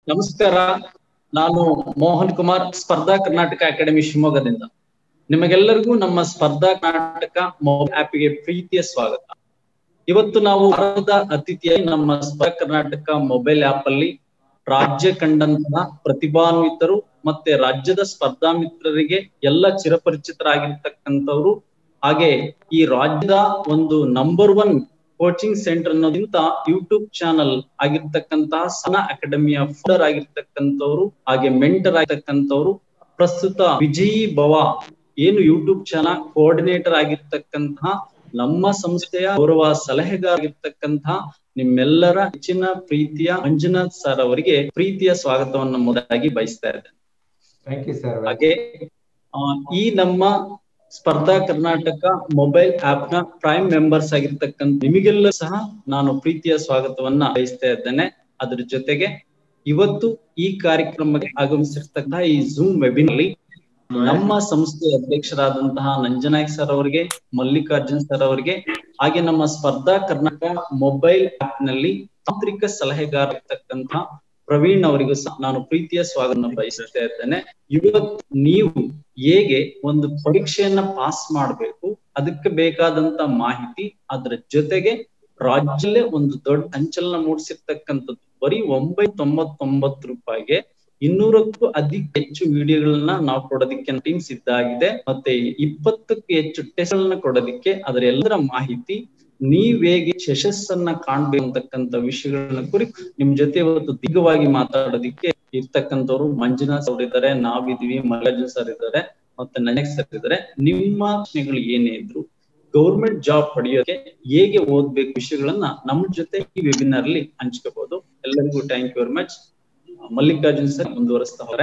ನಮಸ್ಕಾರ ನಾನು ಮೋಹನ್ ಕುಮಾರ್ ಸ್ಪರ್ಧಾ ಕರ್ನಾಟಕ ಅಕಾಡೆಮಿ ಶಿವಮೊಗ್ಗದಿಂದ ನಿಮಗೆಲ್ಲರಿಗೂ ನಮ್ಮ ಸ್ಪರ್ಧಾ ಕರ್ನಾಟಕ ಮೊಬೈಲ್ ಆಪ್ಗೆ ಪ್ರೀತಿಯ ಸ್ವಾಗತ ಇವತ್ತು ನಾವು ಭಾರತದ ಅತಿಥಿಯಾಗಿ ನಮ್ಮ ಸ್ಪರ್ಧಾ ಕರ್ನಾಟಕ ಮೊಬೈಲ್ ಆಪ್ ಅಲ್ಲಿ ರಾಜ್ಯ ಕಂಡಂತಹ ಪ್ರತಿಭಾನ್ವಿತರು ಮತ್ತೆ ರಾಜ್ಯದ ಸ್ಪರ್ಧಾ ಮಿತ್ರರಿಗೆ ಎಲ್ಲ ಚಿರಪರಿಚಿತರಾಗಿರ್ತಕ್ಕಂಥವ್ರು ಹಾಗೆ ಈ ರಾಜ್ಯದ ಒಂದು ನಂಬರ್ ಒನ್ ಕೋಚಿಂಗ್ ಸೆಂಟರ್ ಅನ್ನೋದಿಂತ ಯೂಟ್ಯೂಬ್ ಚಾನಲ್ ಆಗಿರ್ತಕ್ಕಂತಹ ಸನ ಅಕಾಡೆಮಿಯ ಫೌಂಡರ್ ಆಗಿರ್ತಕ್ಕಂಥವ್ರು ಹಾಗೆ ಮೆಂಟರ್ ಆಗಿರ್ತಕ್ಕಂಥವ್ರು ಪ್ರಸ್ತುತ ವಿಜಯಿ ಭವ ಏನು ಯೂಟ್ಯೂಬ್ ಚಾನಲ್ ಕೋಆರ್ಡಿನೇಟರ್ ಆಗಿರ್ತಕ್ಕಂತಹ ನಮ್ಮ ಸಂಸ್ಥೆಯ ಗೌರವ ಸಲಹೆಗಾರ ಆಗಿರ್ತಕ್ಕಂತಹ ನಿಮ್ಮೆಲ್ಲರ ಹೆಚ್ಚಿನ ಪ್ರೀತಿಯ ಮಂಜುನಾಥ್ ಸರ್ ಅವರಿಗೆ ಪ್ರೀತಿಯ ಸ್ವಾಗತವನ್ನು ಮೊದಲಾಗಿ ಬಯಸ್ತಾ ಇದ್ದೇನೆ ಥ್ಯಾಂಕ್ ಯು ಸರ್ ಹಾಗೆ ಆ, ಈ ನಮ್ಮ ಸ್ಪರ್ಧಾ ಕರ್ನಾಟಕ ಮೊಬೈಲ್ ಆಪ್ ನ ಪ್ರೈಮ್ ಮೆಂಬರ್ಸ್ ಆಗಿರ್ತಕ್ಕಂಥ ನಿಮಗೆಲ್ಲ ಸಹ ನಾನು ಪ್ರೀತಿಯ ಸ್ವಾಗತವನ್ನ ಬಯಸ್ತಾ ಇದ್ದೇನೆ ಅದ್ರ ಜೊತೆಗೆ ಇವತ್ತು ಈ ಕಾರ್ಯಕ್ರಮಕ್ಕೆ ಆಗಮಿಸಿರ್ತಕ್ಕಂತಹ ಈ ಝೂಮ್ ವೆಬಿನಲ್ಲಿ ನಮ್ಮ ಸಂಸ್ಥೆಯ ಅಧ್ಯಕ್ಷರಾದಂತಹ ನಂಜನಾಯಕ್ ಸರ್ ಅವರಿಗೆ ಮಲ್ಲಿಕಾರ್ಜುನ್ ಸರ್ ಅವರಿಗೆ ಹಾಗೆ ನಮ್ಮ ಸ್ಪರ್ಧಾ ಕರ್ನಾಟಕ ಮೊಬೈಲ್ ಆಪ್ ನಲ್ಲಿ ತಾಂತ್ರಿಕ ಸಲಹೆಗಾರ ಇರ್ತಕ್ಕಂತಹ ಪ್ರವೀಣ್ ಅವರಿಗೂ ಸಹ ನಾನು ಪ್ರೀತಿಯ ಸ್ವಾಗತ ಬಯಸುತ್ತಾ ಇದ್ದೇನೆ ಇವತ್ತು ನೀವು ಹೇಗೆ ಒಂದು ಪರೀಕ್ಷೆಯನ್ನ ಪಾಸ್ ಮಾಡಬೇಕು ಅದಕ್ಕೆ ಬೇಕಾದಂತ ಮಾಹಿತಿ ಅದ್ರ ಜೊತೆಗೆ ರಾಜ್ಯದಲ್ಲೇ ಒಂದು ದೊಡ್ಡ ಸಂಚಲನ ಮೂಡಿಸಿರ್ತಕ್ಕಂಥದ್ದು ಬರೀ ಒಂಬೈ ತೊಂಬತ್ತೊಂಬತ್ತು ರೂಪಾಯಿಗೆ ಇನ್ನೂರಕ್ಕೂ ಅಧಿಕ ಹೆಚ್ಚು ವಿಡಿಯೋಗಳನ್ನ ನಾವು ಕೊಡೋದಕ್ಕೆ ಟೀಮ್ ಸಿದ್ಧ ಆಗಿದೆ ಮತ್ತೆ ಇಪ್ಪತ್ತಕ್ಕೂ ಹೆಚ್ಚು ಟೆಸ್ಟ್ ಗಳನ್ನ ಕೊಡೋದಕ್ಕೆ ಅದರ ಎಲ್ಲರ ಮಾಹಿತಿ ನೀವ್ ಹೇಗೆ ಯಶಸ್ಸನ್ನ ಕಾಣ್ಬೇಕು ಅಂತಕ್ಕಂಥ ವಿಷಯಗಳನ್ನ ಕುರಿತು ನಿಮ್ ಜೊತೆ ಇವತ್ತು ದಿಗ್ಗವಾಗಿ ಮಾತಾಡೋದಿಕ್ಕೆ ಇರ್ತಕ್ಕಂಥವ್ರು ಮಂಜುನಾಥ್ ಅವ್ರು ಇದ್ದಾರೆ ನಾವಿದೀವಿ ಮಲ್ಲಿಕಾರ್ಜುನ್ ಸರ್ ಇದ್ದಾರೆ ಮತ್ತೆ ನನಗ್ ಸರ್ ಇದ್ದಾರೆ ನಿಮ್ಮ ಪ್ರಶ್ನೆಗಳು ಏನೇ ಇದ್ರು ಗೌರ್ಮೆಂಟ್ ಜಾಬ್ ಪಡೆಯೋಕೆ ಹೇಗೆ ಓದ್ಬೇಕು ವಿಷಯಗಳನ್ನ ನಮ್ಮ ಜೊತೆ ಈ ವೆಬಿನಾರ್ ಅಲ್ಲಿ ಹಂಚ್ಕೋಬಹುದು ಎಲ್ಲರಿಗೂ thank you very much Mallikarjun sir ಮುಂದುವರಿಸ್ತಾ ಹೋದ್ರೆ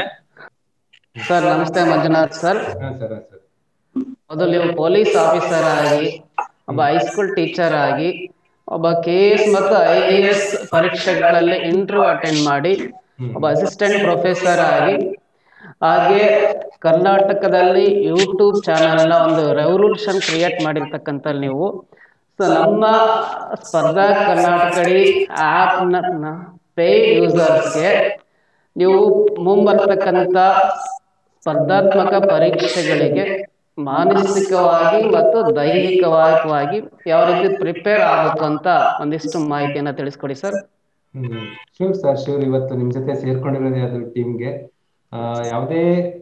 ಸರ್ ನಮಸ್ತೆ ಮಂಜುನಾಥ್ ಸರ್ ಹಾ ಸರ್ ಹಾ ಸರ್ ಮೊದಲು ನೀವು ಪೊಲೀಸ್ ಆಫೀಸರ್ ಆಗಿ ಒಬ್ಬ ಹೈಸ್ಕೂಲ್ ಟೀಚರ್ ಆಗಿ ಒಬ್ಬ ಕೆ ಎಸ್ ಮತ್ತು ಐ ಎ ಎಸ್ ಪರೀಕ್ಷೆಗಳಲ್ಲಿ ಇಂಟರ್ವ್ಯೂ ಅಟೆಂಡ್ ಮಾಡಿ ಒಬ್ಬ ಅಸಿಸ್ಟೆಂಟ್ ಪ್ರೊಫೆಸರ್ ಆಗಿ ಹಾಗೆ ಕರ್ನಾಟಕದಲ್ಲಿ ಯೂಟ್ಯೂಬ್ ಚಾನಲ್ನ ಒಂದು ರೆವಲ್ಯೂಷನ್ ಕ್ರಿಯೇಟ್ ಮಾಡಿರ್ತಕ್ಕಂಥ ನೀವು ಸೊ ನಮ್ಮ ಸ್ಪರ್ಧಾ ಕರ್ನಾಟಕಡಿ ಆ್ಯಪ್ನ ಪೇ ಯೂಸರ್ಸ್ಗೆ ನೀವು ಮುಂಬರ್ತಕ್ಕಂಥ ಸ್ಪರ್ಧಾತ್ಮಕ ಪರೀಕ್ಷೆಗಳಿಗೆ ಮಾನಸಿಕವಾಗಿ ಮತ್ತು ದೈಹಿಕವಾಗಿ ಯಾವ ರೀತಿ ಪ್ರಿಪೇರ್ ಆಗಬೇಕು ಅಂತ ಒಂದಿಷ್ಟು ಮಾಹಿತಿಯನ್ನ ತಿಳಿಸ್ಕೊಡಿ sir hmm sure sir sure ಇವತ್ತು ನಿಮ್ ಜೊತೆ ಸೇರ್ಕೊಂಡಿರೋದೇ ಅದು ಟೀಮ್ಗೆ ಯಾವುದೇ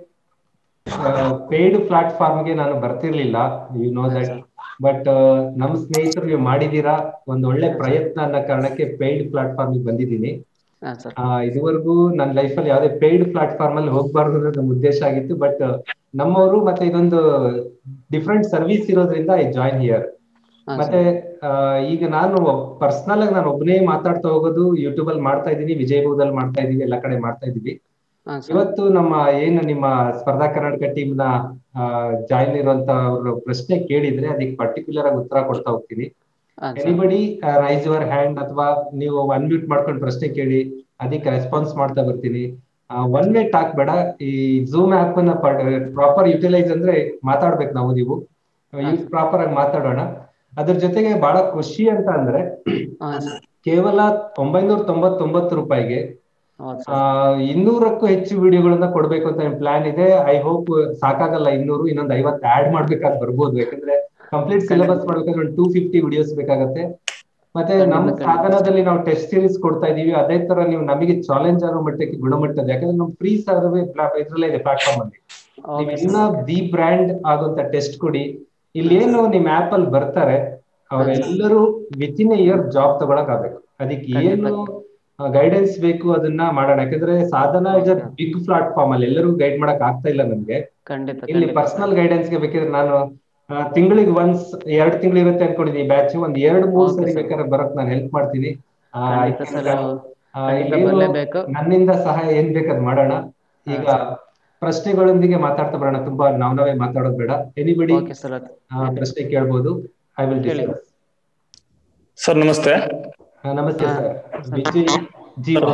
ಪೇಯ್ಡ್ ಪ್ಲಾಟ್ಫಾರ್ಮ್ಗೆ ನಾನು ಬರ್ತಿರ್ಲಿಲ್ಲ ಯು ನೋ ದಟ್ ಬಟ್ ನಮ್ಮ ಸ್ನೇಹಿತರು ನೀವು ಮಾಡಿದೀರಾ ಒಂದ್ ಒಳ್ಳೆ ಪ್ರಯತ್ನ ಅನ್ನೋ ಕಾರಣಕ್ಕೆ ಪೇಯ್ಡ್ ಪ್ಲಾಟ್ಫಾರ್ಮ್ ಬಂದಿದ್ದೀನಿ ಹಾ ಸರ್ ಆ, ಇದುವರೆಗೂ ನನ್ನ ಲೈಫಲ್ಲಿ ಯಾವುದೇ ಪೇಯ್ಡ್ ಪ್ಲಾಟ್ಫಾರ್ಮ್ ಅಲ್ಲಿ ಹೋಗ್ಬಾರ್ದು ಅನ್ನೋದು ನಮ್ಮ ಉದ್ದೇಶ ಆಗಿತ್ತು ಬಟ್ ನಮ್ಮವರು ಮತ್ತೆ ಇದೊಂದು ಡಿಫ್ರೆಂಟ್ ಸರ್ವಿಸ್ ಇರೋದ್ರಿಂದ ಐ ಜಾಯಿನ್ ಹಿಯರ್ ಹಾ ಮತ್ತೆ ಆ, ಈಗ ನಾನು ಪರ್ಸನಲ್ ಆಗಿ ನಾನು ಒಬ್ಬನೇ ಮಾತಾಡ್ತಾ ಹೋಗೋದು ಯೂಟ್ಯೂಬ್ ಅಲ್ಲಿ ಮಾಡ್ತಾ ಇದ್ದೀನಿ ವಿಜಯಭೂದಲ್ಲಿ ಮಾಡ್ತಾ ಇದೀವಿ ಎಲ್ಲ ಕಡೆ ಮಾಡ್ತಾ ಇದೀವಿ ಹಾ ಸರ್ ಇವತ್ತು ನಮ್ಮ ಏನು ನಿಮ್ಮ ಸ್ಪರ್ಧಾ ಕರ್ನಾಟಕ ಟೀಮ್ ನ ಜಾಯಿನ್ ಇರುವಂತ ಅವ್ರ ಪ್ರಶ್ನೆ ಕೇಳಿದ್ರೆ ಅದಕ್ಕೆ ಪರ್ಟಿಕ್ಯುಲರ್ ಆಗಿ ಉತ್ತರ ಕೊಡ್ತಾ ಹೋಗ್ತೀನಿ ಹಾ sir anybody raise your hand ಅಥವಾ ನೀವು ಅನ್ಮ್ಯೂಟ್ ಮಾಡ್ಕೊಂಡು ಪ್ರಶ್ನೆ ಕೇಳಿ ಅದಕ್ಕೆ ರೆಸ್ಪಾನ್ಸ್ ಮಾಡ್ತಾ ಬರ್ತೀನಿ ಒನ್ ವೇ ಟಾಕ್ ಬೇಡ ಈ ಝೂಮ್ ಆಪ್ ಅನ್ನ ಪ್ರಾಪರ್ ಯುಟಿಲೈಸ್ ಅಂದ್ರೆ ಮಾತಾಡ್ಬೇಕು ನಾವು ನೀವು ಪ್ರಾಪರ್ ಆಗಿ ಮಾತಾಡೋಣ ಅದ್ರ ಜೊತೆಗೆ ಬಹಳ ಖುಷಿ ಅಂತ ಅಂದ್ರೆ ಹಾ ಸರ್ ಕೇವಲ ಒಂಬೈನೂರ ತೊಂಬತ್ತೊಂಬತ್ತು ರೂಪಾಯಿಗೆ ಹೌದು ಆ, ಸರ್ ಇನ್ನೂರಕ್ಕೂ ಹೆಚ್ಚು ವಿಡಿಯೋಗಳನ್ನ ಕೊಡ್ಬೇಕು ಅಂತ ಪ್ಲಾನ್ ಇದೆ ಐ ಹೋಪ್ ಸಾಕಾಗಲ್ಲ ಇನ್ನೂರು ಇನ್ನೊಂದು ಐವತ್ತು ಆಡ್ ಮಾಡ್ಬೇಕಾದ್ ಬರ್ಬೋದು ಯಾಕಂದ್ರೆ ಕಂಪ್ಲೀಟ್ ಸಿಲೆಬಸ್ ಮಾಡ್ಬೇಕಾದ್ರೆ ಒಂದು ಟೂ ಫಿಫ್ಟಿ ವಿಡಿಯೋಸ್ ಬೇಕಾಗತ್ತೆ ಮತ್ತೆ ನಮ್ಮ ಖಂಡಿತ. ಸಾಧನದಲ್ಲಿ ನಾವು ಟೆಸ್ಟ್ ಸೀರೀಸ್ ಕೊಡ್ತಾ ಇದೀವಿ ಅದೇ ತರ ನೀವು ನಮಗೆ ಚಾಲೆಂಜ್ ಆಗೋ ಮಟ್ಟಕ್ಕೆ ಗುಣಮಟ್ಟದ ಯಾಕಂದ್ರೆ ನಮ್ ಫ್ರೀ ಸರ್ವೆ ಇದ್ರಲ್ಲೇ ಇದೆ ಪ್ಲಾಟ್ಫಾರ್ಮ್ ಅಲ್ಲಿ ನೀವು ಓಕೆ ಇನ್ನ ದಿ ಬ್ರ್ಯಾಂಡ್ ಆಗುವಂತ ಟೆಸ್ಟ್ ಕೊಡಿ ಇಲ್ಲಿ ಏನು ನಿಮ್ ಆಪ್ ಅಲ್ಲಿ ಬರ್ತಾರೆ ಅವರೆಲ್ಲರೂ ವಿತ್ ಇನ್ ಇಯರ್ ಜಾಬ್ ತಗೊಳಕ್ ಆಗ್ಬೇಕು ಅದಕ್ಕೆ ಏನು ಗೈಡೆನ್ಸ್ ಬೇಕು ಅದನ್ನ ಮಾಡೋಣ ಯಾಕಂದ್ರೆ ಸಾಧನ ಇಸ್ ಅ ಬಿಗ್ ಪ್ಲಾಟ್ಫಾರ್ಮ್ ಅಲ್ಲಿ ಎಲ್ಲರೂ ಗೈಡ್ ಮಾಡಕ್ ಆಗ್ತಾ ಇಲ್ಲ ನಮ್ಗೆ ಖಂಡಿತ ಇಲ್ಲಿ ಖಂಡಿತ ಪರ್ಸನಲ್ ಗೈಡೆನ್ಸ್ ಗೆ ಬೇಕಿದ್ರೆ ನಾನು ತಿಂಗಳಿಗೆ ಒನ್ಸ್ ಎರಡ್ ತಿಂಗಳು ಇರುತ್ತೆ ಅನ್ಕೊಂಡಿದ್ದೀನಿ ಬ್ಯಾಚ್ ಒಂದ್ ಎರಡ್ ಮೂರ್ Okay, ಸರಿ sir. ಬೇಕಾದ್ರೆ ಬರಕ್ ನಾನು ಹೆಲ್ಪ್ ಮಾಡ್ತೀನಿ ಆ, ಖಂಡಿತ I ಸರ್ think, ನಾವು ಆ, ಖಂಡಿತ ಇಲ್ಲೇನು ಬರ್ಲೇಬೇಕು ನನ್ನಿಂದ ಸಹಾಯ ಏನ್ ಬೇಕಾದ್ ಮಾಡೋಣ ಈಗ ಹಾ, ಪ್ರಶ್ನೆಗಳೊಂದಿಗೆ ಮಾತಾಡ್ತಾ ಬರೋಣ ತುಂಬಾ ನಾವ್ ನಾವೇ ಮಾತಾಡೋದು ಬೇಡ ಎನಿಬಡಿ ಓಕೆ ಸರ್ ಪ್ರಶ್ನೆ ಕೇಳ್ಬೋದು ಐ ವಿಲ್ ಕೇಳಿ. ಡಿಸ್ಕಸ್ ಸರ್ ನಮಸ್ತೆ ನಮಸ್ತೆ ಹಾ. ಸರ್ ವಿಜಯ್ ಜೀವ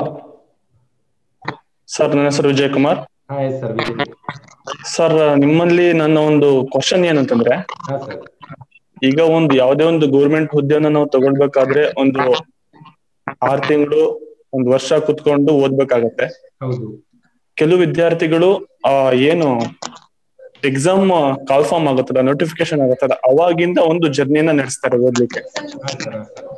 ಸರ್ ನನ್ನ ಹೆಸರು ವಿಜಯ್ ಕುಮಾರ್ ಹಾ ಎಸ್ ಸರ್ ವಿಜಯ್ ಸರ್ ನಿಮ್ಮಲ್ಲಿ ನನ್ನ ಒಂದು ಕ್ವಶನ್ ಏನಂತಂದ್ರೆ ಹಾ ಸರ್ ಈಗ ಒಂದು ಯಾವುದೇ ಒಂದು ಗೌರ್ಮೆಂಟ್ ಹುದ್ದೆಯನ್ನ ನಾವು ತಗೊಳ್ಬೇಕಾದ್ರೆ ಒಂದು ಆರ್ ತಿಂಗಳು ಒಂದ್ ವರ್ಷ ಕುತ್ಕೊಂಡು ಓದ್ಬೇಕಾಗತ್ತೆ ಹೌದು ಕೆಲವು ವಿದ್ಯಾರ್ಥಿಗಳು ಆ ಏನು ಎಕ್ಸಾಮ್ ಕಾಲ್ಫಾರ್ಮ್ ಆಗುತ್ತಲ್ಲ ನೋಟಿಫಿಕೇಶನ್ ಆಗುತ್ತಲ್ಲ ಅವಾಗಿಂದ ಒಂದು ಜರ್ನಿನ ನಡೆಸ್ತಾರೆ ಓದ್ಲಿಕ್ಕೆ ಆ ತರ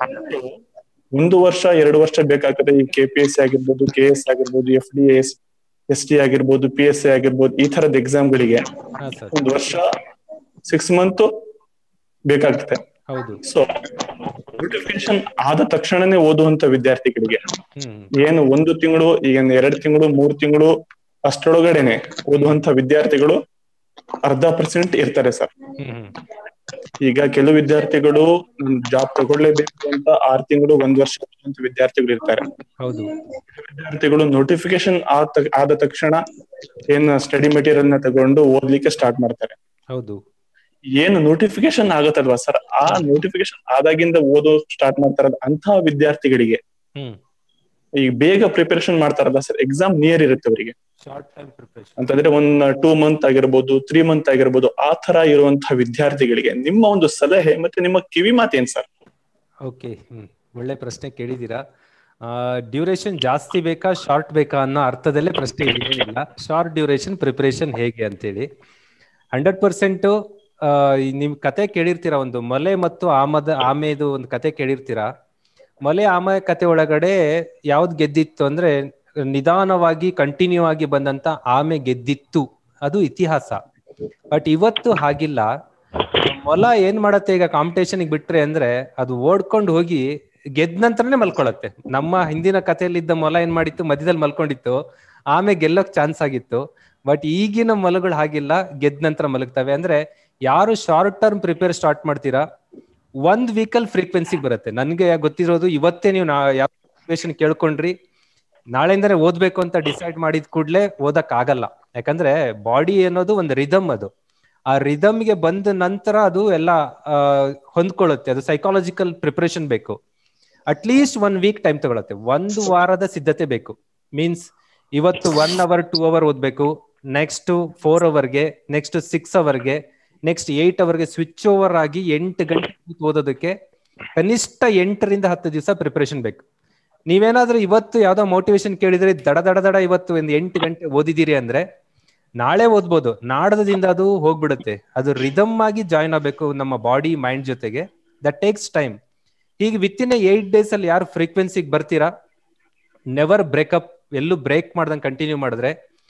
ಒಂದು ವರ್ಷ ಎರಡು ವರ್ಷ ಬೇಕಾಗ್ತದೆ ಈ ಕೆ ಪಿ ಎಸ್ ಸಿ ಆಗಿರ್ಬೋದು ಕೆ ಎಸ್ ಆಗಿರ್ಬೋದು F D S S T ಆಗಿರ್ಬೋದು ಪಿ ಎಸ್ ಸಿ ಆಗಿರ್ಬೋದು ಈ ತರದ ಎಕ್ಸಾಮ್ಗಳಿಗೆ ಹಾ ಸರ್ ಒಂದು ವರ್ಷ ಸಿಕ್ಸ್ ಮಂತ್ ಬೇಕಾಗ್ತದೆ ಹೌದು ಸೊ ನೋಟಿಫಿಕೇಶನ್ ಆದ ತಕ್ಷಣನೇ ಓದುವಂತ ವಿದ್ಯಾರ್ಥಿಗಳಿಗೆ ಹ್ಮ್ ಏನು ಒಂದು ತಿಂಗಳು ಈಗ ಎರಡು ತಿಂಗಳು ಮೂರು ತಿಂಗಳು ಅಷ್ಟರೊಳಗಡೆನೆ ಓದುವಂತ ವಿದ್ಯಾರ್ಥಿಗಳು ಅರ್ಧ ಪರ್ಸೆಂಟ್ ಇರ್ತಾರೆ ಸರ್ ಹ್ಮ್ ಹ್ಮ್ ಈಗ ಕೆಲವು ವಿದ್ಯಾರ್ಥಿಗಳು ಜಾಬ್ ತಗೊಳ್ಳೇಬೇಕು ಅಂತ ಆರ್ ತಿಂಗಳು ಒಂದ್ ವರ್ಷ ಓದುವಂತ ವಿದ್ಯಾರ್ಥಿಗಳು ಇರ್ತಾರೆ ಹೌದು ವಿದ್ಯಾರ್ಥಿಗಳು ನೋಟಿಫಿಕೇಶನ್ ಆದ ತಕ್ಷಣ ಏನ್ ಸ್ಟಡಿ ಮೆಟೀರಿಯಲ್ ನ ತಗೊಂಡು ಓದ್ಲಿಕ್ಕೆ ಸ್ಟಾರ್ಟ್ ಮಾಡ್ತಾರೆ ಹೌದು ಏನು ನೋಟಿಫಿಕೇಶನ್ ಆಗತ್ತಲ್ವಾ ಸರ್ ಆ ನೋಟಿಫಿಕೇಶನ್ ಆದಾಗಿಂದ ಓದೋ ಸ್ಟಾರ್ಟ್ ಮಾಡ್ತಾರಲ್ಲ ಅಂತಹ ವಿದ್ಯಾರ್ಥಿಗಳಿಗೆ ಹ್ಮ್ ಈಗ ಬೇಗ ಪ್ರಿಪರೇಷನ್ ಮಾಡ್ತಾರಲ್ಲ ಸರ್ ಎಕ್ಸಾಮ್ ನಿಯರ್ ಇರುತ್ತೆ ಅವರಿಗೆ ಶಾರ್ಟ್ ಟೈಮ್ ಪ್ರಿಪರೇಷನ್ ಅಂತಂದ್ರೆ ಒಂದ್ ಟೂ ಮಂತ್ ಆಗಿರ್ಬೋದು ತ್ರೀ ಮಂತ್ ಆಗಿರ್ಬೋದು ಆ ತರ ಇರುವಂತಹ ವಿದ್ಯಾರ್ಥಿಗಳಿಗೆ ನಿಮ್ಮ ಒಂದು ಸಲಹೆ ಮತ್ತೆ ನಿಮ್ಮ ಕಿವಿ ಮಾತೇನ್ ಸರ್ ಓಕೆ ಹ್ಮ್ ಒಳ್ಳೆ ಪ್ರಶ್ನೆ ಕೇಳಿದ್ದೀರಾ ಡ್ಯೂರೇಷನ್ ಜಾಸ್ತಿ ಬೇಕಾ ಶಾರ್ಟ್ ಬೇಕಾ ಅನ್ನೋ ಅರ್ಥದಲ್ಲೇ ಪ್ರಶ್ನೆ ಏನಿಲ್ಲ ಶಾರ್ಟ್ ಡ್ಯೂರೇಷನ್ ಪ್ರಿಪರೇಷನ್ ಹೇಗೆ ಅಂತೇಳಿ ಹಂಡ್ರೆಡ್ ಪರ್ಸೆಂಟ್ ನಿಮ್ ಕತೆ ಕೇಳಿರ್ತೀರಾ ಒಂದು ಮೊಲೆ ಮತ್ತು ಆಮದ ಆಮೆದು ಒಂದು ಕತೆ ಕೇಳಿರ್ತೀರಾ ಮೊಲೆ ಆಮೆ ಕತೆ ಒಳಗಡೆ ಯಾವ್ದು ಗೆದ್ದಿತ್ತು ಅಂದ್ರೆ ನಿಧಾನವಾಗಿ ಕಂಟಿನ್ಯೂ ಆಗಿ ಬಂದಂತ ಆಮೆ ಗೆದ್ದಿತ್ತು ಅದು ಇತಿಹಾಸ ಬಟ್ ಇವತ್ತು ಹಾಗಿಲ್ಲ ಮೊಲ ಏನ್ ಮಾಡತ್ತೆ ಈಗ ಕಾಂಪಿಟೇಷನ್ ಬಿಟ್ರೆ ಅಂದ್ರೆ ಅದು ಓಡ್ಕೊಂಡು ಹೋಗಿ ಗೆದ್ದ ನಂತರನೇ ಮಲ್ಕೊಳತ್ತೆ ನಮ್ಮ ಹಿಂದಿನ ಕಥೆಯಲ್ಲಿದ್ದ ಮೊಲ ಏನ್ ಮಾಡಿತ್ತು ಮಧ್ಯದಲ್ಲಿ ಮಲ್ಕೊಂಡಿತ್ತು ಆಮೆ ಗೆಲ್ಲೋಕ್ ಚಾನ್ಸ್ ಆಗಿತ್ತು ಬಟ್ ಈಗಿನ ಮೊಲಗಳು ಹಾಗಿಲ್ಲ ಗೆದ್ದ ನಂತರ ಮಲಗ್ತವೆ ಅಂದ್ರೆ ಯಾರು ಶಾರ್ಟ್ ಟರ್ಮ್ ಪ್ರಿಪೇರ್ ಸ್ಟಾರ್ಟ್ ಮಾಡ್ತೀರಾ ಒಂದ್ ವೀಕಲ್ ಫ್ರೀಕ್ವೆನ್ಸಿ ಬರುತ್ತೆ ನನ್ಗೆ ಗೊತ್ತಿರೋದು ಇವತ್ತೇ ನೀವು ನಾ ಯಾವ ಸಿಚುವೇಶನ್ ಕೇಳ್ಕೊಂಡ್ರಿ ನಾಳೆಯಿಂದನೇ ಓದ್ಬೇಕು ಅಂತ ಡಿಸೈಡ್ ಮಾಡಿದ ಕೂಡ್ಲೆ ಓದಕ್ ಆಗಲ್ಲ ಯಾಕಂದ್ರೆ ಬಾಡಿ ಅನ್ನೋದು ಒಂದು ರಿದಮ್ ಅದು ಆ ರಿದಮ್ಗೆ ಬಂದ ನಂತರ ಅದು ಎಲ್ಲ ಆ, ಹೊಂದ್ಕೊಳ್ಳುತ್ತೆ ಅದು ಸೈಕಾಲಜಿಕಲ್ ಪ್ರಿಪರೇಷನ್ ಬೇಕು ಅಟ್ಲೀಸ್ಟ್ ಒನ್ ವೀಕ್ ಟೈಮ್ ತಗೊಳುತ್ತೆ ಒಂದು ವಾರದ ಸಿದ್ಧತೆ ಬೇಕು ಮೀನ್ಸ್ ಇವತ್ತು ಒನ್ ಅವರ್ ಟೂ ಅವರ್ ಓದ್ಬೇಕು ನೆಕ್ಸ್ಟ್ ಫೋರ್ ಅವರ್ಗೆ ನೆಕ್ಸ್ಟ್ ಸಿಕ್ಸ್ ಅವರ್ಗೆ ನೆಕ್ಸ್ಟ್ ಏಟ್ ಅವರ್ಗೆ ಸ್ವಿಚ್ ಓವರ್ ಆಗಿ ಎಂಟು ಗಂಟೆ ಕೂತು ಓದೋದಕ್ಕೆ ಕನಿಷ್ಠ ಎಂಟರಿಂದ ಹತ್ತು ದಿವಸ ಪ್ರಿಪರೇಷನ್ ಬೇಕು ನೀವೇನಾದ್ರೂ ಇವತ್ತು ಯಾವ್ದೋ ಮೋಟಿವೇಶನ್ ಕೇಳಿದ್ರೆ ದಡ ದಡ ದಡ ಇವತ್ತು ಒಂದು ಎಂಟು ಗಂಟೆ ಓದಿದ್ದೀರಿ ಅಂದ್ರೆ ನಾಳೆ ಓದ್ಬೋದು ನಾಡದಿಂದ ಅದು ಹೋಗ್ಬಿಡುತ್ತೆ ಅದು ರಿದಮ್ ಆಗಿ ಜಾಯಿನ್ ಆಗ್ಬೇಕು ನಮ್ಮ ಬಾಡಿ ಮೈಂಡ್ ಜೊತೆಗೆ ದಟ್ ಟೇಕ್ಸ್ ಟೈಮ್ ಹೀಗೆ ವಿತ್ ಇನ್ ಏಟ್ ಡೇಸ್ ಅಲ್ಲಿ ಯಾರು ಫ್ರೀಕ್ವೆನ್ಸಿಗೆ ಬರ್ತೀರಾ ನೆವರ್ ಬ್ರೇಕಪ್ ಎಲ್ಲೂ ಬ್ರೇಕ್ ಮಾಡ್ದಂಗೆ ಕಂಟಿನ್ಯೂ ಮಾಡಿದ್ರೆ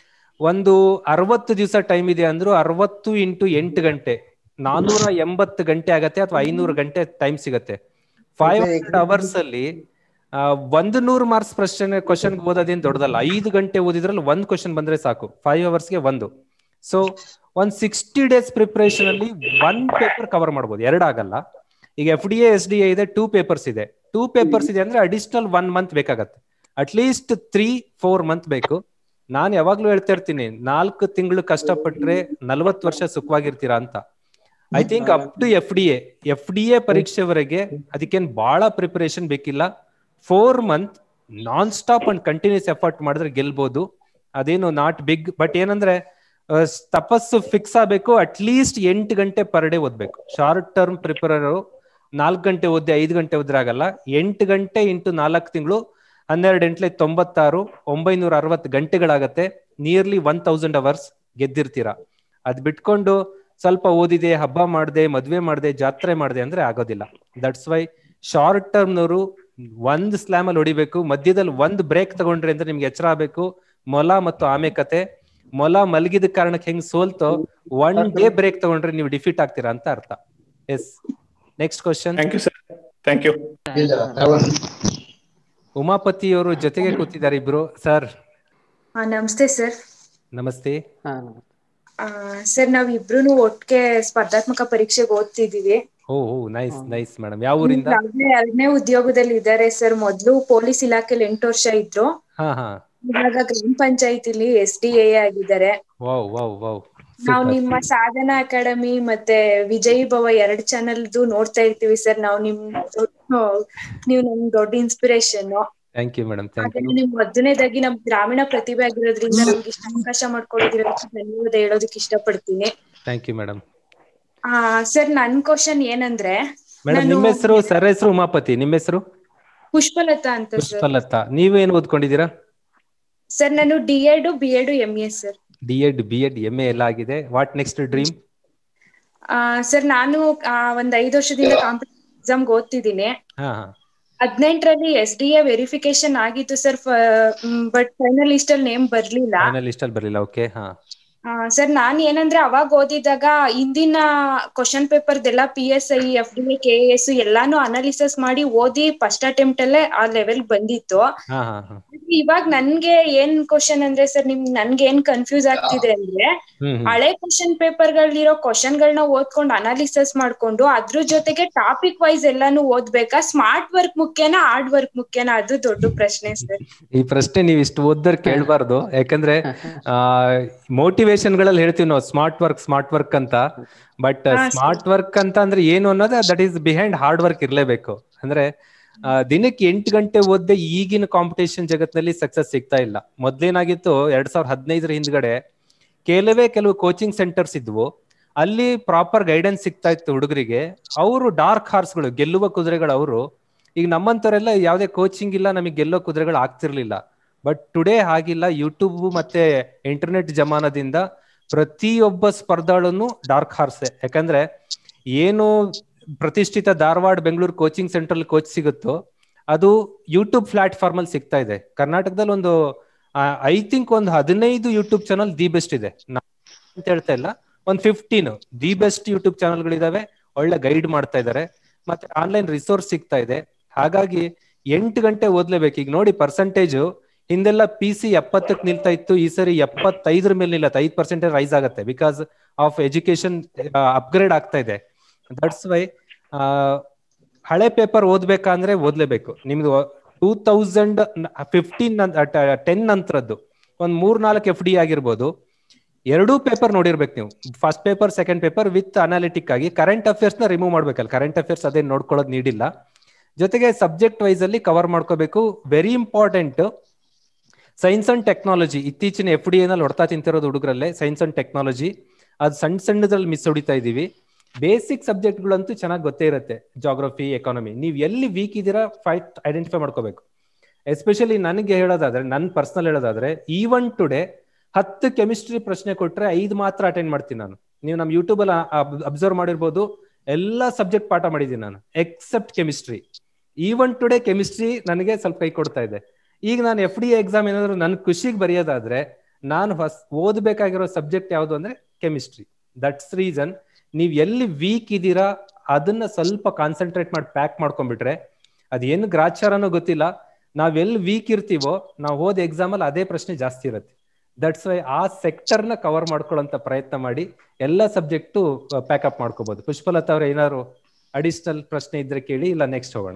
ಒಂದು ಅರವತ್ತು ದಿವಸ ಟೈಮ್ ಇದೆ ಅಂದ್ರೂ ಅರವತ್ತು ಇಂಟು ಎಂಟು ಗಂಟೆ ನಾನೂರ ಎಂಬತ್ತು ಗಂಟೆ ಆಗತ್ತೆ ಅಥವಾ ಐನೂರು ಗಂಟೆ ಟೈಮ್ ಸಿಗತ್ತೆ ಫೈವ್ ಹಂಡ್ರೆಡ್ ಅವರ್ಸ್ ಅಲ್ಲಿ ಆ, ಒಂದು ನೂರು ಮಾರ್ಕ್ಸ್ ಪ್ರಶ್ನೆ ಕ್ವಶನ್ ಓದೋದೇನು ದೊಡ್ಡದಲ್ಲ ಐದು ಗಂಟೆ ಓದಿದ್ರಲ್ಲಿ ಒಂದ್ ಕ್ವಶನ್ ಬಂದ್ರೆ ಸಾಕು ಫೈವ್ ಅವರ್ಸ್ಗೆ ಒಂದು ಸೊ ಒಂದ್ ಸಿಕ್ಸ್ಟಿ ಡೇಸ್ ಪ್ರಿಪರೇಷನ್ ಅಲ್ಲಿ ಒನ್ ಪೇಪರ್ ಕವರ್ ಮಾಡ್ಬೋದು ಎರಡಾಗಲ್ಲ ಈಗ F D S D A ಇದೆ ಟೂ ಪೇಪರ್ಸ್ ಇದೆ ಟೂ ಪೇಪರ್ಸ್ ಇದೆ ಅಂದ್ರೆ ಅಡಿಷನಲ್ ಒನ್ ಮಂತ್ ಬೇಕಾಗತ್ತೆ ಅಟ್ಲೀಸ್ಟ್ ತ್ರೀ ಫೋರ್ ಮಂತ್ ಬೇಕು ನಾನು ಯಾವಾಗ್ಲೂ ಹೇಳ್ತಾ ಇರ್ತೀನಿ ನಾಲ್ಕು ತಿಂಗಳು ಕಷ್ಟಪಟ್ರೆ ನಲ್ವತ್ತು ವರ್ಷ ಸುಖವಾಗಿರ್ತೀರಾ ಅಂತ I think up to F D A F D A ಪರೀಕ್ಷೆವರೆಗೆ ಅದಕ್ಕೇನ್ ಬಹಳ ಪ್ರಿಪರೇಷನ್ ಬೇಕಿಲ್ಲ four month non stop and continuous effort ಮಾಡಿದ್ರೆ ಗೆಲ್ಬಹುದು ಅದೇನು ನಾಟ್ ಬಿಗ್ ಬಟ್ ಏನಂದ್ರೆ ಆ, ತಪಸ್ಸು ಫಿಕ್ಸ್ ಆಗ್ಬೇಕು ಅಟ್ ಲೀಸ್ಟ್ ಎಂಟು ಗಂಟೆ ಪರ್ ಡೇ ಓದ್ಬೇಕು ಶಾರ್ಟ್ ಟರ್ಮ್ ಪ್ರಿಪೇರರು ನಾಲ್ಕು ಗಂಟೆ ಓದಿ ಐದು ಗಂಟೆ ಓದ್ರೆ ಆಗಲ್ಲ ಎಂಟು ಗಂಟೆ ಇಂಟು ನಾಲ್ಕು ತಿಂಗಳು ಹನ್ನೆರಡು ಎಂಟ್ಲೆ ತೊಂಬತ್ತಾರು ಒಂಬೈನೂರ ಅರವತ್ತು ಗಂಟೆಗಳಾಗತ್ತೆ ನಿಯರ್ಲಿ ಒನ್ ತೌಸಂಡ್ ಅವರ್ಸ್ ಗೆದ್ದಿರ್ತೀರಾ ಅದ್ ಬಿಟ್ಕೊಂಡು ಸ್ವಲ್ಪ ಓದಿದೆ ಹಬ್ಬ ಮಾಡ್ದೆ ಮದ್ವೆ ಮಾಡ್ದೆ ಜಾತ್ರೆ ಮಾಡ್ದೆ ಅಂದ್ರೆ ಆಗೋದಿಲ್ಲ ದಟ್ಸ್ ವೈ ಶಾರ್ಟ್ ಟರ್ಮ್ನವರು ಒಂದ್ ಸ್ಲಾಮ್ ಅಲ್ಲಿ ಹೊಡಿಬೇಕು ಮಧ್ಯದಲ್ಲಿ ಒಂದ್ ಬ್ರೇಕ್ ತಗೊಂಡ್ರಿ ಅಂದ್ರೆ ನಿಮ್ಗೆ ಎಚ್ಚರ ಆಗ್ಬೇಕು ಮೊಲ ಮತ್ತು ಆಮೆ ಕತೆ ಮೊಲ ಮಲಗಿದ ಕಾರಣಕ್ಕೆ ಹೆಂಗ್ ಸೋಲ್ತೋ ಒನ್ ಡೇ ಬ್ರೇಕ್ ತಗೊಂಡ್ರೆ ನೀವು ಡಿಫೀಟ್ ಆಗ್ತೀರಾ ಅಂತ ಅರ್ಥ yes next question thank you sir thank you Umapathi ಅವರು ಜೊತೆಗೆ ಕೂತಿದ್ದಾರೆ ಇಬ್ರು ಸರ್ ಹಾ ನಮಸ್ತೆ ಸರ್ ನಮಸ್ತೆ ಹಾ ಸರ್ ನಾವ್ ಇಬ್ರು ಒಟ್ಟಿಗೆ ಸ್ಪರ್ಧಾತ್ಮಕ ಪರೀಕ್ಷೆಗೆ ಓದ್ತಿದೀವಿ oh oh nice nice madam ಯಾವ ಊರಿಂದ ಈಗಾಗ್ಲೇ ಎರಡನೇ ಉದ್ಯೋಗದಲ್ಲಿ ಇದ್ದಾರೆ ಸರ್ ಮೊದ್ಲು ಪೊಲೀಸ್ ಇಲಾಖೆಲಿ ಎಂಟು ವರ್ಷ ಇದ್ರು ಹಾ ಹಾ ಇವಾಗ ಗ್ರಾಮ ಪಂಚಾಯತಿಲಿ ಎಸ್ ಡಿ ಎ ಆಗಿದ್ದಾರೆ ವಾವ್ ವಾವ್ ವಾವ್ ನಾವು ನಿಮ್ಮ ಸಾಧನಾ ಅಕಾಡೆಮಿ ಮತ್ತೆ ವಿಜಯ್ ಭವ ಎರಡ್ ಚಾನೆಲ್ದು ನೋಡ್ತಾ ಇರ್ತೀವಿ ಸರ್ ನಾವು ನಿಮ್ ದೊಡ್ಡ- ನೀವು ನಮ್ ದೊಡ್ಡ inspiration thank you madam thank you ಹಾಗೆ ನಿಮ್ ಮೊದಲನೇದಾಗಿ ನಮ್ ಗ್ರಾಮೀಣ ಪ್ರತಿಭೆ ಆಗಿರೋದ್ರಿಂದ ನಮ್ಗೆ ಇಷ್ಟ ಅವಕಾಶ ಮಾಡ್ಕೊಡೋದಿರೋದಕ್ಕೆ ಧನ್ಯವಾದ ಹೇಳೋದಕ್ಕೆ ಇಷ್ಟಪಡ್ತೀನಿ ಥ್ಯಾಂಕ್ ಯು ಮೇಡಮ್ ಆ ಸರ್ ನನ್ ಕ್ವಶನ್ ಏನಂದ್ರೆ ಮೇಡಮ್ ನಾನು- ನಿಮ್ಮ ಹೆಸರು ಸರ್ ಹೆಸರು ಉಮಾಪತಿ ನಿಮ್ಮ ಹೆಸರು ಪುಷ್ಪಲತಾ ಅಂತ ಸರ್ ಪುಷ್ಪಲತಾ ನೀವೇನು ಓದ್ಕೊಂಡಿದ್ದೀರಾ ಸರ್ ನಾನು D Ed B Ed M A sir D Ed B Ed M A ಎಲ್ಲ ಆಗಿದೆ ವಾಟ್ ನೆಕ್ಸ್ಟ್ ಡ್ರೀಮ್ ಸರ್ ನಾನು ಆ, ಒಂದ್ ಐದು ವರ್ಷದಿಂದ ಕಾಂಪಿಟೇಟಿವ್ ಎಕ್ಸಾಮ್ಗೆ ಓದ್ತಿದ್ದೀನಿ ಹಾ ಹಾ ಹದಿನೆಂಟರಲ್ಲಿ ಎಸ್ ಡಿ ಎ ವೆರಿಫಿಕೇಶನ್ ಆಗಿತ್ತು ಸರ್ ಬಟ್ ಫೈನಲ್ ಲಿಸ್ಟ್ ಅಲ್ಲಿ ನೇಮ್ ಬರ್ಲಿಲ್ಲ ಫೈನಲ್ ಲಿಸ್ಟ್ ಅಲ್ಲಿ ಬರಲಿಲ್ಲ ಓಕೆ ಹಾ ಸರ್ ನಾನ್ ಏನಂದ್ರೆ ಅವಾಗ ಓದಿದಾಗ ಹಿಂದಿನ ಕ್ವಶನ್ ಪೇಪರ್ದೆಲ್ಲ P S I F D A K S ಎಲ್ಲಾನು ಅನಾಲಿಸಿಸ್ ಮಾಡಿ ಓದಿ ಫಸ್ಟ್ ಅಟೆಂಪ್ಟ್ ಅಲ್ಲೇ ಆ ಲೆವೆಲ್ ಬಂದಿತ್ತು ಹಾ ಹಾ ಹಾ ಇವಾಗ ನನ್ಗೆ ಏನ್ ಕ್ವಶನ್ ಅಂದ್ರೆ ಸರ್ ನಿಮ್ ನನ್ಗೆ ಏನ್ ಕನ್ಫ್ಯೂಸ್ ಆಗ್ತಿದೆ ಅಂದ್ರೆ ಹ್ಮ್ ಹ್ಮ್ ಹಳೆ ಕ್ವಶನ್ ಪೇಪರ್ ಗಳಿರೋ ಕ್ವಶನ್ ಗಳನ್ನ ಓದ್ಕೊಂಡು ಅನಾಲಿಸಿಸ್ ಮಾಡ್ಕೊಂಡು ಅದ್ರ ಜೊತೆಗೆ ಟಾಪಿಕ್ ವೈಸ್ ಎಲ್ಲಾನು ಓದ್ಬೇಕಾ ಸ್ಮಾರ್ಟ್ ವರ್ಕ್ ಮುಖ್ಯನಾ ಹಾರ್ಡ್ ವರ್ಕ್ ಮುಖ್ಯನಾ ಅದು ದೊಡ್ಡ ಪ್ರಶ್ನೆ ಸರ್ ಈ ಪ್ರಶ್ನೆ ನೀವು ಇಷ್ಟು ಓದ್ದರ್ ಕೇಳಬಾರ್ದು ಯಾಕಂದ್ರೆ ಮೋಟಿವೇಶನ್ ಗಳಲ್ಲಿ ಹೇಳ್ತೀವಿ ನಾವು ಸ್ಮಾರ್ಟ್ ವರ್ಕ್ ಸ್ಮಾರ್ಟ್ ವರ್ಕ್ ಅಂತ ಬಟ್ ಹಾ, sir. ಸ್ಮಾರ್ಟ್ ವರ್ಕ್ ಅಂತ ಅಂದ್ರೆ ಏನು ಅನ್ನೋದು that is behind hard work ಇರ್ಲೇಬೇಕು ಅಂದ್ರೆ ಆ, ದಿನಕ್ಕೆ ಎಂಟು ಗಂಟೆ ಓದ್ದೆ ಈಗಿನ ಕಾಂಪಿಟೇಷನ್ ಜಗತ್ತಿನಲ್ಲಿ ಸಕ್ಸಸ್ ಸಿಗ್ತಾ ಇಲ್ಲ ಮೊದ್ಲೇನಾಗಿತ್ತು ಎರಡ್ ಸಾವಿರದ ಹದಿನೈದರ ಹಿಂದ್ಗಡೆ ಕೆಲವೇ ಕೆಲವು ಕೋಚಿಂಗ್ ಸೆಂಟರ್ಸ್ ಇದ್ವು ಅಲ್ಲಿ ಪ್ರಾಪರ್ ಗೈಡೆನ್ಸ್ ಸಿಗ್ತಾ ಇತ್ತು ಹುಡುಗರಿಗೆ ಅವರು ಡಾರ್ಕ್ ಹಾರ್ಸ್ಗಳು ಗೆಲ್ಲುವ ಕುದುರೆಗಳು ಅವರು ಈಗ ನಮ್ಮಂತವರೆಲ್ಲ ಯಾವುದೇ ಕೋಚಿಂಗ್ ಇಲ್ಲ ನಮಗೆ ಗೆಲ್ಲೋ ಕುದುರೆಗಳು ಆಗ್ತಿರ್ಲಿಲ್ಲ ಬಟ್ ಟುಡೇ ಹಾಗಿಲ್ಲ ಯೂಟ್ಯೂಬ್ ಮತ್ತೆ ಇಂಟರ್ನೆಟ್ ಜಮಾನದಿಂದ ಪ್ರತಿಯೊಬ್ಬ ಸ್ಪರ್ಧಾಳುನು ಡಾರ್ಕ್ ಹಾರ್ಸೆ ಯಾಕಂದ್ರೆ ಏನು ಪ್ರತಿಷ್ಠಿತ Dharwad Bengaluru coaching centre coach ಸಿಗುತ್ತೋ ಅದು ಯೂಟ್ಯೂಬ್ ಪ್ಲಾಟ್ಫಾರ್ಮ್ ಅಲ್ಲಿ ಸಿಗ್ತಾ ಇದೆ ಕರ್ನಾಟಕದಲ್ಲಿ ಒಂದು ಐ ಥಿಂಕ್ ಒಂದು ಹದಿನೈದು ಯೂಟ್ಯೂಬ್ ಚಾನಲ್ ದಿ ಬೆಸ್ಟ್ ಇದೆ ನಾನ್ ಅಂತ ಹೇಳ್ತಾ ಇಲ್ಲ ಒಂದ್ ಫಿಫ್ಟೀನ್ ದಿ ಬೆಸ್ಟ್ ಯೂಟ್ಯೂಬ್ ಚಾನಲ್ಗಳಿದಾವೆ ಒಳ್ಳೆ ಗೈಡ್ ಮಾಡ್ತಾ ಇದ್ದಾರೆ ಮತ್ತೆ ಆನ್ಲೈನ್ ರಿಸೋರ್ಸ್ ಸಿಗ್ತಾ ಇದೆ ಹಾಗಾಗಿ ಎಂಟು ಗಂಟೆ ಓದ್ಲೇಬೇಕು ಈಗ ನೋಡಿ ಪರ್ಸೆಂಟೇಜ್ ಹಿಂದೆಲ್ಲ ಪಿ ಸಿ ಎಪ್ಪತ್ತಕ್ಕೆ ನಿಲ್ತಾ ಇತ್ತು ಈ ಸರಿ ಎಪ್ಪತ್ತೈದರ ಮೇಲೆ ನಿಲ್ಲತ್ತೆ ಐದು ಪರ್ಸೆಂಟೇಜ್ ರೈಸ್ ಆಗುತ್ತೆ ಬಿಕಾಸ್ ಆಫ್ ಎಜುಕೇಶನ್ ಅಪ್ಗ್ರೇಡ್ ಆಗ್ತಾ ಇದೆ ದಟ್ಸ್ ವೈ ಹಳೆ ಪೇಪರ್ ಓದ್ಬೇಕಂದ್ರೆ ಓದ್ಲೇಬೇಕು ನಿಮ್ದು ಟೂ ತೌಸಂಡ್ ಫಿಫ್ಟೀನ್ ಟೆನ್ ನಂತರದ್ದು ಒಂದ್ ಮೂರ್ ನಾಲ್ಕು ಎಫ್ ಡಿ ಆಗಿರ್ಬೋದು ಎರಡೂ ಪೇಪರ್ ನೋಡಿರ್ಬೇಕು ನೀವು first paper second paper with analytic ಆಗಿ ಕರೆಂಟ್ ಅಫೇರ್ಸ್ ನ ರಿಮೂವ್ ಮಾಡ್ಬೇಕಲ್ಲ ಕರೆಂಟ್ ಅಫೇರ್ಸ್ ಅದೇ ನೋಡ್ಕೊಳ್ಳೋದು ನೀಡಿಲ್ಲ ಜೊತೆಗೆ ಸಬ್ಜೆಕ್ಟ್ ವೈಸ್ ಅಲ್ಲಿ ಕವರ್ ಮಾಡ್ಕೋಬೇಕು very important science and technology ಇತ್ತೀಚಿನ ಎಫ್ ಡಿ ಎನಲ್ಲಿ ಹೊಡ್ತಾ ತಿಂತಿರೋದು ಹುಡುಗರಲ್ಲೇ ಸೈನ್ಸ್ ಅಂಡ್ ಟೆಕ್ನಾಲಜಿ ಅದು ಸಣ್ಣ ಸಣ್ಣದ್ರಲ್ಲಿ ಮಿಸ್ ಹೊಡಿತಾ ಇದೀವಿ ಬೇಸಿಕ್ ಸಬ್ಜೆಕ್ಟ್ಗಳಂತೂ ಚೆನ್ನಾಗಿ ಗೊತ್ತೇ ಇರುತ್ತೆ ಜಾಗ್ರಫಿ ಎಕಾನಮಿ ನೀವು ಎಲ್ಲಿ ವೀಕ್ ಇದ್ದೀರಾ ಫೈಟ್ ಐಡೆಂಟಿಫೈ ಮಾಡ್ಕೋಬೇಕು ಎಸ್ಪೆಷಲಿ ನನಗೆ ಹೇಳೋದಾದ್ರೆ ನನ್ನ ಪರ್ಸನಲ್ ಹೇಳೋದಾದ್ರೆ ಈವನ್ ಟುಡೇ ಹತ್ತು ಕೆಮಿಸ್ಟ್ರಿ ಪ್ರಶ್ನೆ ಕೊಟ್ರೆ ಐದು ಮಾತ್ರ ಅಟೆಂಡ್ ಮಾಡ್ತೀನಿ ನಾನು ನೀವು ನಮ್ಮ ಯೂಟ್ಯೂಬ್ ಅಲ್ಲಿ ಅಬ್ಸರ್ವ್ ಮಾಡಿರ್ಬೋದು ಎಲ್ಲಾ ಸಬ್ಜೆಕ್ಟ್ ಪಾಠ ಮಾಡಿದ್ದೀನಿ ನಾನು except chemistry even today chemistry ನನಗೆ ಸ್ವಲ್ಪ ಕೈ ಕೊಡ್ತಾ ಇದೆ ಈಗ ನಾನು ಎಫ್ ಡಿ ಎಕ್ಸಾಮ್ ಏನಾದ್ರು ನನ್ ಖುಷಿಗೆ ಬರೆಯೋದಾದ್ರೆ ನಾನು ಹೊಸ ಓದ್ಬೇಕಾಗಿರೋ ಸಬ್ಜೆಕ್ಟ್ ಯಾವುದು ಅಂದ್ರೆ ಕೆಮಿಸ್ಟ್ರಿ ದಟ್ಸ್ ರೀಸನ್ ನೀವ್ ಎಲ್ಲಿ ವೀಕ್ ಇದ್ದೀರಾ ಅದನ್ನ ಸ್ವಲ್ಪ ಕಾನ್ಸಂಟ್ರೇಟ್ ಮಾಡಿ ಪ್ಯಾಕ್ ಮಾಡ್ಕೊಂಡ್ಬಿಟ್ರೆ ಅದೇನು ಗ್ರಾಚಾರನೋ ಗೊತ್ತಿಲ್ಲ ನಾವ್ ಎಲ್ಲಿ ವೀಕ್ ಇರ್ತೀವೋ ನಾವು ಹೋದ ಎಕ್ಸಾಮ್ ಅಲ್ಲಿ ಅದೇ ಪ್ರಶ್ನೆ ಜಾಸ್ತಿ ಇರುತ್ತೆ ದಟ್ಸ್ ವೈ ಆ ಸೆಕ್ಟರ್ ನ ಕವರ್ ಮಾಡ್ಕೊಳ್ಳೋಂತ ಪ್ರಯತ್ನ ಮಾಡಿ ಎಲ್ಲಾ ಸಬ್ಜೆಕ್ಟು ಪ್ಯಾಕಪ್ ಮಾಡ್ಕೋಬಹುದು ಪುಷ್ಪಲತಾ ಅವ್ರ ಏನಾದ್ರು ಅಡಿಷನಲ್ ಪ್ರಶ್ನೆ ಇದ್ರೆ ಕೇಳಿ ಇಲ್ಲ ನೆಕ್ಸ್ಟ್ ಹೋಗೋಣ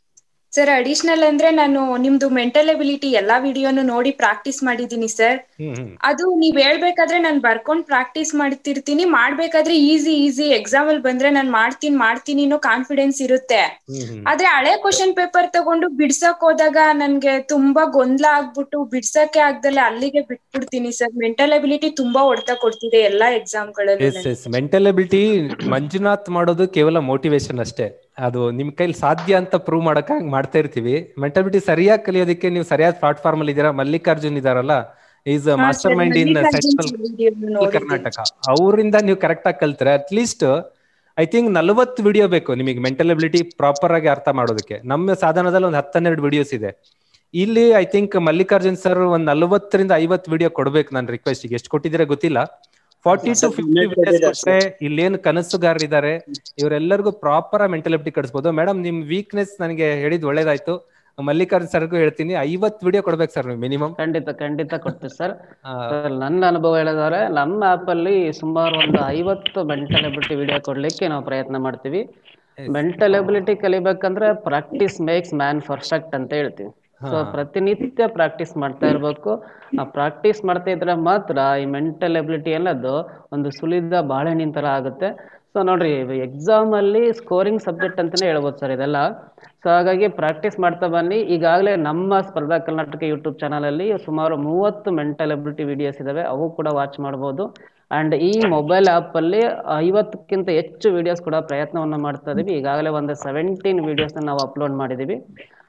ಸರ್ ಅಡಿಷನಲ್ ಅಂದ್ರೆ ನಾನು ನಿಮ್ದು ಮೆಂಟಲ್ ಎಬಿಲಿಟಿ ಎಲ್ಲಾ ವಿಡಿಯೋನು ನೋಡಿ ಪ್ರಾಕ್ಟೀಸ್ ಮಾಡಿದೀನಿ ಸರ್ ಹ್ಮ್ ಹ್ಮ್ ಅದು ನೀವ್ ಹೇಳ್ಬೇಕಾದ್ರೆ ನಾನ್ ಬರ್ಕೊಂಡ್ ಪ್ರಾಕ್ಟೀಸ್ ಮಾಡ್ತಿರ್ತೀನಿ ಮಾಡ್ಬೇಕಾದ್ರೆ ಈಸಿ ಈಸಿ ಎಕ್ಸಾಮ್ ಅಲ್ಲಿ ಬಂದ್ರೆ ನಾನ್ ಮಾಡ್ತೀನಿ ಮಾಡ್ತೀನಿ ಅನ್ನೋ ಕಾನ್ಫಿಡೆನ್ಸ್ ಇರುತ್ತೆ ಹ್ಮ್ ಹ್ಮ್ ಆದ್ರೆ ಹಳೆ ಕ್ವಶನ್ ಪೇಪರ್ ತಗೊಂಡು ಬಿಡ್ಸಕ್ ಹೋದಾಗ ನನ್ಗೆ ತುಂಬಾ ಗೊಂದಲ ಆಗ್ಬಿಟ್ಟು ಬಿಡ್ಸಕ್ಕೆ ಆಗ್ದಲೆ ಅಲ್ಲಿಗೆ ಬಿಟ್ಬಿಡ್ತೀನಿ ಸರ್ ಮೆಂಟಲ್ ಎಬಿಲಿಟಿ ತುಂಬಾ ಹೊಡ್ತಾ ಕೊಡ್ತಿದೆ ಎಲ್ಲಾ ಎಕ್ಸಾಮ್ ಗಳಲ್ಲೂ yes yes mental ability Manjunath ಮಾಡೋದು ಕೇವಲ ಮೋಟಿವೇಶನ್ ಅಷ್ಟೇ ಅದು ನಿಮ್ ಕೈಲಿ ಸಾಧ್ಯ ಅಂತ ಪ್ರೂವ್ ಮಾಡಕ್ ಹಂಗ್ ಮಾಡ್ತಾ ಇರ್ತೀವಿ ಮೆಂಟಲ್ ಎಬಿಲಿಟಿ ಸರಿಯಾಗಿ ಕಲಿಯೋದಕ್ಕೆ ನೀವು ಸರಿಯಾದ ಪ್ಲಾಟ್ಫಾರ್ಮ್ ಅಲ್ಲಿ ಇದೀರಾ ಮಲ್ಲಿಕಾರ್ಜುನ್ ಇದಾರಲ್ಲ is master mind in central Karnataka ಅವರಿಂದ ನೀವು ಕರೆಕ್ಟ್ ಆಗಿ ಕಲ್ತ್ರೆ ಅಟ್ ಲೀಸ್ಟ್ ಐ ಥಿಂಕ್ ನಲವತ್ತು ವಿಡಿಯೋ ಬೇಕು ನಿಮಗೆ ಮೆಂಟಲ್ ಎಬಿಲಿಟಿ ಪ್ರಾಪರ್ ಆಗಿ ಅರ್ಥ ಮಾಡೋದಕ್ಕೆ ನಮ್ಮ ಸಾಧನದಲ್ಲಿ ಒಂದು ಹತ್ತನ್ನೆರಡು ವಿಡಿಯೋಸ್ ಇದೆ ಇಲ್ಲಿ ಐ ಥಿಂಕ್ ಮಲ್ಲಿಕಾರ್ಜುನ್ ಸರ್ ಒಂದ್ ನಲವತ್ತರಿಂದ ಐವತ್ತು ವಿಡಿಯೋ ಕೊಡ್ಬೇಕು ನನ್ನ ರಿಕ್ವೆಸ್ಟ್ ಎಷ್ಟು ಕೊಟ್ಟಿದ್ದೀರಾ ಗೊತ್ತಿಲ್ಲ ಫಾರ್ಟಿ ಟು ಫಿಫ್ಟಿ ವಿಡಿಯೋಸ್ ಕೊಟ್ರೆ ಇಲ್ಲೇನು ಕನಸುಗಾರರಿದ್ದಾರೆ ಇವರೆಲ್ಲರಿಗೂ ಪ್ರಾಪರ್ ಮೆಂಟಲ್ ಎಬಿಲಿಟಿ ಕಡಿಸ್ಬೋದು ಮೇಡಮ್ ನಿಮ್ ವೀಕ್ನೆಸ್ ನನಗೆ ಹೇಳಿದ್ ಒಳ್ಳೇದಾಯ್ತು ಮಲ್ಲಿಕಾರ್ಜುನ್ ಸರ್ಗೂ ಹೇಳ್ತೀನಿ ಐವತ್ ವಿಡಿಯೋ ಕೊಡ್ಬೇಕು ಸರ್ ನೀವು ಮಿನಿಮಮ್ ಖಂಡಿತ ಖಂಡಿತ ಕೊಡ್ತೀವಿ ಸರ್ ಸರ್, ನನ್ನ ಅನುಭವ ಹೇಳಿದ್ರೆ ನಮ್ಮ ಆಪ್ ಅಲ್ಲಿ ಸುಮಾರು ಒಂದು ಐವತ್ತು ಮೆಂಟಲ್ ಎಬಿಲಿಟಿ ವಿಡಿಯೋ ಕೊಡ್ಲಿಕ್ಕೆ ನಾವು ಪ್ರಯತ್ನ ಮಾಡ್ತೀವಿ ಮೆಂಟಲ್ ಎಬಿಲಿಟಿ ಕಲಿಬೇಕಂದ್ರೆ ಪ್ರಾಕ್ಟೀಸ್ ಮೇಕ್ಸ್ ಮ್ಯಾನ್ ಪರ್ಫೆಕ್ಟ್ ಅಂತ ಹೇಳ್ತೀವಿ ಸೊ ಪ್ರತಿನಿತ್ಯ ಪ್ರಾಕ್ಟೀಸ್ ಮಾಡ್ತಾ ಇರ್ಬೇಕು ಆ ಪ್ರಾಕ್ಟೀಸ್ ಮಾಡ್ತಾ ಇದ್ರೆ ಮಾತ್ರ ಈ ಮೆಂಟಲ್ ಎಬಿಲಿಟಿ ಅನ್ನೋದು ಒಂದು ಸುಲಿದ ಬಾಳೆಹಣ್ಣಿನ ತರ ಆಗುತ್ತೆ ಸೊ ನೋಡ್ರಿ ಎಕ್ಸಾಮ್ ಅಲ್ಲಿ ಸ್ಕೋರಿಂಗ್ ಸಬ್ಜೆಕ್ಟ್ ಅಂತಾನೆ ಹೇಳ್ಬೋದು ಸರ್ ಇದೆಲ್ಲ ಸೊ ಹಾಗಾಗಿ ಪ್ರಾಕ್ಟೀಸ್ ಮಾಡ್ತಾ ಬನ್ನಿ ಈಗಾಗಲೇ ನಮ್ಮ ಸ್ಪರ್ಧಾ ಕರ್ನಾಟಕ ಯೂಟ್ಯೂಬ್ ಚಾನಲ್ ಅಲ್ಲಿ ಸುಮಾರು ಮೂವತ್ತು ಮೆಂಟಲ್ ಎಬಿಲಿಟಿ ವಿಡಿಯೋಸ್ ಇದಾವೆ ಅವು ಕೂಡ ವಾಚ್ ಮಾಡ್ಬೋದು ಅಂಡ್ ಈ ಮೊಬೈಲ್ ಆಪ್ ಅಲ್ಲಿ ಐವತ್ತಕ್ಕಿಂತ ಹೆಚ್ಚು ವಿಡಿಯೋಸ್ ಕೂಡ ಪ್ರಯತ್ನವನ್ನ ಮಾಡ್ತಾ ಇದೀವಿ ಈಗಾಗಲೇ ಒಂದು ಸೆವೆಂಟೀನ್ ವಿಡಿಯೋಸ್ ನಾವು ಅಪ್ಲೋಡ್ ಮಾಡಿದೀವಿ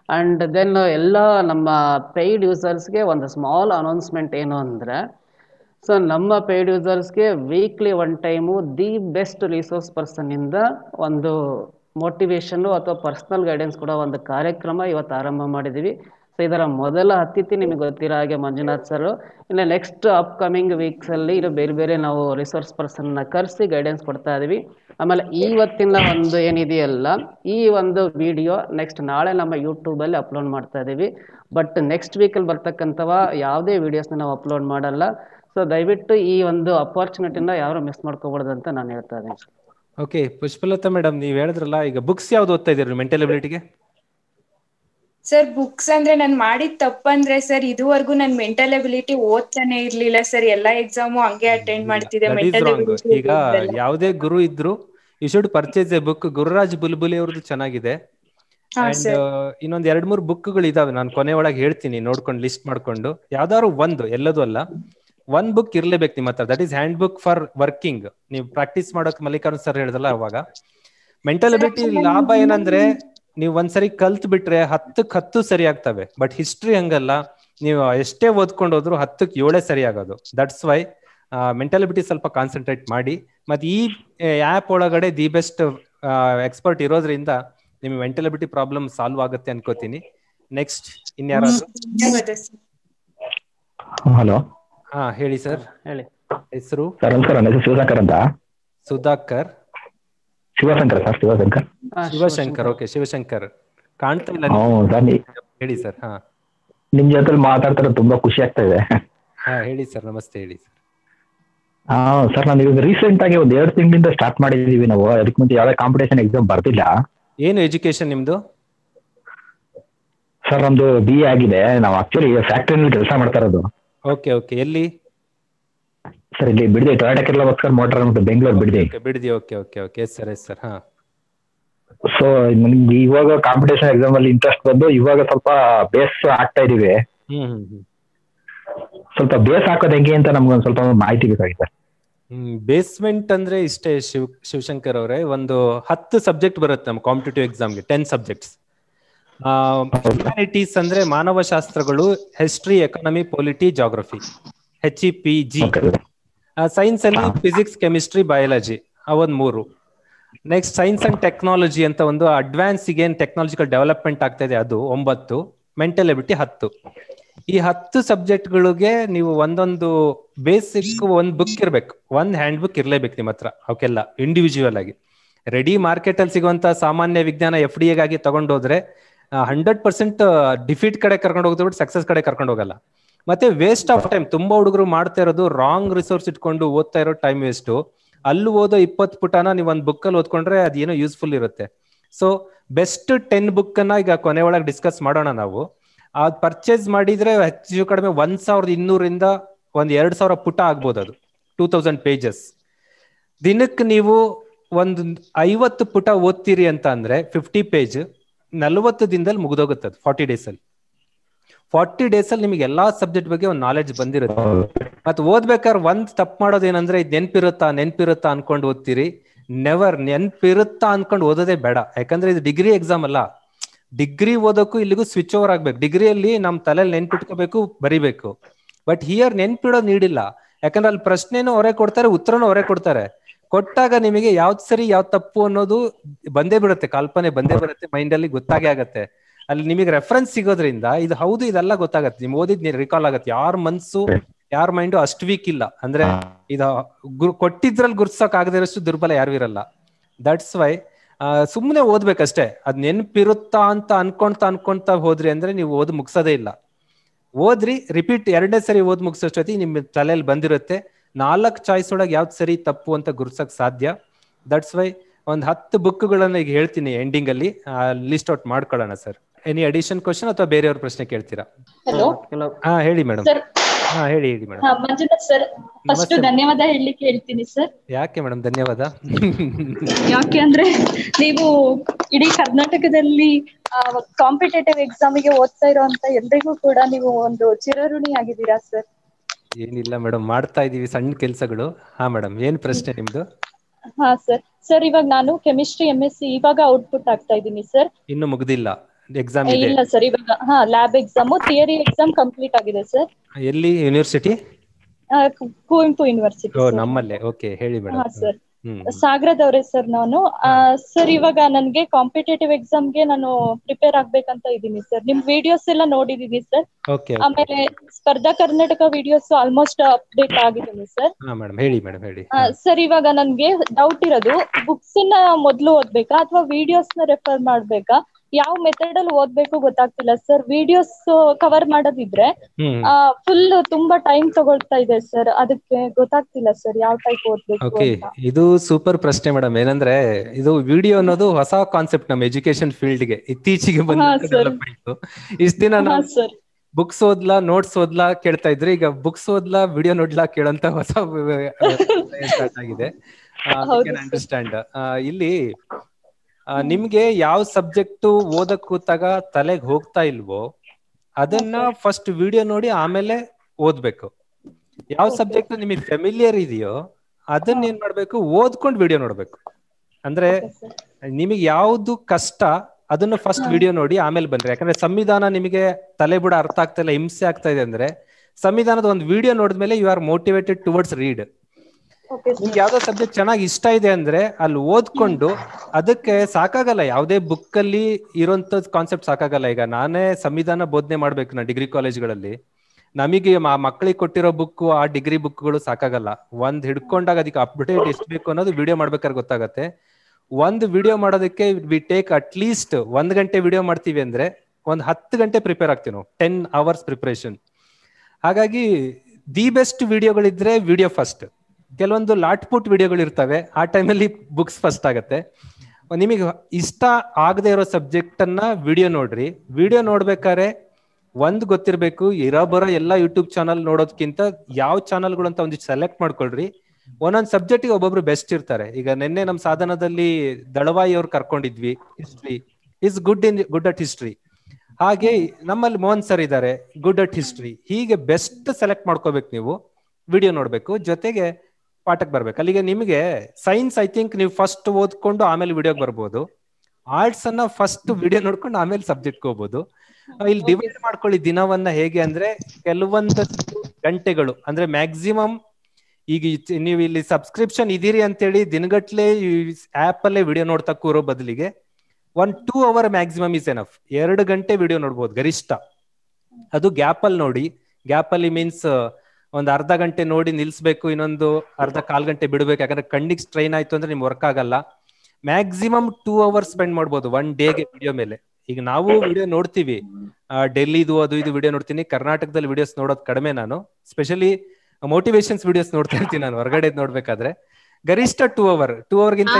ಅಂಡ್ ದೆನ್ ಎಲ್ಲ ನಮ್ಮ ಪೇಯ್ಡ್ ಯೂಸರ್ಸ್ಗೆ ಒಂದು ಸ್ಮಾಲ್ ಅನೌನ್ಸ್ಮೆಂಟ್ ಏನು ಅಂದರೆ ಸೊ ನಮ್ಮ ಪೇಯ್ಡ್ ಯೂಸರ್ಸ್ಗೆ weekly one time the best resource ಪರ್ಸನ್ನಿಂದ ಒಂದು ಮೋಟಿವೇಶನ್ನು ಅಥವಾ ಪರ್ಸ್ನಲ್ ಗೈಡೆನ್ಸ್ ಕೊಡೋ ಒಂದು ಕಾರ್ಯಕ್ರಮ ಇವತ್ತು ಆರಂಭ ಮಾಡಿದ್ದೀವಿ ಸೊ ಇದರ ಮೊದಲ ಅತಿಥಿ ನಿಮಗೆ ಗೊತ್ತಿರೋ ಹಾಗೆ ಮಂಜುನಾಥ್ ಸರ್ ಇನ್ನು ನೆಕ್ಸ್ಟ್ ಅಪ್ಕಮಿಂಗ್ ವೀಕ್ಸಲ್ಲಿ ಇದು ಬೇರೆ ಬೇರೆ ನಾವು ರಿಸೋರ್ಸ್ ಪರ್ಸನ್ನ ಕರೆಸಿ ಗೈಡೆನ್ಸ್ ಕೊಡ್ತಾ ಇದ್ದೀವಿ ಆಮೇಲೆ ಇವತ್ತಿನ ಒಂದು ಏನಿದೆಯಲ್ಲ ಈ ಒಂದು ವಿಡಿಯೋ ನೆಕ್ಸ್ಟ್ ನಾಳೆ ನಮ್ಮ ಯೂಟ್ಯೂಬಲ್ಲಿ ಅಪ್ಲೋಡ್ ಮಾಡ್ತಾ ಇದ್ದೀವಿ ಬಟ್ ನೆಕ್ಸ್ಟ್ ವೀಕಲ್ಲಿ ಬರ್ತಕ್ಕಂಥವ ಯಾವುದೇ ವಿಡಿಯೋಸ್ನ ನಾವು ಅಪ್ಲೋಡ್ ಮಾಡಲ್ಲ ಸೊ ದಯವಿಟ್ಟು ಈ ಒಂದು ಅಪಾರ್ಚುನಿಟಿನ ಯಾರು ಮಿಸ್ ಮಾಡ್ಕೋಬಾರ್ದು ಅಂತ ನಾನು ಹೇಳ್ತಾ ಇದ್ದೀನಿ ಓಕೆ ಪುಷ್ಪಲತಾ ಮೇಡಮ್ ನೀವ್ ಹೇಳಿದ್ರಲ್ಲ ಈಗ ಬುಕ್ಸ್ ಯಾವ್ದು ಓದ್ತಾ ಇದೀರಿ ಮೆಂಟಲ್ ಎಬಿಲಿಟಿಗೆ ಸರ್ ಬುಕ್ಸ್ ಅಂದ್ರೆ ನಾನ್ ಮಾಡಿದ ತಪ್ಪಂದ್ರೆ ಸರ್ ಇದುವರೆಗೂ ನನ್ ಮೆಂಟಲ್ ಎಬಿಲಿಟಿ ಓದ್ತಾನೆ ಇರ್ಲಿಲ್ಲ ಸರ್ ಎಲ್ಲಾ ಎಕ್ಸಾಮು ಹಂಗೆ ಅಟೆಂಡ್ ಮಾಡ್ತಿದ್ದೆ That is mental wrong. Ability ಈಗ ಯಾವುದೇ ಗುರು ಇದ್ರು you should purchase a book Gururaj Bulbuli ಅವ್ರದ್ದು ಚೆನ್ನಾಗಿದೆ ಹಾ ಅಂಡ್ ಸರ್ ಇನ್ನೊಂದ್ ಎರಡ್ ಮೂರ್ ಬುಕ್ಗಳು ಇದಾವೆ ನಾನು ಕೊನೆ ಒಳಗೆ ಹೇಳ್ತೀನಿ ನೋಡ್ಕೊಂಡು ಲಿಸ್ಟ್ ಮಾಡ್ಕೊಂಡು ಯಾವ್ದಾದ್ರು ಒಂದು ಎಲ್ಲದೂ ಅಲ್ಲ ಒಂದ್ ಬುಕ್ ಇರ್ಲೇಬೇಕು ನಿಮ್ಮ ಹತ್ರ that is hand book for working ನೀವು ಪ್ರಾಕ್ಟೀಸ್ ಮಾಡೋಕ್ ಮಲ್ಲಿಕಾರ್ಜುನ್ ಸರ್ ಹೇಳಿದಲ್ಲ ಅವಾಗ ಮೆಂಟಲ್ ಎಬಿಲಿಟಿ ಲಾಭ ಏನಂದ್ರೆ ನೀವು ಒಂದ್ಸರಿ ಕಲ್ತ್ ಬಿಟ್ರೆ ಹತ್ತಕ್ ಹತ್ತು ಸರಿ ಆಗ್ತವೆ ಬಟ್ ಹಿಸ್ಟ್ರಿ ಹಂಗಲ್ಲ ನೀವು ಎಷ್ಟೇ ಓದ್ಕೊಂಡು ಹೋದ್ರು ಹತ್ತಕ್ ಏಳೇ ಸರಿ ಆಗೋದು ದಟ್ಸ್ ವೈ ಮೆಂಟಲ್ ಎಬಿಲಿಟಿ ಸ್ವಲ್ಪ ಕಾನ್ಸಂಟ್ರೇಟ್ ಮಾಡಿ ಮತ್ತೆ ಈ ಆಪ್ ಒಳಗಡೆ ದಿ ಬೆಸ್ಟ್ ಎಕ್ಸ್ಪರ್ಟ್ ಇರೋದ್ರಿಂದ ನಿಮ್ ಮೆಂಟಲ್ ಎಬಿಲಿಟಿ ಪ್ರಾಬ್ಲಮ್ ಸಾಲ್ವ್ ಆಗುತ್ತೆ ಅನ್ಕೋತೀನಿ ನೆಕ್ಸ್ಟ್ ಇನ್ಯಾರಾದ್ರು ಧನ್ಯವಾದ ಸರ್ ಹಲೋ ಹಾ ಹೇಳಿ ಸರ್ ಹೇಳಿ ಹೆಸರು ಸರ್ ನಮಸ್ಕಾರ ನನ್ನ ಹೆಸರು ಶಿವಶಂಕರ್ ಅಂತ ಸುಧಾಕರ್ ಶಿವಶಂಕರ್ ಸರ್ ಶಿವಶಂಕರ್ ಹಾ, ಶಿವಶಂಕರ್ ಓಕೆ ಶಿವಶಂಕರ್ ಕಾಣ್ತಾ ಇಲ್ಲ ಹ್ಞೂ ಸರ್ ನೀ- ಹೇಳಿ ಸರ್ ಹಾ ನಿಮ್ ಜೊತೆ ಮಾತಾಡ್ತಾರೆ ತುಂಬಾ ಖುಷಿ ಆಗ್ತಾ ಇದೆ ಹಾ ಹೇಳಿ ಸರ್ ನಮಸ್ತೆ ಹೇಳಿ ಸರ್ ಹಾ ಸರ್ ನಾನು ಇವಾಗ ರೀಸೆಂಟ್ ಆಗಿ ಒಂದ್ ಎರಡು ತಿಂಗಳಿಂದ ಸ್ಟಾರ್ಟ್ ಮಾಡಿದೀವಿ ನಾವು ಅದಕ್ಕೆ ಮುಂಚೆ ಯಾವ್ದೇ ಕಾಂಪಿಟೇಷನ್ ಎಕ್ಸಾಮ್ ಬರ್ತಿಲ್ಲ ಏನು ಎಜುಕೇಶನ್ ನಿಮ್ದು ಸರ್ ನಮ್ದು ಬಿ ಎ ಆಗಿದೆ ನಾವು ಆಕ್ಚುಲಿ ಫ್ಯಾಕ್ಟ್ರಿನಲ್ಲಿ ಕೆಲಸ ಮಾಡ್ತಾ ಇರೋದು ಓಕೆ ಓಕೆ ಎಲ್ಲಿ ಸರ್ ಇಲ್ಲಿ ಬಿಡದೆ ಟೊಯಾಟಾ ಕೇರಳ ಬಸ್ಕರ್ ಮೋಟರ್ ಅಂತ ಬೆಂಗಳೂರು ಬಿಡದೆ Okay, Bidadi okay okay okay yes sir yes sir ಹಾ ಸೊ ನಮ್ಗೆ ಇವಾಗ ಕಾಂಪಿಟೇಷನ್ ಎಕ್ಸಾಮ್ ಅಲ್ಲಿ ಇಂಟ್ರೆಸ್ಟ್ ಬಂದು ಇವಾಗ ಸ್ವಲ್ಪ ಬೇಸ್ ಆಗ್ತಾ ಇದೀವಿ ಹ್ಮ್ ಹ್ಮ್ ಹ್ಮ್ ಸ್ವಲ್ಪ ಬೇಸ್ ಹಾಕೋದು ಹೆಂಗೆ ಅಂತ ನಮ್ಗೊಂದು ಸ್ವಲ್ಪ ಮಾಹಿತಿ ಬೇಕಾಗಿದೆ ಹ್ಮ್ ಬೇಸ್ಮೆಂಟ್ ಅಂದ್ರೆ ಇಷ್ಟೇ ಶಿವ್ ಶಿವಶಂಕರ್ ಅವರೇ ಒಂದು ಹತ್ತು ಸಬ್ಜೆಕ್ಟ್ ಬರುತ್ತೆ ನಮ್ಮ ಕಾಂಪಿಟೇಟಿವ್ ಎಕ್ಸಾಮ್ಗೆ ಟೆನ್ ಸಬ್ಜೆಕ್ಟ್ಸ್ ಹ್ಯುಮ್ಯಾನಿಟೀಸ್ ಅಂದ್ರೆ ಮಾನವಶಾಸ್ತ್ರಗಳು history economy polity geography H E P G okay science ಅಲ್ಲಿ ಫಿಸಿಕ್ಸ್ ಕೆಮಿಸ್ಟ್ರಿ ಬಯಾಲಜಿ ಅವೊಂದ್ ಮೂರು ನೆಕ್ಸ್ಟ್ ಸೈನ್ಸ್ ಅಂಡ್ ಟೆಕ್ನಾಲಜಿ ಅಂತ ಒಂದು ಅಡ್ವಾನ್ಸ್ ಏನ್ ಟೆಕ್ನಾಲಜಿಕಲ್ ಡೆವಲಪ್ಮೆಂಟ್ ಆಗ್ತಾ ಇದೆ ಅದು ಒಂಬತ್ತು ಮೆಂಟಲ್ ಎಬಿಲಿಟಿ ಹತ್ತು ಈ ಹತ್ತು ಸಬ್ಜೆಕ್ಟ್ಗಳಿಗೆ ನೀವು ಒಂದೊಂದು ಬೇಸಿಕ್ ಒಂದ್ ಬುಕ್ ಇರ್ಬೇಕು ಒಂದ್ ಹ್ಯಾಂಡ್ ಬುಕ್ ಇರ್ಲೇಬೇಕು ನಿಮ್ಮ ಹತ್ರ ಅವಕ್ಕೆಲ್ಲ ಇಂಡಿವಿಜುವಲ್ ಆಗಿ ರೆಡಿ ಮಾರ್ಕೆಟ್ ಅಲ್ಲಿ ಸಿಗುವಂತ ಸಾಮಾನ್ಯ ವಿಜ್ಞಾನ ಎಫ್ ಡಿ ಎಗಾಗಿ ತಗೊಂಡೋದ್ರೆ ಹಂಡ್ರೆಡ್ ಪರ್ಸೆಂಟ್ ಡಿಫೀಟ್ ಕಡೆ ಕರ್ಕೊಂಡು ಹೋಗ್ತಾ ಸಕ್ಸಸ್ ಕಡೆ ಕರ್ಕೊಂಡು ಹೋಗಲ್ಲ ಮತ್ತೆ ವೇಸ್ಟ್ ಆಫ್ ಟೈಮ್ ತುಂಬಾ ಹುಡುಗರು ಮಾಡ್ತಾ ಇರೋದು ರಾಂಗ್ ರಿಸೋರ್ಸ್ ಇಟ್ಕೊಂಡು ಓದ್ತಾ ಇರೋ ಟೈಮ್ ವೇಸ್ಟ್ ಅಲ್ಲಿ ಓದೋ ಇಪ್ಪತ್ತು ಪುಟನ ನೀವು ಒಂದು ಬುಕ್ ಅಲ್ಲಿ ಓದ್ಕೊಂಡ್ರೆ ಅದೇನೋ ಯೂಸ್ಫುಲ್ ಇರುತ್ತೆ ಸೊ ಬೆಸ್ಟ್ ಟೆನ್ ಬುಕ್ ಅನ್ನ ಈಗ ಕೊನೆ ಒಳಗೆ ಡಿಸ್ಕಸ್ ಮಾಡೋಣ ನಾವು ಅದ್ ಪರ್ಚೇಸ್ ಮಾಡಿದ್ರೆ ಹೆಚ್ಚು ಕಡಿಮೆ ಒಂದ್ ಸಾವಿರದ ಇನ್ನೂರಿಂದ ಒಂದ್ ಎರಡ್ ಸಾವಿರ ಪುಟ ಆಗ್ಬೋದು ಅದು ಟೂ ತೌಸಂಡ್ ಪೇಜಸ್ ದಿನಕ್ಕೆ ನೀವು ಒಂದು ಐವತ್ತು ಪುಟ ಓದ್ತೀರಿ ಅಂತ ಅಂದ್ರೆ ಫಿಫ್ಟಿ ಪೇಜ್ ನಲವತ್ತು ದಿನದಲ್ಲಿ ಮುಗಿದೋಗುತ್ತೆ ಅದು ಫಾರ್ಟಿ ಡೇಸ್ ಅಲ್ಲಿ ಫಾರ್ಟಿ ಡೇಸ್ ಅಲ್ಲಿ ನಿಮಗೆ ಎಲ್ಲಾ ಸಬ್ಜೆಕ್ಟ್ ಬಗ್ಗೆ ಒಂದು ನಾಲೆಡ್ಜ್ ಬಂದಿರುತ್ತೆ ಮತ್ತೆ ಓದ್ಬೇಕಾದ್ರೆ ಒಂದ್ ತಪ್ಪು ಮಾಡೋದೇನಂದ್ರೆ ಇದು ನೆನ್ಪಿರುತ್ತಾ ನೆನ್ಪಿರುತ್ತಾ ಅನ್ಕೊಂಡು ಓದ್ತೀರಿ ನೆವರ್ ನೆನ್ಪಿರುತ್ತಾ ಅನ್ಕೊಂಡು ಓದೋದೇ ಬೇಡ ಯಾಕಂದ್ರೆ ಇದು ಡಿಗ್ರಿ ಎಕ್ಸಾಮ್ ಅಲ್ಲ ಡಿಗ್ರಿ ಓದೋಕ್ಕೂ ಇಲ್ಲಿಗೂ ಸ್ವಿಚ್ ಓವರ್ ಆಗ್ಬೇಕು ಡಿಗ್ರಿಯಲ್ಲಿ ನಮ್ ತಲೆಯಲ್ಲಿ ನೆನ್ಪಿಟ್ಕೋಬೇಕು ಬರಿಬೇಕು ಬಟ್ ಹಿಯರ್ ನೆನ್ಪಿಡೋದ್ ನೀಡಿಲ್ಲ ಯಾಕಂದ್ರೆ ಅಲ್ಲಿ ಪ್ರಶ್ನೆನೂ ಅವರೇ ಕೊಡ್ತಾರೆ ಉತ್ತರನೂ ಅವರೇ ಕೊಡ್ತಾರೆ ಕೊಟ್ಟಾಗ ನಿಮಗೆ ಯಾವ್ದ್ ಸರಿ ಯಾವ್ದ್ ತಪ್ಪು ಅನ್ನೋದು ಬಂದೇ ಬಿಡುತ್ತೆ ಕಲ್ಪನೆ ಬಂದೇ ಬರುತ್ತೆ ಮೈಂಡ್ ಅಲ್ಲಿ ಗೊತ್ತಾಗೇ ಆಗತ್ತೆ ಅಲ್ಲಿ ನಿಮಗೆ ರೆಫರೆನ್ಸ್ ಸಿಗೋದ್ರಿಂದ ಇದು ಹೌದು ಇದೆಲ್ಲ ಗೊತ್ತಾಗತ್ತೆ ನಿಮ್ ಓದಿದ್ ರಿಕಾಲ್ ಆಗತ್ತೆ ಯಾರ ಮನ್ಸು ಯಾರ ಮೈಂಡು ಅಷ್ಟು ವೀಕ್ ಇಲ್ಲ ಅಂದ್ರೆ ಇದು ಗುರು ಕೊಟ್ಟಿದ್ರಲ್ಲಿ ಗುರ್ಸಕ್ ಆಗದೇ ಇರೋಷ್ಟು ದುರ್ಬಲ ಯಾರು ಇರಲ್ಲ ದಟ್ಸ್ ವೈ ಸುಮ್ಮನೆ ಓದ್ಬೇಕಷ್ಟೇ ಅದ್ ನೆನ್ಪಿರುತ್ತಾ ಅಂತ ಅನ್ಕೊಂತ ಅನ್ಕೊಂತ ಹೋದ್ರಿ ಅಂದ್ರೆ ನೀವು ಓದ್ ಮುಗ್ಸೋದೇ ಇಲ್ಲ ಓದ್ರಿ ರಿಪೀಟ್ ಎರಡನೇ ಸರಿ ಓದ್ ಮುಗಿಸೋಷ್ಟೊತ್ತಿ ನಿಮ್ ತಲೆಯಲ್ಲಿ ಬಂದಿರುತ್ತೆ ನಾಲ್ಕು ಚಾಯ್ಸ್ ಒಳಗೆ ಯಾವ್ದು ಸರಿ ತಪ್ಪು ಅಂತ ಗುರ್ಸಕ್ ಸಾಧ್ಯ ದಟ್ಸ್ ವೈ ಒಂದ್ ಹತ್ತು ಬುಕ್ಗಳನ್ನ ಈಗ ಹೇಳ್ತೀನಿ ಎಂಡಿಂಗ್ ಅಲ್ಲಿ ಲಿಸ್ಟ್ ಔಟ್ ಮಾಡ್ಕೊಳ್ಳೋಣ ಸರ್ ಎನಿ ಅಡಿಷನ್ ಕ್ವಶನ್ ಅಥವಾ ಬೇರೆಯವ್ರ ಪ್ರಶ್ನೆ ಕೇಳ್ತೀರಾ ಹಲೋ ಕೆಲವು ಹಾ ಹೇಳಿ ಮೇಡಮ್ ಸರ್ ಹಾ ಹೇಳಿ ಹೇಳಿ ಮೇಡಮ್ ಹಾ ಮಂಜುನಾಥ್ ಸರ್ ಫಸ್ಟ್ ನಮಸ್ತೆ. ಧನ್ಯವಾದ ಹೇಳಲಿಕ್ಕೆ ಹೇಳ್ತೀನಿ ಸರ್ ಯಾಕೆ ಮೇಡಮ್ ಧನ್ಯವಾದ ಯಾಕೆ ಅಂದ್ರೆ ನೀವು ಇಡೀ ಕರ್ನಾಟಕದಲ್ಲಿ ಕಾಂಪಿಟೇಟಿವ್ ಎಕ್ಸಾಮಿಗೆ ಓದ್ತಾ ಇರೋಂತ ಎಲ್ರಿಗೂ ಕೂಡ ನೀವು ಒಂದು ಚಿರಋಣಿ ಆಗಿದ್ದೀರಾ ಸರ್ ಏನಿಲ್ಲ ಮೇಡಮ್ ಮಾಡ್ತಾ ಇದೀವಿ ಸಣ್ಣ ಕೆಲ್ಸಗಳು ಹಾ ಮೇಡಮ್ ಏನ್ ಪ್ರಶ್ನೆ ನಿಮ್ದು ಹಾ ಸರ್ ಸರ್ ಇವಾಗ ನಾನು ಕೆಮಿಸ್ಟ್ರಿ ಎಂ ಎಸ್ ಸಿ ಇವಾಗ ಔಟ್ಪುಟ್ ಆಗ್ತಾ ಇದ್ದೀನಿ ಸರ್ ಇನ್ನು ಮುಗ್ದಿಲ್ಲ ಎಕ್ಸಾಮ್ ಇದೆ ಇಲ್ಲ ಸರ್ ಇವಾಗ ಹಾ lab exam theory exam complete ಆಗಿದೆ ಸರ್ ಎಲ್ಲಿ ಯೂನಿವರ್ಸಿಟಿ ಕುವೆಂಪು ಯೂನಿವರ್ಸಿಟಿ ಓ ನಮ್ಮಲ್ಲೇ ಓಕೆ ಹೇಳಿ ಹಾ ಮೇಡಮ್ ಸರ್ ಹ್ಮ್ ಸಾಗರದವ್ರೆ ಸರ್ ನಾನು ಸರ್ ಇವಾಗ ನನ್ಗೆ ಕಾಂಪಿಟೇಟಿವ್ ಎಕ್ಸಾಮ್ಗೆ ನಾನು ಪ್ರಿಪೇರ್ ಆಗ್ಬೇಕಂತ ಇದ್ದೀನಿ ಸರ್ ನಿಮ್ ವಿಡಿಯೋಸ್ ಎಲ್ಲ ನೋಡಿದೀನಿ ಸರ್ ಓಕೆ ಆಮೇಲೆ Spardha Karnataka videos almost update ಆಗಿದ್ದೀನಿ ಸರ್ ಹಾ ಮೇಡಮ್ ಹೇಳಿ ಮೇಡಮ್ ಹೇಳಿ ಸರ್ ಇವಾಗ ನನ್ಗೆ ಡೌಟ್ ಇರೋದು ಬುಕ್ಸ್ ನ ಮೊದ್ಲು ಓದ್ಬೇಕಾ ಅಥವಾ ವಿಡಿಯೋಸ್ ನ ರೆಫರ್ ಮಾಡ್ಬೇಕಾ ಯಾವ ಮೆಥಡ್ ಅಲ್ಲಿ ಓದ್ಬೇಕು ಗೊತ್ತಾಗ್ತಿಲ್ಲ ಸರ್ ವಿಡಿಯೋಸ್ ಕವರ್ ಮಾಡೋದಿದ್ರೆ ಹ್ಮ್ ಫುಲ್ ತುಂಬಾ ಟೈಮ್ ತಗೊಳ್ತಾ ಇದೆ ಸರ್ ಅದಕ್ಕೆ ಗೊತ್ತಾಗ್ತಿಲ್ಲ ಸರ್ ಯಾವ ಟೈಪ್ ಓದ್ಬೇಕು ಓಕೆ ಅಂತ ಇದು ಸೂಪರ್ ಪ್ರಶ್ನೆ ಮೇಡಮ್ ಏನಂದ್ರೆ ಇದು ವಿಡಿಯೋ ಅನ್ನೋದು ಹೊಸ ಕಾನ್ಸೆಪ್ಟ್ ನಮ್ಮ ಎಜುಕೇಶನ್ ಫೀಲ್ಡ್ ಗೆ ಇತ್ತೀಚೆಗೆ ಬಂದ ಹಾ, sir. ಡೆವಲಪ್ಮೆಂಟ್ ಇಷ್ಟ ದಿನ ಹಾ ನಾವು ಸರ್ ಬುಕ್ಸ್ ಓದ್ಲಾ ನೋಟ್ಸ್ ಓದ್ಲಾ ಕೇಳ್ತಾ ಇದ್ರೆ ಈಗ ಬುಕ್ಸ್ ಓದ್ಲಾ ವಿಡಿಯೋ ನೋಡ್ಲಾ ಕೇಳಂತ ಹೊಸ ಸ್ಟಾರ್ಟ್ ಆಗಿದೆ ಹೌದು sir. ಅಂಡರ್ಸ್ಟ್ಯಾಂಡ್ ಇಲ್ಲಿ ಆ, ನಿಮ್ಗೆ ಯಾವ ಸಬ್ಜೆಕ್ಟ್ ಓದಕ್ ಕೂತಾಗ ತಲೆಗೆ ಹೋಗ್ತಾ ಇಲ್ವೋ ಅದನ್ನ ಫಸ್ಟ್ ವಿಡಿಯೋ ನೋಡಿ ಆಮೇಲೆ ಓದ್ಬೇಕು ಯಾವ ಸಬ್ಜೆಕ್ಟ್ ನಿಮಗೆ ಫೆಮಿಲಿಯರ್ ಇದೆಯೋ ಅದನ್ನ ಏನ್ ಮಾಡ್ಬೇಕು ಓದ್ಕೊಂಡು ವಿಡಿಯೋ ನೋಡ್ಬೇಕು ಅಂದ್ರೆ ನಿಮಗೆ ಯಾವ್ದು ಕಷ್ಟ ಅದನ್ನ ಫಸ್ಟ್ ವಿಡಿಯೋ ನೋಡಿ ಆಮೇಲೆ ಬನ್ರಿ ಯಾಕಂದ್ರೆ ಸಂವಿಧಾನ ನಿಮಗೆ ತಲೆಬುಡ ಅರ್ಥ ಆಗ್ತಾ ಇಲ್ಲ ಹಿಂಸೆ ಆಗ್ತಾ ಇದೆ ಅಂದ್ರೆ ಸಂವಿಧಾನದ ಒಂದು ವಿಡಿಯೋ ನೋಡಿದ್ಮೇಲೆ you are motivated towards read okay ನಿಮ್ಗೆ ಯಾವ್ದೋ ಸಬ್ಜೆಕ್ಟ್ ಚೆನ್ನಾಗಿ ಇಷ್ಟ ಇದೆ ಅಂದ್ರೆ ಅಲ್ಲಿ ಓದ್ಕೊಂಡು ಅದಕ್ಕೆ ಸಾಕಾಗಲ್ಲ ಯಾವುದೇ ಬುಕ್ ಅಲ್ಲಿ ಇರೋಂತ ಕಾನ್ಸೆಪ್ಟ್ ಸಾಕಾಗಲ್ಲ ಈಗ ನಾನೇ ಸಂವಿಧಾನ ಬೋಧನೆ ಮಾಡ್ಬೇಕು ನಾ ಡಿಗ್ರಿ ಕಾಲೇಜ್ಗಳಲ್ಲಿ ನಮಗೆ ಮಕ್ಕಳಿಗೆ ಕೊಟ್ಟಿರೋ ಬುಕ್ ಆ ಡಿಗ್ರಿ ಬುಕ್ಗಳು ಸಾಕಾಗಲ್ಲ ಒಂದ್ ಹಿಡ್ಕೊಂಡಾಗ ಅದಕ್ಕೆ ಅಪ್ಡೇಟ್ ಎಷ್ಟು ಬೇಕು ಅನ್ನೋದು ವಿಡಿಯೋ ಮಾಡ್ಬೇಕಾದ್ರೆ ಗೊತ್ತಾಗತ್ತೆ ಒಂದ್ ವಿಡಿಯೋ ಮಾಡೋದಕ್ಕೆ ವಿ ಟೇಕ್ ಅಟ್ ಲೀಸ್ಟ್ ಒಂದ್ ಗಂಟೆ ವಿಡಿಯೋ ಮಾಡ್ತೀವಿ ಅಂದ್ರೆ ಒಂದ್ ಹತ್ತು ಗಂಟೆ ಪ್ರಿಪೇರ್ ಆಗ್ತೀವಿ ನಾವು ಟೆನ್ ಅವರ್ಸ್ ಪ್ರಿಪರೇಷನ್ ಹಾಗಾಗಿ ದಿ ಬೆಸ್ಟ್ ವಿಡಿಯೋಗಳಿದ್ರೆ ವಿಡಿಯೋ ಫಸ್ಟ್ ಕೆಲವೊಂದು ಲಾಟ್ ಪುಟ್ ವಿಡಿಯೋಗಳು ಇರ್ತವೆ ಆ ಟೈಮಲ್ಲಿ ಬುಕ್ಸ್ ಫಸ್ಟ್ ಆಗತ್ತೆ ನಿಮಗೆ ಇಷ್ಟ ಆಗದೆ ಇರೋ ಸಬ್ಜೆಕ್ಟ್ ಅನ್ನ ವಿಡಿಯೋ ನೋಡ್ರಿ ವಿಡಿಯೋ ನೋಡ್ಬೇಕಾದ್ರೆ ಒಂದ್ ಗೊತ್ತಿರ್ಬೇಕು ಇರೋ ಬರೋ ಎಲ್ಲ ಯೂಟ್ಯೂಬ್ ಚಾನಲ್ ನೋಡೋದಕ್ಕಿಂತ ಯಾವ ಚಾನಲ್ಗಳು ಅಂತ ಒಂದಿಷ್ಟು ಸೆಲೆಕ್ಟ್ ಮಾಡ್ಕೊಳ್ರಿ ಒಂದೊಂದ್ ಸಬ್ಜೆಕ್ಟ್ ಒಬ್ಬೊಬ್ರು ಬೆಸ್ಟ್ ಇರ್ತಾರೆ ಈಗ ನಿನ್ನೆ ನಮ್ ಸಾಧನದಲ್ಲಿ ದಳವಾಯಿ ಅವ್ರು ಕರ್ಕೊಂಡಿದ್ವಿ history is good in good at history ಹಾಗೆ ನಮ್ಮಲ್ಲಿ ಮೋಹನ್ ಸರ್ ಇದ್ದಾರೆ ಗುಡ್ ಅಟ್ ಹಿಸ್ಟ್ರಿ ಹೀಗೆ ಬೆಸ್ಟ್ ಸೆಲೆಕ್ಟ್ ಮಾಡ್ಕೋಬೇಕು ನೀವು ವಿಡಿಯೋ ನೋಡ್ಬೇಕು ಜೊತೆಗೆ ಪಾಠಕ್ಕೆ ಬರ್ಬೇಕು ಅಲ್ಲಿಗೆ ನಿಮಗೆ ಸೈನ್ಸ್ ಐ ಥಿಂಕ್ ನೀವು ಫಸ್ಟ್ ಓದ್ಕೊಂಡು ಆಮೇಲೆ ವಿಡಿಯೋಗೆ ಬರ್ಬೋದು ಆರ್ಟ್ಸ್ ಅನ್ನ ಫಸ್ಟ್ ವಿಡಿಯೋ ನೋಡ್ಕೊಂಡು ಆಮೇಲೆ ಸಬ್ಜೆಕ್ಟ್ ಹೋಗ್ಬೋದು ಇಲ್ಲಿ ಡಿವೈಡ್ ಮಾಡ್ಕೊಳ್ಳಿ ದಿನವನ್ನ ಹೇಗೆ ಅಂದ್ರೆ ಕೆಲವೊಂದಷ್ಟು ಗಂಟೆಗಳು ಅಂದ್ರೆ ಮ್ಯಾಕ್ಸಿಮಮ್ ಈಗ ಇಚ್- ನೀವು ಇಲ್ಲಿ ಸಬ್ಸ್ಕ್ರಿಪ್ಷನ್ ಇದೀರಿ ಅಂತೇಳಿ ದಿನಗಟ್ಲೆ ಆಪ್ ಅಲ್ಲೇ ವಿಡಿಯೋ ನೋಡ್ತಾ ಕೂರೋ ಬದಲಿಗೆ one two hour maximum is enough ಎರಡು ಗಂಟೆ ವಿಡಿಯೋ ನೋಡ್ಬೋದು ಗರಿಷ್ಠ ಅದು ಗ್ಯಾಪ್ ಅಲ್ಲಿ ನೋಡಿ ಗ್ಯಾಪ್ ಅಲ್ಲಿ ಮೀನ್ಸ್ ಒಂದ್ ಅರ್ಧ ಗಂಟೆ ನೋಡಿ ನಿಲ್ಸ್ಬೇಕು ಇನ್ನೊಂದು ಅರ್ಧ ಕಾಲ್ ಗಂಟೆ ಬಿಡ್ಬೇಕು ಯಾಕಂದ್ರೆ ಕಣ್ಣಿಗೆ ಸ್ಟ್ರೈನ್ ಆಯ್ತು ಅಂದ್ರೆ ನಿಮ್ಗೆ ವರ್ಕ್ ಆಗಲ್ಲ ಮ್ಯಾಕ್ಸಿಮಮ್ ಟೂ ಅವರ್ಸ್ ಸ್ಪೆಂಡ್ ಮಾಡ್ಬೋದು ಒನ್ ಡೇಗೆ ವಿಡಿಯೋ ಮೇಲೆ ಈಗ ನಾವು ವಿಡಿಯೋ ನೋಡ್ತೀವಿ ಡೆಲ್ಲಿದು ಅದು ಇದು ವಿಡಿಯೋ ನೋಡ್ತೀನಿ ಕರ್ನಾಟಕದಲ್ಲಿ ವಿಡಿಯೋಸ್ ನೋಡೋದು ಕಡಿಮೆ ನಾನು ಸ್ಪೆಷಲಿ ಮೋಟಿವೇಶನ್ಸ್ ವಿಡಿಯೋಸ್ ನೋಡ್ತಾ ಇರ್ತೀನಿ ನಾನು ಹೊರಗಡೆ ನೋಡ್ಬೇಕಾದ್ರೆ ಗರಿಷ್ಠ ಟೂ ಅವರ್ ಟೂ ಅವರ್ಗಿಂತ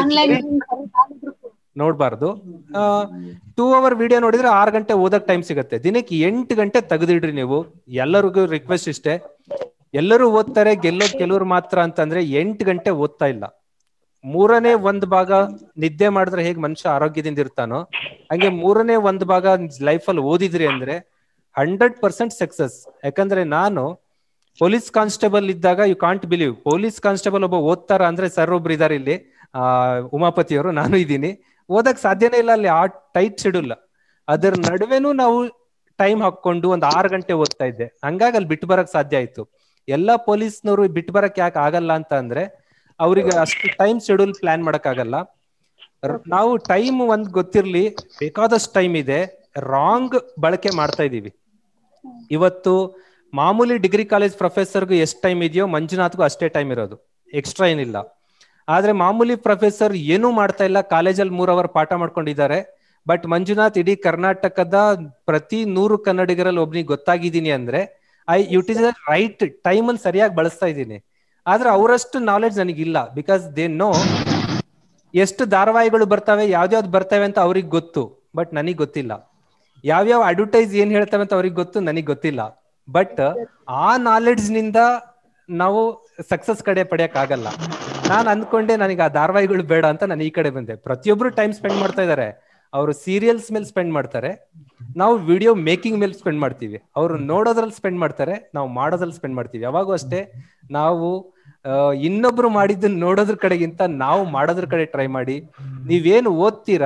ನೋಡ್ಬಾರ್ದು ಟೂ ಅವರ್ ವಿಡಿಯೋ ನೋಡಿದ್ರೆ ಆರು ಗಂಟೆ ಓದಕ್ ಟೈಮ್ ಸಿಗುತ್ತೆ ದಿನಕ್ಕೆ ಎಂಟು ಗಂಟೆ ತೆಗೆದಿಡ್ರಿ ನೀವು ಎಲ್ಲರಿಗೂ ರಿಕ್ವೆಸ್ಟ್ ಇಷ್ಟೇ ಎಲ್ಲರೂ ಓದ್ತಾರೆ ಗೆಲ್ಲೋದ್ ಕೆಲವ್ರು ಮಾತ್ರ ಅಂತಂದ್ರೆ ಎಂಟು ಗಂಟೆ ಓದ್ತಾ ಇಲ್ಲ ಮೂರನೇ ಒಂದ್ ಭಾಗ ನಿದ್ದೆ ಮಾಡಿದ್ರೆ ಹೇಗ್ ಮನುಷ್ಯ ಆರೋಗ್ಯದಿಂದ ಇರ್ತಾನೋ ಹಂಗೆ ಮೂರನೇ ಒಂದ್ ಭಾಗ ಲೈಫ್ ಅಲ್ಲಿ ಓದಿದ್ರಿ ಅಂದ್ರೆ ಹಂಡ್ರೆಡ್ ಪರ್ಸೆಂಟ್ ಸಕ್ಸಸ್ ಯಾಕಂದ್ರೆ ನಾನು ಪೊಲೀಸ್ ಕಾನ್ಸ್ಟೇಬಲ್ ಇದ್ದಾಗ you can't believe police constable ಒಬ್ಬ ಓದ್ತಾರ ಅಂದ್ರೆ ಸರ್ ಒಬ್ರು ಇದಾರೆ ಇಲ್ಲಿ ಆ ಉಮಾಪತಿಯವರು ನಾನು ಇದ್ದೀನಿ ಓದಕ್ ಸಾಧ್ಯನೇ ಇಲ್ಲ ಅಲ್ಲಿ ಆ ಟೈಟ್ ಶೆಡ್ಯೂಲ್ ಅದರ ನಡುವೆನೂ ನಾವು ಟೈಮ್ ಹಾಕೊಂಡು ಒಂದ್ ಆರು ಗಂಟೆ ಓದ್ತಾ ಇದ್ದೆ ಹಂಗಾಗಿ ಅಲ್ಲಿ ಬಿಟ್ಟು ಬರಕ್ ಸಾಧ್ಯ ಆಯ್ತು ಎಲ್ಲಾ ಪೊಲೀಸ್ನವರು ಬಿಟ್ಟು ಬರಕ್ ಯಾಕೆ ಆಗಲ್ಲ ಅಂತ ಅಂದ್ರೆ ಅವ್ರಿಗೆ ಅಷ್ಟು ಟೈಮ್ ಶೆಡ್ಯೂಲ್ ಪ್ಲಾನ್ ಮಾಡಕ್ ಆಗಲ್ಲ ರ- ನಾವು ಟೈಮ್ ಒಂದ್ ಗೊತ್ತಿರ್ಲಿ ಬೇಕಾದಷ್ಟು ಟೈಮ್ ಇದೆ ರಾಂಗ್ ಬಳಕೆ ಮಾಡ್ತಾ ಇದೀವಿ ಇವತ್ತು ಮಾಮೂಲಿ ಡಿಗ್ರಿ ಕಾಲೇಜ್ ಪ್ರೊಫೆಸರ್ಗೂ ಎಷ್ಟು ಟೈಮ್ ಇದೆಯೋ ಮಂಜುನಾಥ್ಗೂ ಅಷ್ಟೇ ಟೈಮ್ ಇರೋದು ಎಕ್ಸ್ಟ್ರಾ ಏನಿಲ್ಲ ಆದ್ರೆ ಮಾಮೂಲಿ ಪ್ರೊಫೆಸರ್ ಏನೂ ಮಾಡ್ತಾ ಇಲ್ಲ ಕಾಲೇಜಲ್ಲಿ ಮೂರ್ ಅವರ್ ಪಾಠ ಮಾಡ್ಕೊಂಡಿದ್ದಾರೆ ಬಟ್ ಮಂಜುನಾಥ್ ಇಡೀ ಕರ್ನಾಟಕದ ಪ್ರತಿ ನೂರು ಕನ್ನಡಿಗರಲ್ಲಿ ಒಬ್ನಿಗೆ ಗೊತ್ತಾಗಿದ್ದೀನಿ ಅಂದ್ರೆ ಐ ಯುಟಿಸ್ ರೈಟ್ ಟೈಮ್ ಅಲ್ಲಿ ಸರಿಯಾಗಿ ಬಳಸ್ತಾ ಇದ್ದೀನಿ ಆದ್ರೆ ಅವರಷ್ಟು ನಾಲೆಡ್ಜ್ ನನಗಿಲ್ಲ ಬಿಕಾಸ್ ದೇ ನೋ ಎಷ್ಟು ಧಾರಾವಾಹಿಗಳು ಬರ್ತವೆ ಯಾವ್ದ್ಯಾವ್ದು ಬರ್ತವೆ ಅಂತ ಅವ್ರಿಗೆ ಗೊತ್ತು ಬಟ್ ನನಗ್ ಗೊತ್ತಿಲ್ಲ ಯಾವ್ಯಾವ ಅಡ್ವರ್ಟೈಸ್ ಏನ್ ಹೇಳ್ತವೆ ಅಂತ ಅವ್ರಿಗೆ ಗೊತ್ತು ನನಗ್ ಗೊತ್ತಿಲ್ಲ ಬಟ್ ಆ ನಾಲೆಡ್ಜ್ ನಿಂದ ನಾವು ಸಕ್ಸಸ್ ಕಡೆ ಪಡೆಯಕ್ ಆಗಲ್ಲ ನಾನ್ ಅಂದ್ಕೊಂಡೆ ನನಗೆ ಆ ಧಾರಾವಾಹಿಗಳು ಬೇಡ ಅಂತ ನಾನು ಈ ಕಡೆ ಬಂದೆ ಪ್ರತಿಯೊಬ್ರು ಟೈಮ್ ಸ್ಪೆಂಡ್ ಮಾಡ್ತಾ ಇದಾರೆ ಅವರು ಸೀರಿಯಲ್ಸ್ ಮೇಲೆ ಸ್ಪೆಂಡ್ ಮಾಡ್ತಾರೆ ನಾವು ವಿಡಿಯೋ ಮೇಕಿಂಗ್ ಮೇಲೆ ಸ್ಪೆಂಡ್ ಮಾಡ್ತೀವಿ ಅವರು ನೋಡೋದ್ರಲ್ಲಿ ಸ್ಪೆಂಡ್ ಮಾಡ್ತಾರೆ ನಾವು ಮಾಡೋದ್ರಲ್ಲಿ ಸ್ಪೆಂಡ್ ಮಾಡ್ತೀವಿ ಯಾವಾಗೂ ಅಷ್ಟೇ ನಾವು ಆ, ಇನ್ನೊಬ್ರು ಮಾಡಿದ್ದನ್ನ ನೋಡೋದ್ರ ಕಡೆಗಿಂತ ನಾವು ಮಾಡೋದ್ರ ಕಡೆ ಟ್ರೈ ಮಾಡಿ ನೀವೇನು ಓದ್ತೀರಾ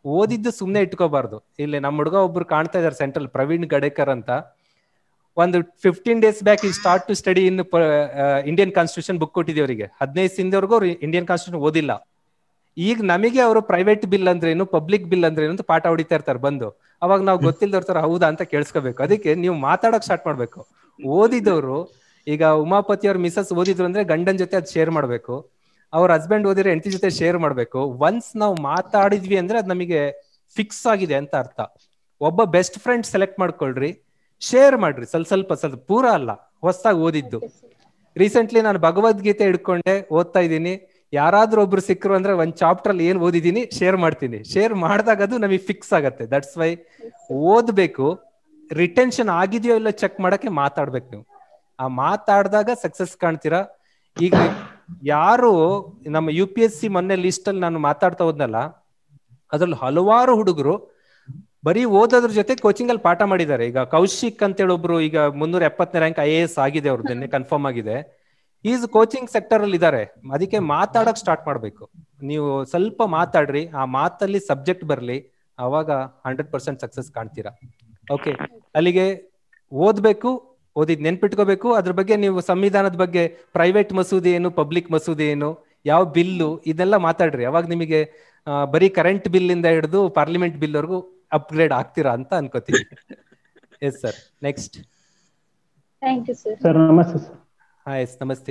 ಓದಿದ್ದು ಸುಮ್ನೆ ಇಟ್ಕೋಬಾರ್ದು ಇಲ್ಲಿ ನಮ್ಮ ಹುಡುಗ ಒಬ್ರು ಕಾಣ್ತಾ ಇದಾರೆ ಸೆಂಟ್ರಲ್ ಪ್ರವೀಣ್ ಗಡೇಕರ್ ಅಂತ ಒಂದು ಫಿಫ್ಟೀನ್ ಡೇಸ್ ಬ್ಯಾಕ್ ಈ start to study in Indian constitution book ಕೊಟ್ಟಿದ್ವಿ ಅವರಿಗೆ ಹದಿನೈದು ಸಿಂದವರೆಗೂ ಅವ್ರು ಇಂಡಿಯನ್ ಕಾನ್ಸ್ಟಿಟ್ಯೂಷನ್ ಓದಿಲ್ಲ ಈಗ ನಮಗೆ ಅವರು ಪ್ರೈವೇಟ್ ಬಿಲ್ ಅಂದ್ರೇನು ಪಬ್ಲಿಕ್ ಬಿಲ್ ಅಂದ್ರೇನು ಅಂತ ಪಾಠ ಹೊಡಿತಾ ಇರ್ತಾರೆ ಬಂದು ಅವಾಗ ನಾವು ಗೊತ್ತಿಲ್ದವ್ರ ತರ ಹೌದಾ ಅಂತ ಕೇಳಿಸ್ಕೋಬೇಕು ಅದಕ್ಕೆ ನೀವು ಮಾತಾಡಕ್ ಸ್ಟಾರ್ಟ್ ಮಾಡ್ಬೇಕು ಓದಿದವರು ಈಗ ಉಮಾಪತಿ ಅವ್ರ ಮಿಸಸ್ ಓದಿದ್ರು ಅಂದ್ರೆ ಗಂಡನ್ ಜೊತೆ ಅದ್ ಶೇರ್ ಮಾಡ್ಬೇಕು ಅವ್ರ ಹಸ್ಬೆಂಡ್ ಓದಿದ್ರೆ ಹೆಂಡತಿ ಜೊತೆ ಶೇರ್ ಮಾಡ್ಬೇಕು ಒನ್ಸ್ ನಾವು ಮಾತಾಡಿದ್ವಿ ಅಂದ್ರೆ ಅದ್ ನಮಗೆ ಫಿಕ್ಸ್ ಆಗಿದೆ ಅಂತ ಅರ್ಥ ಒಬ್ಬ ಬೆಸ್ಟ್ ಫ್ರೆಂಡ್ ಸೆಲೆಕ್ಟ್ ಮಾಡ್ಕೊಳ್ರಿ ಶೇರ್ ಮಾಡ್ರಿ ಸ್ವಲ್ಪ ಸ್ವಲ್ಪ ಸ್ವಲ್ಪ ಪೂರ ಅಲ್ಲ ಹೊಸದಾಗಿ ಓದಿದ್ದು ರೀಸೆಂಟ್ಲಿ ನಾನು ಭಗವದ್ಗೀತೆ ಹಿಡ್ಕೊಂಡೆ ಓದ್ತಾ ಇದ್ದೀನಿ ಯಾರಾದ್ರೂ ಒಬ್ರು ಸಿಕ್ಕರು ಅಂದ್ರೆ ಒಂದ್ ಚಾಪ್ಟರ್ ಅಲ್ಲಿ ಏನ್ ಓದಿದೀನಿ ಶೇರ್ ಮಾಡ್ತೀನಿ ಶೇರ್ ಮಾಡಿದಾಗ ಅದು ನಮಗೆ ಫಿಕ್ಸ್ ಆಗತ್ತೆ ದಟ್ಸ್ ವೈ ಓದ್ಬೇಕು ರಿಟೆನ್ಷನ್ ಆಗಿದೆಯೋ ಇಲ್ಲ ಚೆಕ್ ಮಾಡಕ್ಕೆ ಮಾತಾಡ್ಬೇಕು ನೀವು ಆ ಮಾತಾಡಿದಾಗ ಸಕ್ಸಸ್ ಕಾಣ್ತೀರಾ ಈಗ ಯಾರು ನಮ್ಮ ಯು ಪಿ ಎಸ್ ಸಿ ಮೊನ್ನೆ ಲಿಸ್ಟ್ ಅಲ್ಲಿ ನಾನು ಮಾತಾಡ್ತಾ ಹೋದ್ನಲ್ಲ ಅದ್ರಲ್ಲಿ ಹಲವಾರು ಹುಡುಗರು ಬರೀ ಓದೋದ್ರ ಜೊತೆ ಕೋಚಿಂಗ್ ಅಲ್ಲಿ ಪಾಠ ಮಾಡಿದ್ದಾರೆ ಈಗ ಕೌಶಿಕ್ ಅಂತೇಳಿ ಒಬ್ರು ಈಗ ಮುನ್ನೂರ ಎಪ್ಪತ್ತನೇ ರ್ಯಾಂಕ್ ಐ ಎ ಎಸ್ ಆಗಿದೆ ಅವ್ರದ್ದು ಕನ್ಫರ್ಮ್ ಆಗಿದೆ ಈಸ್ ಕೋಚಿಂಗ್ ಸೆಕ್ಟರ್ ಅಲ್ಲಿ ಇದ್ದಾರೆ ಅದಕ್ಕೆ ಮಾತಾಡಕ್ ಸ್ಟಾರ್ಟ್ ಮಾಡ್ಬೇಕು ನೀವು ಸ್ವಲ್ಪ ಮಾತಾಡ್ರಿ ಆ ಮಾತಲ್ಲಿ ಸಬ್ಜೆಕ್ಟ್ ಬರ್ಲಿ ಅವಾಗ ಹಂಡ್ರೆಡ್ ಪರ್ಸೆಂಟ್ ಸಕ್ಸಸ್ ಕಾಣ್ತೀರಾ ಓಕೆ ಅಲ್ಲಿಗೆ ಓದ್ಬೇಕು ಓದಿದ್ ನೆನ್ಪಿಟ್ಕೋಬೇಕು ಅದ್ರ ಬಗ್ಗೆ ನೀವು ಸಂವಿಧಾನದ ಬಗ್ಗೆ ಪ್ರೈವೇಟ್ ಮಸೂದೆ ಏನು ಪಬ್ಲಿಕ್ ಮಸೂದೆ ಏನು ಯಾವ ಬಿಲ್ಲು ಇದೆಲ್ಲ ಮಾತಾಡ್ರಿ ಅವಾಗ ನಿಮಗೆ ಬರೀ ಕರೆಂಟ್ ಬಿಲ್ ಇಂದ ಹಿಡಿದು ಪಾರ್ಲಿಮೆಂಟ್ ಬಿಲ್ ವರ್ಗೂ ಅಪ್ಗ್ರೇಡ್ ಆಗ್ತೀರಾ ಅಂತ ಅನ್ಕೋತೀನಿ yes sir next thank you sir sir ನಮಸ್ತೆ ಸರ್ ಹಾ ಎಸ್ ನಮಸ್ತೆ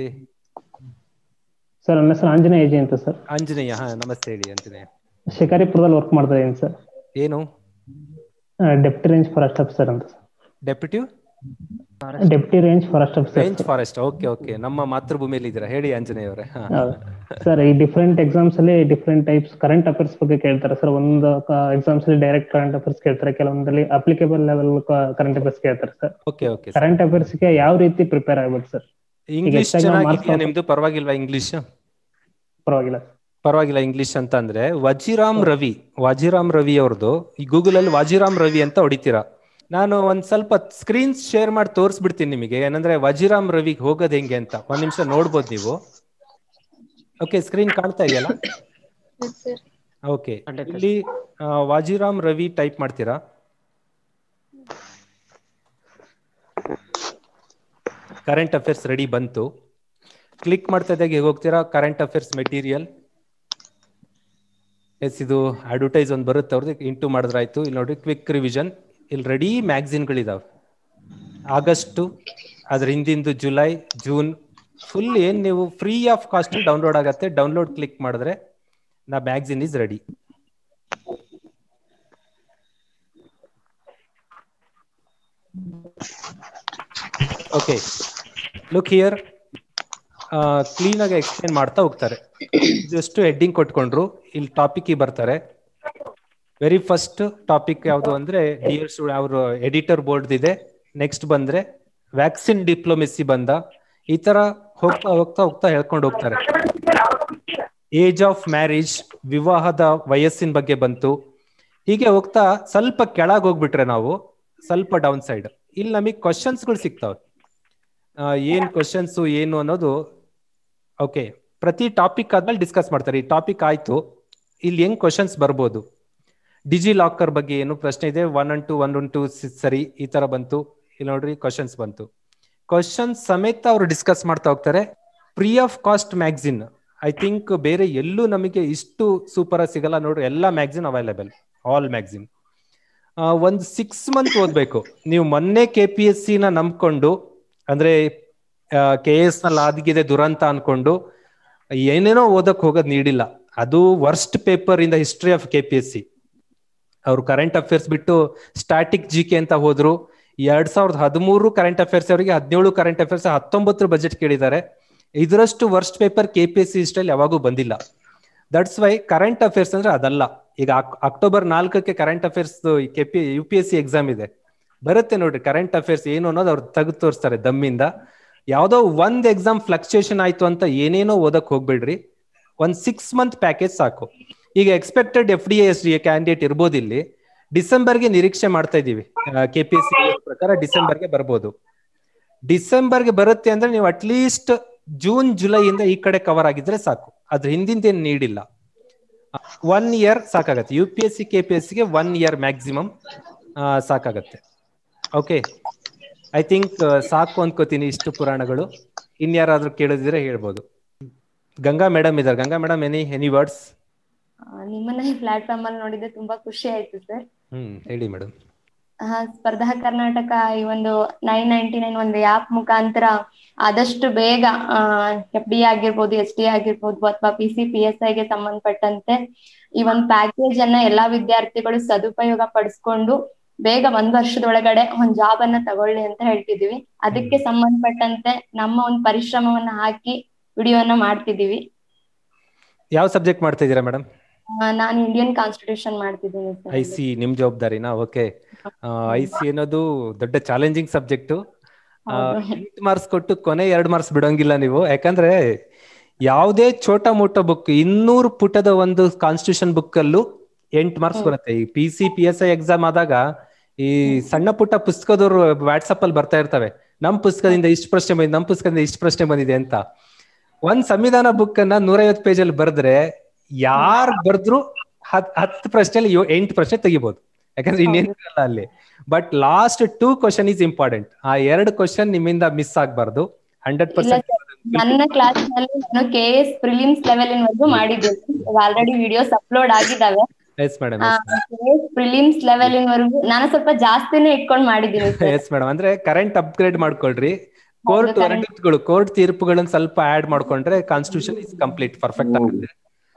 ಸರ್ ನನ್ನ ಹೆಸರು ಆಂಜನೇಯ ಜಿ ಅಂತ ಸರ್ ಆಂಜನೇಯ ಹಾ ನಮಸ್ತೆ ಹೇಳಿ ಆಂಜನೇಯ ಶಿಕಾರಿಪುರದಲ್ಲಿ ವರ್ಕ್ ಮಾಡ್ತಾ ಇದ್ದೀನಿ ಸರ್ ಏನು ಡೆಪ್ಟಿ ರೇಂಜ್ ಫಾರೆಸ್ಟ್ ಆಫೀಸರ್ ಅಂತ deputy deputy range forest officer range forest okay okay ನಮ್ಮ ಮಾತೃಭೂಮಿಯಲ್ಲಿ ಇದ್ದೀರಾ ಹೇಳಿ ಆಂಜನೇಯ ಅವರೇ ಹಾ ಸರ್ ಈ ಡಿಫ್ರೆಂಟ್ ಎಕ್ಸಾಮ್ಸ್ ಅಲ್ಲಿ ಡಿಫ್ರೆಂಟ್ ಟೈಪ್ಸ್ ಕರೆಂಟ್ ಅಫೇರ್ಸ್ ಬಗ್ಗೆ ಕೇಳ್ತಾರೆ ಸರ್ ಒಂದು ಎಕ್ಸಾಮ್ಸ್ ಅಲ್ಲಿ ಡೈರೆಕ್ಟ್ ಕರೆಂಟ್ ಅಫೇರ್ಸ್ ಕೇಳ್ತಾರೆ ಕೆಲವೊಂದಲ್ಲಿ ಅಪ್ಲಿಕೇಬಲ್ ಲೆವೆಲ್ ಕರೆಂಟ್ ಅಫೇರ್ಸ್ ಕೇಳ್ತಾರೆ sir okay okay current affairs ಗೆ ಯಾವ ರೀತಿ ಪ್ರಿಪೇರ್ ಆಗ್ಬೇಕು ಸರ್ ಇಂಗ್ಲಿಷ್ ಚೆನ್ನಾಗಿದೆಯಾ ನಿಮ್ದು ಪರವಾಗಿಲ್ವಾ ಇಂಗ್ಲಿಷ್ ಪರವಾಗಿಲ್ಲ ಪರವಾಗಿಲ್ಲ ಇಂಗ್ಲಿಷ್ ಅಂತ ಅಂದ್ರೆ ವಜಿರಾಮ್ ರವಿ ವಾಜಿರಾಮ್ ರವಿ ಅವ್ರದ್ದು ಈ ಗೂಗಲ್ ಅಲ್ಲಿ ವಾಜಿರಾಮ್ ರವಿ ಅಂತ ಹೊಡಿತೀರಾ ನಾನು ಒಂದ್ ಸ್ವಲ್ಪ ಸ್ಕ್ರೀನ್ ಶೇರ್ ಮಾಡಿ ತೋರಿಸ್ಬಿಡ್ತೀನಿ ನಿಮಗೆ ಏನಂದ್ರೆ ವಜಿರಾಮ್ ರವಿಗೆ ಹೋಗೋದ್ ಹೆಂಗೆ ಅಂತ ಒಂದ್ ನಿಮಿಷ ನೋಡ್ಬೋದು ನೀವು ಓಕೆ ಸ್ಕ್ರೀನ್ ಕಾಣ್ತಾ ಇದೆಯಲ್ಲ ಓಕೆ ಇಲ್ಲಿ ವಾಜಿರಾಮ್ ರವಿ ಟೈಪ್ ಮಾಡ್ತೀರಾ ಕರೆಂಟ್ ಅಫೇರ್ಸ್ ರೆಡಿ ಬಂತು ಕ್ಲಿಕ್ ಮಾಡ್ತಾ ಇದ್ದಾಗ ಹೇಗೆ ಹೋಗ್ತೀರಾ ಕರೆಂಟ್ ಅಫೇರ್ಸ್ ಮೆಟೀರಿಯಲ್ ಎಸ್ ಇದು ಅಡ್ವರ್ಟೈಸ್ ಒಂದು ಬರುತ್ತೆ ಅವ್ರದ್ದು ಇಂಟು ಮಾಡಿದ್ರಾಯ್ತು ಇಲ್ಲಿ ನೋಡಿ ಕ್ವಿಕ್ ರಿವಿಷನ್ ಇಲ್ಲಿ ರೆಡಿ ಮ್ಯಾಗ್ಝಿನ್ಗಳಿದಾವೆ ಆಗಸ್ಟು ಅದ್ರ ಹಿಂದಿಂದು ಜುಲೈ ಜೂನ್ ಫುಲ್ ಏನ್ ನೀವು ಫ್ರೀ ಆಫ್ ಕಾಸ್ಟ್ ಡೌನ್ಲೋಡ್ ಆಗತ್ತೆ ಡೌನ್ಲೋಡ್ ಕ್ಲಿಕ್ ಮಾಡಿದ್ರೆ ನಾ magazine is ready okay look here clean ಆಗಿ ಎಕ್ಸ್ಪ್ಲೇನ್ ಮಾಡ್ತಾ ಹೋಗ್ತಾರೆ ಜಸ್ಟ್ ಹೆಡ್ಡಿಂಗ್ ಕೊಟ್ಕೊಂಡ್ರು ಇಲ್ಲಿ ಟಾಪಿಕ್ ಬರ್ತಾರೆ ವೆರಿ ಫಸ್ಟ್ ಟಾಪಿಕ್ ಯಾವುದು ಅಂದ್ರೆ ಡಿಯರ್ ಸ್ಟೂಡೆಂಟ್ ಅವರು ಎಡಿಟರ್ ಬೋರ್ಡ್ ಇದೆ ನೆಕ್ಸ್ಟ್ ಬಂದ್ರೆ ವ್ಯಾಕ್ಸಿನ್ ಡಿಪ್ಲೊಮೆಸಿ ಬಂದ ಈ ತರ ಹೋಗ್ತಾ ಹೋಗ್ತಾ ಹೋಗ್ತಾ ಹೇಳ್ಕೊಂಡು ಹೋಗ್ತಾರೆ ಏಜ್ ಆಫ್ ಮ್ಯಾರೇಜ್ ವಿವಾಹದ ವಯಸ್ಸಿನ ಬಗ್ಗೆ ಬಂತು ಹೀಗೆ ಹೋಗ್ತಾ ಸ್ವಲ್ಪ ಕೆಳಗೆ ಹೋಗ್ಬಿಟ್ರೆ ನಾವು ಸ್ವಲ್ಪ ಡೌನ್ ಸೈಡ್ ಇಲ್ಲಿ ನಮಗೆ ಕ್ವಶನ್ಸ್ಗಳು ಸಿಗ್ತಾವೆ ಏನ್ ಕ್ವಶನ್ಸ್ ಏನು ಅನ್ನೋದು ಓಕೆ ಪ್ರತಿ ಟಾಪಿಕ್ ಆದ್ಮೇಲೆ ಡಿಸ್ಕಸ್ ಮಾಡ್ತಾರೆ ಈ ಟಾಪಿಕ್ ಆಯ್ತು ಇಲ್ಲಿ ಹೆಂಗ್ ಕ್ವಶನ್ಸ್ ಬರ್ಬೋದು ಡಿಜಿ ಲಾಕರ್ ಬಗ್ಗೆ ಏನು ಪ್ರಶ್ನೆ ಇದೆ one one two one one two ಸರಿ ಈ ತರ ಬಂತು ಇಲ್ಲಿ ನೋಡ್ರಿ ಕ್ವಶನ್ಸ್ ಬಂತು ಕ್ವಶನ್ಸ್ ಸಮೇತ ಅವರು ಡಿಸ್ಕಸ್ ಮಾಡ್ತಾ ಹೋಗ್ತಾರೆ free of cost magazine I think ಬೇರೆ ಎಲ್ಲೂ ನಮಗೆ ಇಷ್ಟು ಸೂಪರ್ ಸಿಗಲ್ಲ ನೋಡ್ರಿ ಎಲ್ಲಾ ಮ್ಯಾಗ್ಝಿನ್ ಅವೈಲೇಬಲ್ ಆಲ್ ಮ್ಯಾಗ್ಝಿನ್ ಒಂದ್ ಸಿಕ್ಸ್ ಮಂತ್ ಓದ್ಬೇಕು ನೀವು ಮೊನ್ನೆ ಕೆ ಪಿ ಎಸ್ ಸಿ ನ ನಂಬ್ಕೊಂಡು ಅಂದ್ರೆ ಕೆ ಎಸ್ ನಲ್ಲಿ ಆದ್ಗಿದೆ ದುರಂತ ಅನ್ಕೊಂಡು ಏನೇನೋ ಓದಕ್ ಹೋಗೋದ್ ನೀಡಿಲ್ಲ ಅದು worst paper in the history of K P S C ಅವ್ರು ಕರೆಂಟ್ ಅಫೇರ್ಸ್ ಬಿಟ್ಟು ಸ್ಟಾಟಿಕ್ ಜಿ ಕೆ ಅಂತ ಹೋದ್ರು ಎರಡ್ ಸಾವಿರದ ಹದಿಮೂರು ಕರೆಂಟ್ ಅಫೇರ್ಸ್ ಅವರಿಗೆ ಹದಿನೇಳು ಕರೆಂಟ್ ಅಫೇರ್ಸ್ ಹತ್ತೊಂಬತ್ತರ ಬಜೆಟ್ ಕೇಳಿದ್ದಾರೆ ಇದರಷ್ಟು worst paper K P S C ಹಿಸ್ಟ್ರಿಯಲ್ಲಿ ಯಾವಾಗೂ ಬಂದಿಲ್ಲ ದಟ್ಸ್ ವೈ ಕರೆಂಟ್ ಅಫೇರ್ಸ್ ಅಂದ್ರೆ ಅದಲ್ಲ ಈಗ ಅಕ್ಟೋಬರ್ ನಾಲ್ಕಕ್ಕೆ current affairs K P U P S C exam ಇದೆ ಬರುತ್ತೆ ನೋಡ್ರಿ ಕರೆಂಟ್ ಅಫೇರ್ಸ್ ಏನು ಅನ್ನೋದು ಅವ್ರು ತೆಗೆದು ತೋರಿಸ್ತಾರೆ ದಮ್ಮಿಂದ ಯಾವ್ದೋ ಒಂದ್ ಎಕ್ಸಾಮ್ ಫ್ಲಕ್ಚುಯೇಷನ್ ಆಯ್ತು ಅಂತ ಏನೇನೋ ಓದಕ್ ಹೋಗ್ಬೇಡ್ರಿ ಒಂದ್ ಸಿಕ್ಸ್ ಮಂತ್ ಪ್ಯಾಕೇಜ್ ಸಾಕು ಈಗ expected F D S D candidate ಇರ್ಬೋದು ಇಲ್ಲಿ ಡಿಸೆಂಬರ್ಗೆ ನಿರೀಕ್ಷೆ ಮಾಡ್ತಾ ಇದೀವಿ ಕೆ ಪಿ ಎಸ್ ಸಿ ಪ್ರಕಾರ ಡಿಸೆಂಬರ್ಗೆ ಬರ್ಬೋದು ಡಿಸೆಂಬರ್ಗೆ ಬರುತ್ತೆ ಅಂದ್ರೆ ನೀವು ಅಟ್ಲೀಸ್ಟ್ ಜೂನ್ ಜುಲೈಯಿಂದ ಈ ಕಡೆ ಕವರ್ ಆಗಿದ್ರೆ ಸಾಕು ಅದ್ರ ಹಿಂದಿಂದ ಏನ್ ನೀಡಿಲ್ಲ ಒನ್ ಇಯರ್ ಸಾಕಾಗತ್ತೆ U P S C K P S ಸಿಗೆ ಒನ್ ಇಯರ್ ಮ್ಯಾಕ್ಸಿಮಮ್ ಸಾಕಾಗತ್ತೆ ಓಕೆ ಐ ಥಿಂಕ್ ಸಾಕು ಅನ್ಕೋತೀನಿ ಇಷ್ಟು ಪುರಾಣಗಳು ಇನ್ಯಾರಾದ್ರೂ ಕೇಳಿದ್ರೆ ಹೇಳ್ಬೋದು ಗಂಗಾ ಮೇಡಮ್ ಇದಾರೆ Ganga madam any any words ನಿಮ್ಮನ್ನ ಈ ಪ್ಲಾಟ್ಫಾರ್ಮ್ ಅಲ್ಲಿ ನೋಡಿದ್ರೆ ತುಂಬಾ ಖುಷಿ ಆಯ್ತು ಸರ್ ಹ್ಮ್ ಹೇಳಿ ಮೇಡಮ್ ಸ್ಪರ್ಧಾ ಕರ್ನಾಟಕ ಈ ಒಂದು ನೈನ್ ನೈನ್ಟಿ ನೈನ್ ಒಂದು ಆಪ್ ಮುಖಾಂತರ ಆದಷ್ಟು ಬೇಗ ಎಫ್ ಡಿ ಆಗಿರ್ಬೋದು ಎಸ್ ಡಿ ಆಗಿರ್ಬೋದು ಅಥವಾ ಪಿ ಸಿ ಪಿ ಎಸ್ ಐಗೆ ಸಂಬಂಧಪಟ್ಟಂತೆ ಈ ಒಂದು ಪ್ಯಾಕೇಜ್ ಅನ್ನ ಎಲ್ಲಾ ವಿದ್ಯಾರ್ಥಿಗಳು ಸದುಪಯೋಗ ಪಡಿಸ್ಕೊಂಡು ಬೇಗ ಒಂದ್ ವರ್ಷದೊಳಗಡೆ ಒಂದ್ ಜಾಬ್ ಅನ್ನ ತಗೊಳ್ಳಿ ಅಂತ ಹೇಳ್ತಿದೀವಿ ಅದಕ್ಕೆ ಸಂಬಂಧಪಟ್ಟಂತೆ ನಮ್ಮ ಒಂದು ಪರಿಶ್ರಮವನ್ನ ಹಾಕಿ ವಿಡಿಯೋನ ಮಾಡ್ತಿದೀವಿ ಯಾವ ಸಬ್ಜೆಕ್ಟ್ ಮಾಡ್ತಾ ಇದ್ದೀರಾ ಮೇಡಮ್ ನಾನು ಇಂಡಿಯನ್ ಕಾನ್ಸ್ಟಿಟ್ಯೂಷನ್ ಮಾಡ್ತಿದ್ದೀನಿ ಐ ಸಿ ನಿಮ್ ಜವಾಬ್ದಾರಿನಾ ಓಕೆ ಐ ಸಿ ಅನ್ನೋದು ದೊಡ್ಡ ಚಾಲೆಂಜಿಂಗ್ ಸಬ್ಜೆಕ್ಟ್ ಎಂಟು ಮಾರ್ಕ್ಸ್ ಕೊಟ್ಟು ಕೊನೆ ಎರಡು ಮಾರ್ಕ್ಸ್ ಬಿಡೋಂಗಿಲ್ಲ ನೀವು ಯಾಕಂದ್ರೆ ಯಾವುದೇ ಚೋಟ ಮೋಟ ಬುಕ್ ಇನ್ನೂರು ಪುಟದ ಒಂದು ಕಾನ್ಸ್ಟಿಟ್ಯೂಷನ್ ಬುಕ್ ಅಲ್ಲೂ ಎಂಟು ಮಾರ್ಕ್ಸ್ ಬರುತ್ತೆ ಈ P C P S I exam ಆದಾಗ ಈ ಸಣ್ಣ ಪುಟ್ಟ ಪುಸ್ತಕದವ್ರು ವಾಟ್ಸಪ್ ಅಲ್ಲಿ ಬರ್ತಾ ಇರ್ತವೆ ನಮ್ ಪುಸ್ತಕದಿಂದ ಇಷ್ಟು ಪ್ರಶ್ನೆ ಬಂದಿದೆ ನಮ್ ಪುಸ್ತಕದಿಂದ ಇಷ್ಟು ಪ್ರಶ್ನೆ ಬಂದಿದೆ ಅಂತ ಒಂದ್ ಸಂವಿಧಾನ ಬುಕ್ ಅನ್ನ ನೂರೈವತ್ತು ಪೇಜ್ ಅಲ್ಲಿ ಬರೆದ್ರೆ ಯಾರು ಬರ್ದ್ರು ಹತ್ ಹತ್ತು ಪ್ರಶ್ನೆಯಲ್ಲಿ ಎಂಟು ಪ್ರಶ್ನೆ ತೆಗಿಬಹುದು ಯಾಕಂದ್ರೆ ಇನ್ನೇನಿರಲ್ಲ ಅಲ್ಲಿ but last two question is important ಆ ಎರಡು ಕ್ವಶನ್ ನಿಮ್ಮಿಂದ ಮಿಸ್ ಆಗ್ಬಾರ್ದು ಹಂಡ್ರೆಡ್ ಪರ್ಸೆಂಟ್ ನನ್ನ ಕ್ಲಾಸ್ ನಲ್ಲಿ ನಾನು ಕೆ ಎಸ್ ಪ್ರಿಲಿಮ್ಸ್ ಲೆವೆಲ್ ವರೆಗೂ ಮಾಡಿದ್ದೀನಿ ಆಲ್ರೆಡಿ ವಿಡಿಯೋಸ್ ಅಪ್ಲೋಡ್ ಆಗಿದ್ದಾವೆ ಎಸ್ ಮೇಡಮ್ ಪ್ರಿಲಿಮ್ಸ್ ಲೆವೆಲ್ ವರೆಗೂ ನಾನು ಸ್ವಲ್ಪ ಜಾಸ್ತಿನೇ ಇಟ್ಕೊಂಡ್ ಮಾಡಿದ್ದೀನಿ ಎಸ್ ಮೇಡಮ್ ಅಂದ್ರೆ ಕರೆಂಟ್ ಅಪ್ಗ್ರೇಡ್ ಮಾಡ್ಕೊಳ್ರಿ ಕೋರ್ಟ್ ವರ್ಡಿಕ್ಟ್ಗಳು ಕೋರ್ಟ್ ತೀರ್ಪುಗಳನ್ನ ಸ್ವಲ್ಪ ಆಡ್ ಮಾಡ್ಕೊಂಡ್ರೆ ಕಾನ್ಸ್ಟಿಟ್ಯೂಷನ್ ಇಸ್ ಕಂಪ್ಲೀಟ್ ಪರ್ಫೆಕ್ಟ್ ಆಗುತ್ತೆ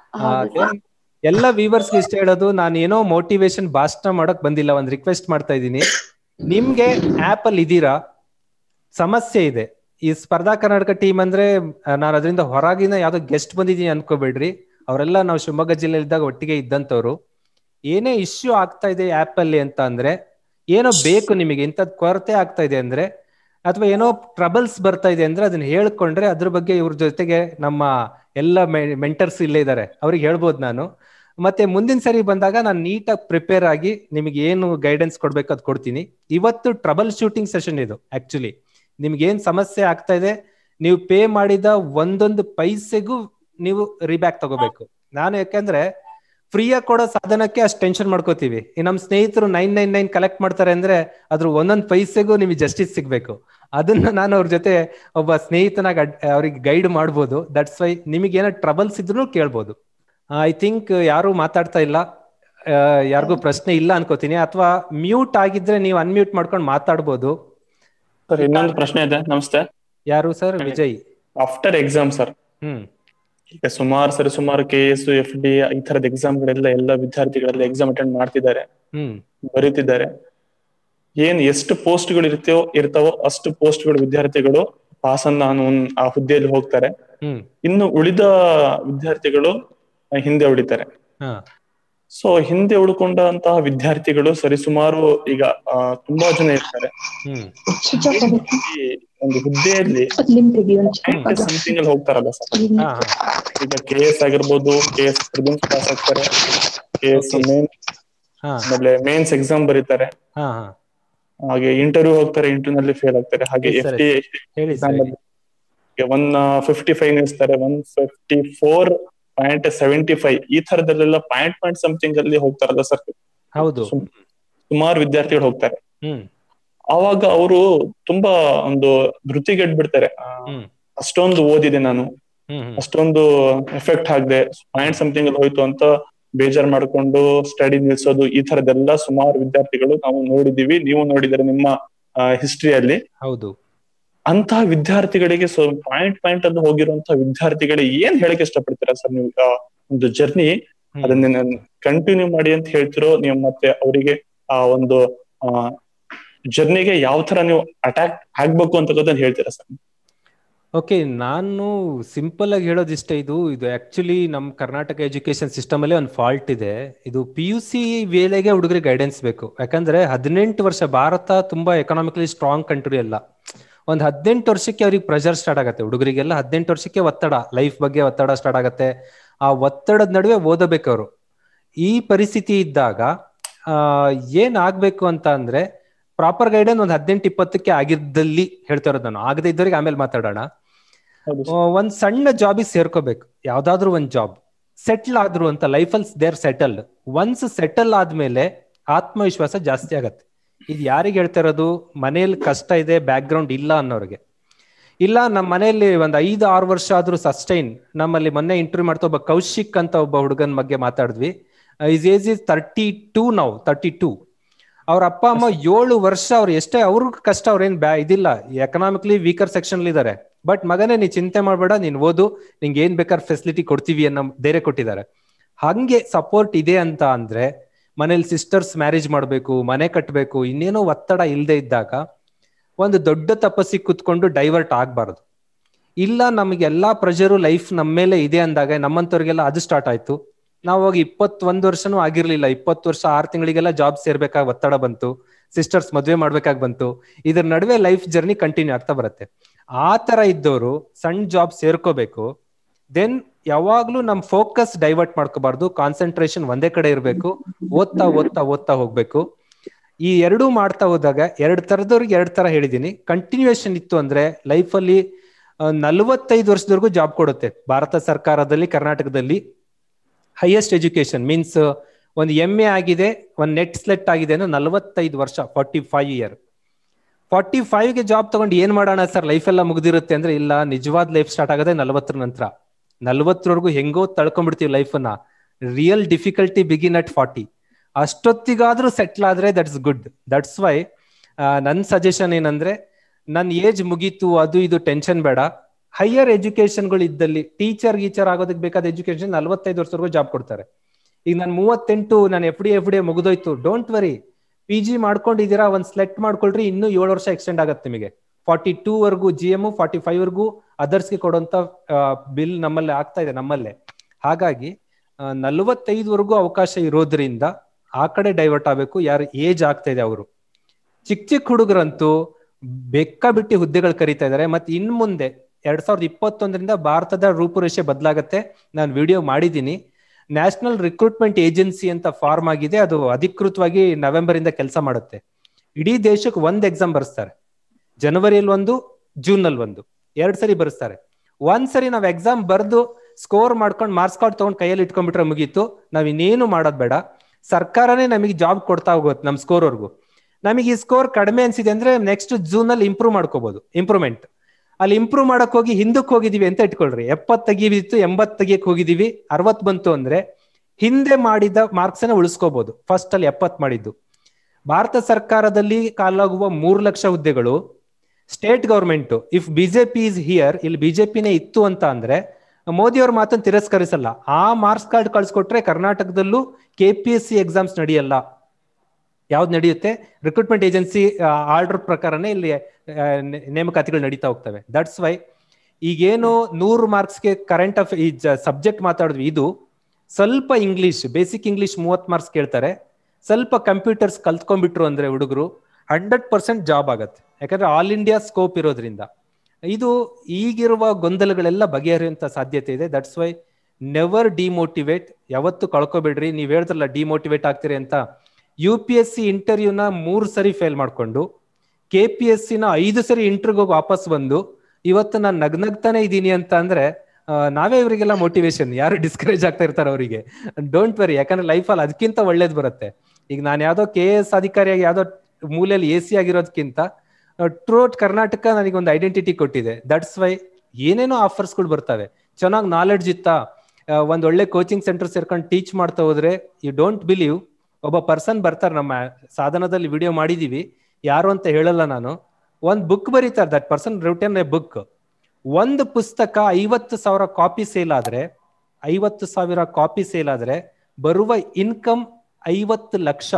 ಎಲ್ಲ ವ್ಯೂವರ್ಸ್ ಇಷ್ಟ ಹೇಳೋದು ನಾನು ಏನೋ ಮೋಟಿವೇಶನ್ ಭಾಷಣ ಮಾಡಕ್ ಬಂದಿಲ್ಲ ಒಂದ್ ರಿಕ್ವೆಸ್ಟ್ ಮಾಡ್ತಾ ಇದ್ದೀನಿ ನಿಮ್ಗೆ ಆಪ್ ಅಲ್ಲಿ ಇದೀರಾ ಸಮಸ್ಯೆ ಇದೆ ಈ ಸ್ಪರ್ಧಾ ಕರ್ನಾಟಕ ಟೀಮ್ ಅಂದ್ರೆ ನಾನು ಅದರಿಂದ ಹೊರಗಿನ ಯಾವ್ದೋ ಗೆಸ್ಟ್ ಬಂದಿದ್ದೀನಿ ಅನ್ಕೋಬೇಡ್ರಿ ಅವರೆಲ್ಲ ನಾವು ಶಿವಮೊಗ್ಗ ಜಿಲ್ಲೆಯಲ್ಲಿ ಇದ್ದಾಗ ಒಟ್ಟಿಗೆ ಇದ್ದಂತವ್ರು ಏನೇ ಇಶ್ಯೂ ಆಗ್ತಾ ಇದೆ ಆಪ್ ಅಲ್ಲಿ ಅಂತ ಅಂದ್ರೆ ಏನೋ ಬೇಕು ನಿಮಗೆ ಇಂಥದ್ ಕೊರತೆ ಆಗ್ತಾ ಇದೆ ಅಂದ್ರೆ ಅಥವಾ ಏನೋ ಟ್ರಬಲ್ಸ್ ಬರ್ತಾ ಇದೆ ಅಂದ್ರೆ ಅದನ್ನ ಹೇಳ್ಕೊಂಡ್ರೆ ಅದ್ರ ಬಗ್ಗೆ ಇವ್ರ ಜೊತೆಗೆ ನಮ್ಮ ಎಲ್ಲ ಮೆಂಟರ್ಸ್ ಇಲ್ಲೇ ಇದ್ದಾರೆ ಅವ್ರಿಗೆ ಹೇಳ್ಬೋದು ನಾನು ಮತ್ತೆ ಮುಂದಿನ ಸರಿ ಬಂದಾಗ ನಾನು ನೀಟಾಗಿ ಪ್ರಿಪೇರ್ ಆಗಿ ನಿಮಗೆ ಏನು ಗೈಡೆನ್ಸ್ ಕೊಡ್ಬೇಕು ಅದು ಕೊಡ್ತೀನಿ ಇವತ್ತು ಟ್ರಬಲ್ ಶೂಟಿಂಗ್ ಸೆಷನ್ ಇದು ಆಕ್ಚುಲಿ ನಿಮ್ಗೆ ಏನ್ ಸಮಸ್ಯೆ ಆಗ್ತಾ ಇದೆ ನೀವು ಪೇ ಮಾಡಿದ ಒಂದೊಂದು ಪೈಸೆಗೂ ನೀವು ರಿಬ್ಯಾಕ್ ತಗೋಬೇಕು ನಾನು ಯಾಕಂದ್ರೆ ಫ್ರೀಯಾಗಿ ಕೊಡೋ ಸಾಧನಕ್ಕೆ ಅಷ್ಟು ಟೆನ್ಷನ್ ಮಾಡ್ಕೋತೀವಿ ಈ ನಮ್ಮ ಸ್ನೇಹಿತರು ನೈನ್ ನೈನ್ ನೈನ್ ಕಲೆಕ್ಟ್ ಮಾಡ್ತಾರೆ ಅಂದ್ರೆ ಅದ್ರ ಒಂದೊಂದು ಪೈಸೆಗೂ ನಿಮಗೆ ಜಸ್ಟಿಸ್ ಸಿಗ್ಬೇಕು ಅದನ್ನ ನಾನು ಅವ್ರ ಜೊತೆ ಒಬ್ಬ ಸ್ನೇಹಿತನಾಗ ಅವ್ರಿಗೆ ಗೈಡ್ ಮಾಡ್ಬೋದು ದಟ್ಸ್ ವೈ ನಿಮಗೆ ಏನೋ ಟ್ರಬಲ್ಸ್ ಇದ್ರು ಕೇಳ್ಬೋದು ಐ ಥಿಂಕ್ ಯಾರು ಮಾತಾಡ್ತಾ ಇಲ್ಲ ಯಾರಿಗೂ ಪ್ರಶ್ನೆ ಇಲ್ಲ ಅನ್ಕೋತೀನಿ ಅಥವಾ ಮ್ಯೂಟ್ ಆಗಿದ್ರೆ ನೀವು ಅನ್ಮ್ಯೂಟ್ ಮಾಡ್ಕೊಂಡು ಮಾತಾಡ್ಬೋದು ಸರ್ ಇನ್ನೊಂದು ಪ್ರಶ್ನೆ ಇದೆ ನಮಸ್ತೆ ಯಾರು sir Vijay after exam sir hmm ಈಗ ಸುಮಾರು ಸರಿ ಸುಮಾರು ಕೆ ಎಸ್ ಎಫ್ ಡಿ ಈ ತರದ ಎಕ್ಸಾಮ್ ಗಳೆಲ್ಲ ಎಲ್ಲ ವಿದ್ಯಾರ್ಥಿಗಳೆಲ್ಲ ಎಕ್ಸಾಮ್ ಅಟೆಂಡ್ ಮಾಡ್ತಿದ್ದಾರೆ ಹ್ಮ್ ಬರೀತಿದ್ದಾರೆ ಏನ್ ಎಷ್ಟು ಪೋಸ್ಟ್ ಗಳು ಇರ್ತವೋ ಇರ್ತಾವೋ ಅಷ್ಟು ಪೋಸ್ಟ್ ಗಳು ವಿದ್ಯಾರ್ಥಿಗಳು ಪಾಸ್ ಅನ್ನ ಆ ಹುದ್ದೆಯಲ್ಲಿ ಹೋಗ್ತಾರೆ ಹ್ಮ್ ಇನ್ನು ಉಳಿದ ವಿದ್ಯಾರ್ಥಿಗಳು ಹಿಂದೆ ಉಳಿತಾರೆ ಹಾ ಸೊ ಹಿಂದೆ ಉಳ್ಕೊಂಡಂತಹ ವಿದ್ಯಾರ್ಥಿಗಳು ಸರಿಸುಮಾರು ಈಗ ಆ, ತುಂಬಾ ಜನ ಇರ್ತಾರೆ ಹ್ಮ್ ಈ ಒಂದು ಹುದ್ದೆಯಲ್ಲಿ ಸಮಥಿಂಗ್ ಅಲ್ಲಿ ಹೋಗ್ತಾರಲ್ಲ ಸರ್ ಹಾ ಹಾ ಈಗ ಕೆ ಎಸ್ ಆಗಿರ್ಬೋದು ಕೆ ಎಸ್ ಪ್ರಿಲಿಮ್ಸ್ ಪಾಸ್ ಆಗ್ತಾರೆ ಕೆ ಎಸ್ ಮೇನ್ ಹಾ ಆಮೇಲೆ ಮೇನ್ಸ್ ಎಕ್ಸಾಮ್ ಬರೀತಾರೆ ಹಾ ಹಾ ಹಾಗೆ ಇಂಟರ್ವ್ಯೂ ಹೋಗ್ತಾರೆ ಇಂಟರ್ವ್ಯೂ ನಲ್ಲಿ ಫೇಲ್ ಆಗ್ತಾರೆ ಹಾಗೆ Yes, ಎಫ್ sir. ಟಿ ಹೇಳಿ ಸರ್ ಒನ್ ಫಿಫ್ಟಿ ಫೈವ್ ನಿಲ್ಸ್ತಾರೆ one fifty four point seventy five ಈ ತರದಲ್ಲೆಲ್ಲ ಪಾಯಿಂಟ್ ಪಾಯಿಂಟ್ ಸಮಥಿಂಗ್ ಅಲ್ಲಿ ಹೋಗ್ತಾರಲ್ಲ ಸರ್ ಹೌದು ಸುಮಾರು ವಿದ್ಯಾರ್ಥಿಗಳು ಹೋಗ್ತಾರೆ ಹ್ಮ್ ಅವಾಗ ಅವರು ತುಂಬಾ ಒಂದು ಧೃತಿಗೆಡ್ಬಿಡ್ತಾರೆ ಆ, ಹ್ಮ್ ಅಷ್ಟೊಂದು ಓದಿದೆ ನಾನು ಹ್ಮ್ ಹ್ಮ್ ಅಷ್ಟೊಂದು ಎಫೆಕ್ಟ್ ಆಗದೆ ಪಾಯಿಂಟ್ ಸಮಥಿಂಗ್ ಅಲ್ಲಿ ಹೋಯ್ತು ಅಂತ ಬೇಜಾರ್ ಮಾಡ್ಕೊಂಡು ಸ್ಟಡಿ ನಿಲ್ಸೋದು ಈ ತರದೆಲ್ಲ ಸುಮಾರು ವಿದ್ಯಾರ್ಥಿಗಳು ನಾವು ನೋಡಿದೀವಿ ನೀವು ನೋಡಿದರೆ ನಿಮ್ಮ ಹಿಸ್ಟ್ರಿಯಲ್ಲಿ ಹೌದು ಅಂತಹ ವಿದ್ಯಾರ್ಥಿಗಳಿಗೆ ಸೊ ಪಾಯಿಂಟ್ ಪಾಯಿಂಟ್ ಅಲ್ಲಿ ಹೋಗಿರುವಂತಹ ವಿದ್ಯಾರ್ಥಿಗಳಿಗೆ ಏನ್ ಹೇಳಕ್ ಇಷ್ಟಪಡ್ತೀರಾ ಸರ್ ನೀವು ಆ ಒಂದು ಜರ್ನಿ ಹ್ಮ್. ಅದನ್ನ ಕಂಟಿನ್ಯೂ ಮಾಡಿ ಅಂತ ಹೇಳ್ತಿರೋ ನೀವು ಮತ್ತೆ ಅವರಿಗೆ ಆ ಒಂದು ಆ ಜರ್ನಿಗೆ ಯಾವ ತರ ನೀವು ಅಟ್ಯಾಕ್ ಆಗ್ಬೇಕು ಅಂತ ಹೇಳ್ತೀರಾ ಸರ್ ಓಕೆ ನಾನು ಸಿಂಪಲ್ ಆಗಿ ಹೇಳೋದಿಷ್ಟ ಇದು ಇದು ಆಕ್ಚುಲಿ ನಮ್ಮ ಕರ್ನಾಟಕ ಎಜುಕೇಶನ್ ಸಿಸ್ಟಮ್ ಅಲ್ಲಿ ಒಂದು ಫಾಲ್ಟ್ ಇದೆ ಇದು ಪಿ ಯು ಸಿ ವೇಳೆಗೆ ಹುಡುಗರಿಗೆ ಗೈಡೆನ್ಸ್ ಬೇಕು ಯಾಕಂದ್ರೆ ಹದಿನೆಂಟು ವರ್ಷ ಭಾರತ ತುಂಬಾ ಎಕನಾಮಿಕಲಿ ಸ್ಟ್ರಾಂಗ್ ಕಂಟ್ರಿ ಅಲ್ಲ ಒಂದು ಹದಿನೆಂಟು ವರ್ಷಕ್ಕೆ ಅವ್ರಿಗೆ ಪ್ರೆಷರ್ ಸ್ಟಾರ್ಟ್ ಆಗುತ್ತೆ ಹುಡುಗರಿಗೆಲ್ಲ ಹದಿನೆಂಟು ವರ್ಷಕ್ಕೆ ಒತ್ತಡ ಲೈಫ್ ಬಗ್ಗೆ ಒತ್ತಡ ಸ್ಟಾರ್ಟ್ ಆಗುತ್ತೆ ಆ ಒತ್ತಡದ ನಡುವೆ ಓದಬೇಕು ಅವರು ಈ ಪರಿಸ್ಥಿತಿ ಇದ್ದಾಗ ಆ, ಏನ್ ಆಗ್ಬೇಕು ಅಂತ ಅಂದ್ರೆ ಪ್ರಾಪರ್ ಗೈಡೆನ್ಸ್ ಒಂದು ಹದಿನೆಂಟು ಇಪ್ಪತ್ತಕ್ಕೆ ಆಗಿದ್ದಲ್ಲಿ ಹೇಳ್ತಾ ಇರೋದು ನಾನು ಆಗದೆ ಇದ್ದವರಿಗೆ ಆಮೇಲೆ ಮಾತಾಡೋಣ ಹೌದು ಆ, ಒಂದ್ ಸಣ್ಣ ಜಾಬಿಗೆ ಸೇರ್ಕೋಬೇಕು ಯಾವ್ದಾದ್ರು ಒಂದ್ ಜಾಬ್ ಸೆಟ್ಲ್ ಆದ್ರು ಅಂತ ಲೈಫಲ್ಲಿ ದೇರ್ ಸೆಟಲ್ಡ್ ಒನ್ಸ್ ಸೆಟಲ್ ಆದ್ಮೇಲೆ ಆತ್ಮವಿಶ್ವಾಸ ಜಾಸ್ತಿ ಆಗತ್ತೆ ಇದು ಯಾರಿಗೆ ಹೇಳ್ತಾ ಇರೋದು ಮನೆಯಲ್ಲಿ ಕಷ್ಟ ಇದೆ ಬ್ಯಾಕ್ ಗ್ರೌಂಡ್ ಇಲ್ಲ ಅನ್ನೋರಿಗೆ ಇಲ್ಲ ನಮ್ಮ ಮನೆಯಲ್ಲಿ ಒಂದ್ ಐದು ಆರು ವರ್ಷ ಆದ್ರೂ ಸಸ್ಟೈನ್ ನಮ್ಮಲ್ಲಿ ಮೊನ್ನೆ ಇಂಟರ್ವ್ಯೂ ಮಾಡ್ತಾ ಒಬ್ಬ ಕೌಶಿಕ್ ಅಂತ ಒಬ್ಬ ಹುಡುಗನ ಬಗ್ಗೆ ಮಾತಾಡಿದ್ವಿ is age is thirty two ನಾವು ತರ್ಟಿ ಟೂ ಅವ್ರ ಅಪ್ಪ ಅಮ್ಮ ಏಳು ವರ್ಷ ಅವ್ರು ಎಷ್ಟೇ ಅವ್ರಿಗೂ ಕಷ್ಟ ಅವ್ರೇನ್ ಬ್ಯಾ ಇದಿಲ್ಲ ಎಕನಾಮಿಕ್ಲಿ ವೀಕರ್ ಸೆಕ್ಷನ್ ಇದಾರೆ ಬಟ್ ಮಗನೇ ನೀ ಚಿಂತೆ ಮಾಡ್ಬೇಡ ನೀನ್ ಓದು ನಿಂಗೆ ಏನ್ ಬೇಕಾದ್ರೆ ಫೆಸಿಲಿಟಿ ಕೊಡ್ತೀವಿ ಅನ್ನೋ ಧೈರ್ಯ ಕೊಟ್ಟಿದ್ದಾರೆ ಹಂಗೆ ಸಪೋರ್ಟ್ ಇದೆ ಅಂತ ಅಂದ್ರೆ ಮನೇಲಿ ಸಿಸ್ಟರ್ಸ್ ಮ್ಯಾರೇಜ್ ಮಾಡ್ಬೇಕು ಮನೆ ಕಟ್ಟಬೇಕು ಇನ್ನೇನೋ ಒತ್ತಡ ಇಲ್ಲದೆ ಇದ್ದಾಗ ಒಂದು ದೊಡ್ಡ ತಪಸ್ಸಿಗೆ ಕುತ್ಕೊಂಡು ಡೈವರ್ಟ್ ಆಗ್ಬಾರ್ದು ಇಲ್ಲ ನಮಗೆ ಎಲ್ಲಾ ಪ್ರೆಷರು ಲೈಫ್ ನಮ್ಮ ಮೇಲೆ ಇದೆ ಅಂದಾಗ ನಮ್ಮಂತವ್ರಿಗೆಲ್ಲ ಅದು ಸ್ಟಾರ್ಟ್ ಆಯ್ತು ನಾವು ಅವಾಗ ಇಪ್ಪತ್ತೊಂದು ವರ್ಷನೂ ಆಗಿರ್ಲಿಲ್ಲ ಇಪ್ಪತ್ತು ವರ್ಷ ಆರು ತಿಂಗಳಿಗೆಲ್ಲ ಜಾಬ್ ಸೇರ್ಬೇಕಾಗಿ ಒತ್ತಡ ಬಂತು ಸಿಸ್ಟರ್ಸ್ ಮದ್ವೆ ಮಾಡ್ಬೇಕಾಗಿ ಬಂತು ಇದ್ರ ನಡುವೆ ಲೈಫ್ ಜರ್ನಿ ಕಂಟಿನ್ಯೂ ಆಗ್ತಾ ಬರುತ್ತೆ ಆ ತರ ಇದ್ದವರು ಸಣ್ಣ ಜಾಬ್ ಸೇರ್ಕೋಬೇಕು ದೆನ್ ಯಾವಾಗ್ಲೂ ನಮ್ ಫೋಕಸ್ ಡೈವರ್ಟ್ ಮಾಡ್ಕೋಬಾರ್ದು ಕಾನ್ಸಂಟ್ರೇಷನ್ ಒಂದೇ ಕಡೆ ಇರಬೇಕು ಓದ್ತಾ ಓದ್ತಾ ಓದ್ತಾ ಹೋಗ್ಬೇಕು ಈ ಎರಡೂ ಮಾಡ್ತಾ ಹೋದಾಗ ಎರಡ್ ತರದವ್ರಿಗೆ ಎರಡ್ ತರ ಹೇಳಿದೀನಿ ಕಂಟಿನ್ಯೂಯೇಷನ್ ಇತ್ತು ಅಂದ್ರೆ ಲೈಫಲ್ಲಿ ನಲವತ್ತೈದು ವರ್ಷದವರೆಗೂ ಜಾಬ್ ಕೊಡುತ್ತೆ ಭಾರತ ಸರ್ಕಾರದಲ್ಲಿ ಕರ್ನಾಟಕದಲ್ಲಿ ಹೈಯೆಸ್ಟ್ ಎಜುಕೇಶನ್ ಮೀನ್ಸ್ ಒಂದು ಎಂ ಎ ಆಗಿದೆ ಒಂದು ನೆಟ್ ಸ್ಲೆಟ್ ಆಗಿದೆ ಅಂದ್ರೆ ನಲವತ್ತೈದು ವರ್ಷ ಫಾರ್ಟಿ ಫೈವ್ ಇಯರ್ ಫಾರ್ಟಿ ಫೈವ್ಗೆ ಜಾಬ್ ತಗೊಂಡು ಏನ್ ಮಾಡೋಣ ಸರ್ ಲೈಫ್ ಎಲ್ಲ ಮುಗ್ದಿರುತ್ತೆ ಅಂದ್ರೆ ಇಲ್ಲ ನಿಜವಾದ ಲೈಫ್ ಸ್ಟಾರ್ಟ್ ಆಗೋದೇ ನಲವತ್ತರ ನಂತರ ನಲ್ವತ್ತರವರೆಗೂ ಹೆಂಗೋ ತಳ್ಕೊಂಡ್ಬಿಡ್ತೀವಿ ಲೈಫನ್ನ real difficulty begin at forty ಅಷ್ಟೊತ್ತಿಗಾದ್ರೂ ಸೆಟ್ಲ್ ಆದ್ರೆ ದಟ್ಸ್ ಗುಡ್ ದಟ್ಸ್ ವೈ ನನ್ನ ಸಜೆಷನ್ ಏನಂದ್ರೆ ನನ್ನ ಏಜ್ ಮುಗೀತು ಅದು ಇದು ಟೆನ್ಷನ್ ಬೇಡ ಹೈಯರ್ ಎಜುಕೇಶನ್ಗಳು ಇದ್ದಲ್ಲಿ ಟೀಚರ್ ಗೀಚರ್ ಆಗೋದಕ್ಕೆ ಬೇಕಾದ ಎಜುಕೇಶನ್ ನಲ್ವತ್ತೈದು ವರ್ಷವರೆಗೂ ಜಾಬ್ ಕೊಡ್ತಾರೆ ಈಗ ನಾನು ಮೂವತ್ತೆಂಟು ನಾನು ಎಫ್ ಡಿ ಎಫ್ ಡಿ ಮುಗಿದೋಯ್ತು ಡೋಂಟ್ ವರಿ ಪಿ ಜಿ ಮಾಡ್ಕೊಂಡಿದ್ದೀರಾ ಒಂದ್ ಸೆಲೆಕ್ಟ್ ಮಾಡ್ಕೊಳ್ರಿ ಇನ್ನೂ ಏಳು ವರ್ಷ ಎಕ್ಸ್ಟೆಂಡ್ ಆಗತ್ತೆ ನಿಮಗೆ ಫಾರ್ಟಿ ಟೂ ವರ್ಗೂ ಜಿ ಎಮ್ ಫಾರ್ಟಿ ಫೈವ್ ವರ್ಗೂ ಅದರ್ಸ್ಗೆ ಕೊಡುವಂತ ಬಿಲ್ ನಮ್ಮಲ್ಲೇ ಆಗ್ತಾ ಇದೆ ನಮ್ಮಲ್ಲೇ ಹಾಗಾಗಿ ನಲವತ್ತೈದವರೆಗೂ ಅವಕಾಶ ಇರೋದ್ರಿಂದ ಆ ಕಡೆ ಡೈವರ್ಟ್ ಆಗಬೇಕು ಯಾರು ಏಜ್ ಆಗ್ತಾ ಇದೆ ಅವರು ಚಿಕ್ಕ ಚಿಕ್ಕ ಹುಡುಗರಂತೂ ಬೆಕ್ಕ ಬಿಟ್ಟಿ ಹುದ್ದೆಗಳು ಕರೀತಾ ಇದಾರೆ ಮತ್ತೆ ಇನ್ ಮುಂದೆ ಎರಡ್ ಸಾವಿರದ ಇಪ್ಪತ್ತೊಂದರಿಂದ ಭಾರತದ ರೂಪುರೇಷೆ ಬದಲಾಗತ್ತೆ ನಾನು ವಿಡಿಯೋ ಮಾಡಿದ್ದೀನಿ ನ್ಯಾಷನಲ್ ರಿಕ್ರೂಟ್ಮೆಂಟ್ ಏಜೆನ್ಸಿ ಅಂತ ಫಾರ್ಮ್ ಆಗಿದೆ ಅದು ಅಧಿಕೃತವಾಗಿ ನವೆಂಬರ್ ಇಂದ ಕೆಲಸ ಮಾಡುತ್ತೆ ಇಡೀ ದೇಶಕ್ಕೆ ಒಂದ್ ಎಕ್ಸಾಮ್ ಬರ್ಸ್ತಾರೆ ಜನವರಿಯಲ್ಲಿ ಒಂದು ಜೂನ್ ನಲ್ಲಿ ಒಂದು ಎರಡ್ ಸರಿ ಬರ್ಸ್ತಾರೆ ಒಂದ್ ಸರಿ ನಾವ್ ಎಕ್ಸಾಮ್ ಬರ್ದು ಸ್ಕೋರ್ ಮಾಡ್ಕೊಂಡು ಮಾರ್ಕ್ಸ್ ಕಾರ್ಡ್ ತಗೊಂಡ್ ಕೈಯಲ್ಲಿ ಇಟ್ಕೊಂಡ್ಬಿಟ್ರೆ ಮುಗೀತು ನಾವ್ ಇನ್ನೇನು ಮಾಡೋದ್ ಬೇಡ ಸರ್ಕಾರನೇ ನಮಗೆ ಜಾಬ್ ಕೊಡ್ತಾ ಹೋಗುತ್ತೆ ನಮ್ ಸ್ಕೋರ್ ವರ್ಗು ನಮಗೆ ಈ ಸ್ಕೋರ್ ಕಡಿಮೆ ಅನ್ಸಿದೆ ಅಂದ್ರೆ ನೆಕ್ಸ್ಟ್ ಜೂನ್ ಅಲ್ಲಿ ಇಂಪ್ರೂವ್ ಮಾಡ್ಕೋಬಹುದು ಇಂಪ್ರೂವ್ಮೆಂಟ್ ಅಲ್ಲಿ ಇಂಪ್ರೂವ್ ಮಾಡಕ್ ಹೋಗಿ ಹಿಂದಕ್ಕೆ ಹೋಗಿದೀವಿ ಅಂತ ಇಟ್ಕೊಳ್ರಿ ಎಪ್ಪತ್ ತೆಗಿದಿತ್ತು ಎಂಬತ್ ತೆಗಿಯಕ್ ಹೋಗಿದೀವಿ ಅರವತ್ ಬಂತು ಅಂದ್ರೆ ಹಿಂದೆ ಮಾಡಿದ ಮಾರ್ಕ್ಸ್ ಅನ್ನ ಉಳಿಸ್ಕೋಬಹುದು ಫಸ್ಟ್ ಅಲ್ಲಿ ಎಪ್ಪತ್ ಮಾಡಿದ್ದು ಭಾರತ ಸರ್ಕಾರದಲ್ಲಿ ಕಾಲಾಗುವ ಮೂರು ಲಕ್ಷ ಹುದ್ದೆಗಳು state government if BJP is here ಇಲ್ಲಿ ಬಿಜೆಪಿನೇ ಇತ್ತು ಅಂತ ಅಂದ್ರೆ ಮೋದಿ ಅವ್ರ ಮಾತನ್ನು ತಿರಸ್ಕರಿಸಲ್ಲ ಆ ಮಾರ್ಕ್ಸ್ ಕಾರ್ಡ್ ಕಳ್ಸಿಕೊಟ್ರೆ ಕರ್ನಾಟಕದಲ್ಲೂ K P S C exams ನಡೆಯಲ್ಲ ಯಾವ್ದು ನಡೆಯುತ್ತೆ ರಿಕ್ರೂಟ್ಮೆಂಟ್ ಏಜೆನ್ಸಿ ಆರ್ಡರ್ ಪ್ರಕಾರನೇ ಇಲ್ಲಿ ನೇಮಕಾತಿಗಳು ನಡೀತಾ ಹೋಗ್ತವೆ ದಟ್ಸ್ ವೈ ಈಗೇನು ನೂರು ಮಾರ್ಕ್ಸ್ಗೆ ಕರೆಂಟ್ ಅಫ್ ಈ ಸಬ್ಜೆಕ್ಟ್ ಮಾತಾಡಿದ್ವಿ ಇದು ಸ್ವಲ್ಪ ಇಂಗ್ಲಿಷ್ ಬೇಸಿಕ್ ಇಂಗ್ಲಿಷ್ ಮೂವತ್ ಮಾರ್ಕ್ಸ್ ಕೇಳ್ತಾರೆ ಸ್ವಲ್ಪ ಕಂಪ್ಯೂಟರ್ಸ್ ಕಲ್ತ್ಕೊಂಡ್ಬಿಟ್ರು ಅಂದ್ರೆ ಹುಡುಗರು ಹಂಡ್ರೆಡ್ ಪರ್ಸೆಂಟ್ ಜಾಬ್ ಆಗತ್ತೆ ಯಾಕಂದ್ರೆ ಆಲ್ ಇಂಡಿಯಾ ಸ್ಕೋಪ್ ಇರೋದ್ರಿಂದ ಇದು ಈಗಿರುವ ಗೊಂದಲಗಳೆಲ್ಲ ಬಗೆಹರಿಯುವಂತ ಸಾಧ್ಯತೆ ಇದೆ ದಟ್ಸ್ ವೈ ನೆವರ್ ಡಿಮೋಟಿವೇಟ್ ಯಾವತ್ತು ಕಳ್ಕೊಬೇಡ್ರಿ ನೀವ್ ಹೇಳಿದ್ರಲ್ಲ ಡಿಮೋಟಿವೇಟ್ ಆಗ್ತೀರಿ ಅಂತ ಯು ಪಿ ಎಸ್ ಸಿ ಇಂಟರ್ವ್ಯೂನ ಮೂರು ಸರಿ ಫೇಲ್ ಮಾಡ್ಕೊಂಡು ಕೆ ಪಿ ಎಸ್ ಸಿನ ಐದು ಸರಿ ಇಂಟರ್ವ್ಯೂಗೆ ಹೋಗಿ ವಾಪಸ್ ಬಂದು ಇವತ್ತು ನಾನು ನಗ್ನಗ್ತಾನೆ ಇದ್ದೀನಿ ಅಂತ ಅಂದ್ರೆ ನಾವೇ ಇವರಿಗೆಲ್ಲ ಮೋಟಿವೇಶನ್ ಯಾರು ಡಿಸ್ಕರೇಜ್ ಆಗ್ತಾ ಇರ್ತಾರೆ ಅವರಿಗೆ ಡೋಂಟ್ ವರಿ ಯಾಕಂದ್ರೆ ಲೈಫಲ್ಲಿ ಅದಕ್ಕಿಂತ ಒಳ್ಳೇದು ಬರುತ್ತೆ ಈಗ ನಾನು ಯಾವ್ದೋ ಕೆ ಎಸ್ ಅಧಿಕಾರಿಯಾಗಿ ಯಾವ್ದೋ ಮೂಲೆಯಲ್ಲಿ ಎ ಸಿ ಆಗಿರೋದಕ್ಕಿಂತ ಟ್ರೂಟ್ ಕರ್ನಾಟಕ ನನಗೆ ಒಂದು ಐಡೆಂಟಿಟಿ ಕೊಟ್ಟಿದೆ ದಟ್ಸ್ ವೈ ಏನೇನೋ ಆಫರ್ಸ್ಗಳು ಬರ್ತವೆ ಚೆನ್ನಾಗಿ ನಾಲೆಡ್ಜ್ ಇತ್ತಾ ಒಂದ್ ಒಳ್ಳೆ ಕೋಚಿಂಗ್ ಸೆಂಟರ್ ಸೇರ್ಕೊಂಡು ಟೀಚ್ ಮಾಡ್ತಾ ಹೋದ್ರೆ ಯು ಡೋಂಟ್ ಬಿಲೀವ್ ಒಬ್ಬ ಪರ್ಸನ್ ಬರ್ತಾರೆ ನಮ್ಮ ಸಾಧನದಲ್ಲಿ ವಿಡಿಯೋ ಮಾಡಿದೀವಿ ಯಾರು ಅಂತ ಹೇಳಲ್ಲ ನಾನು ಒಂದ್ ಬುಕ್ ಬರೀತಾರೆ that person written a book ಒಂದು ಪುಸ್ತಕ ಐವತ್ತು ಸಾವಿರ ಕಾಪಿ ಸೇಲ್ ಆದ್ರೆ ಐವತ್ತು ಸಾವಿರ ಕಾಪಿ ಸೇಲ್ ಆದ್ರೆ ಬರುವ ಇನ್ಕಮ್ ಐವತ್ತು ಲಕ್ಷ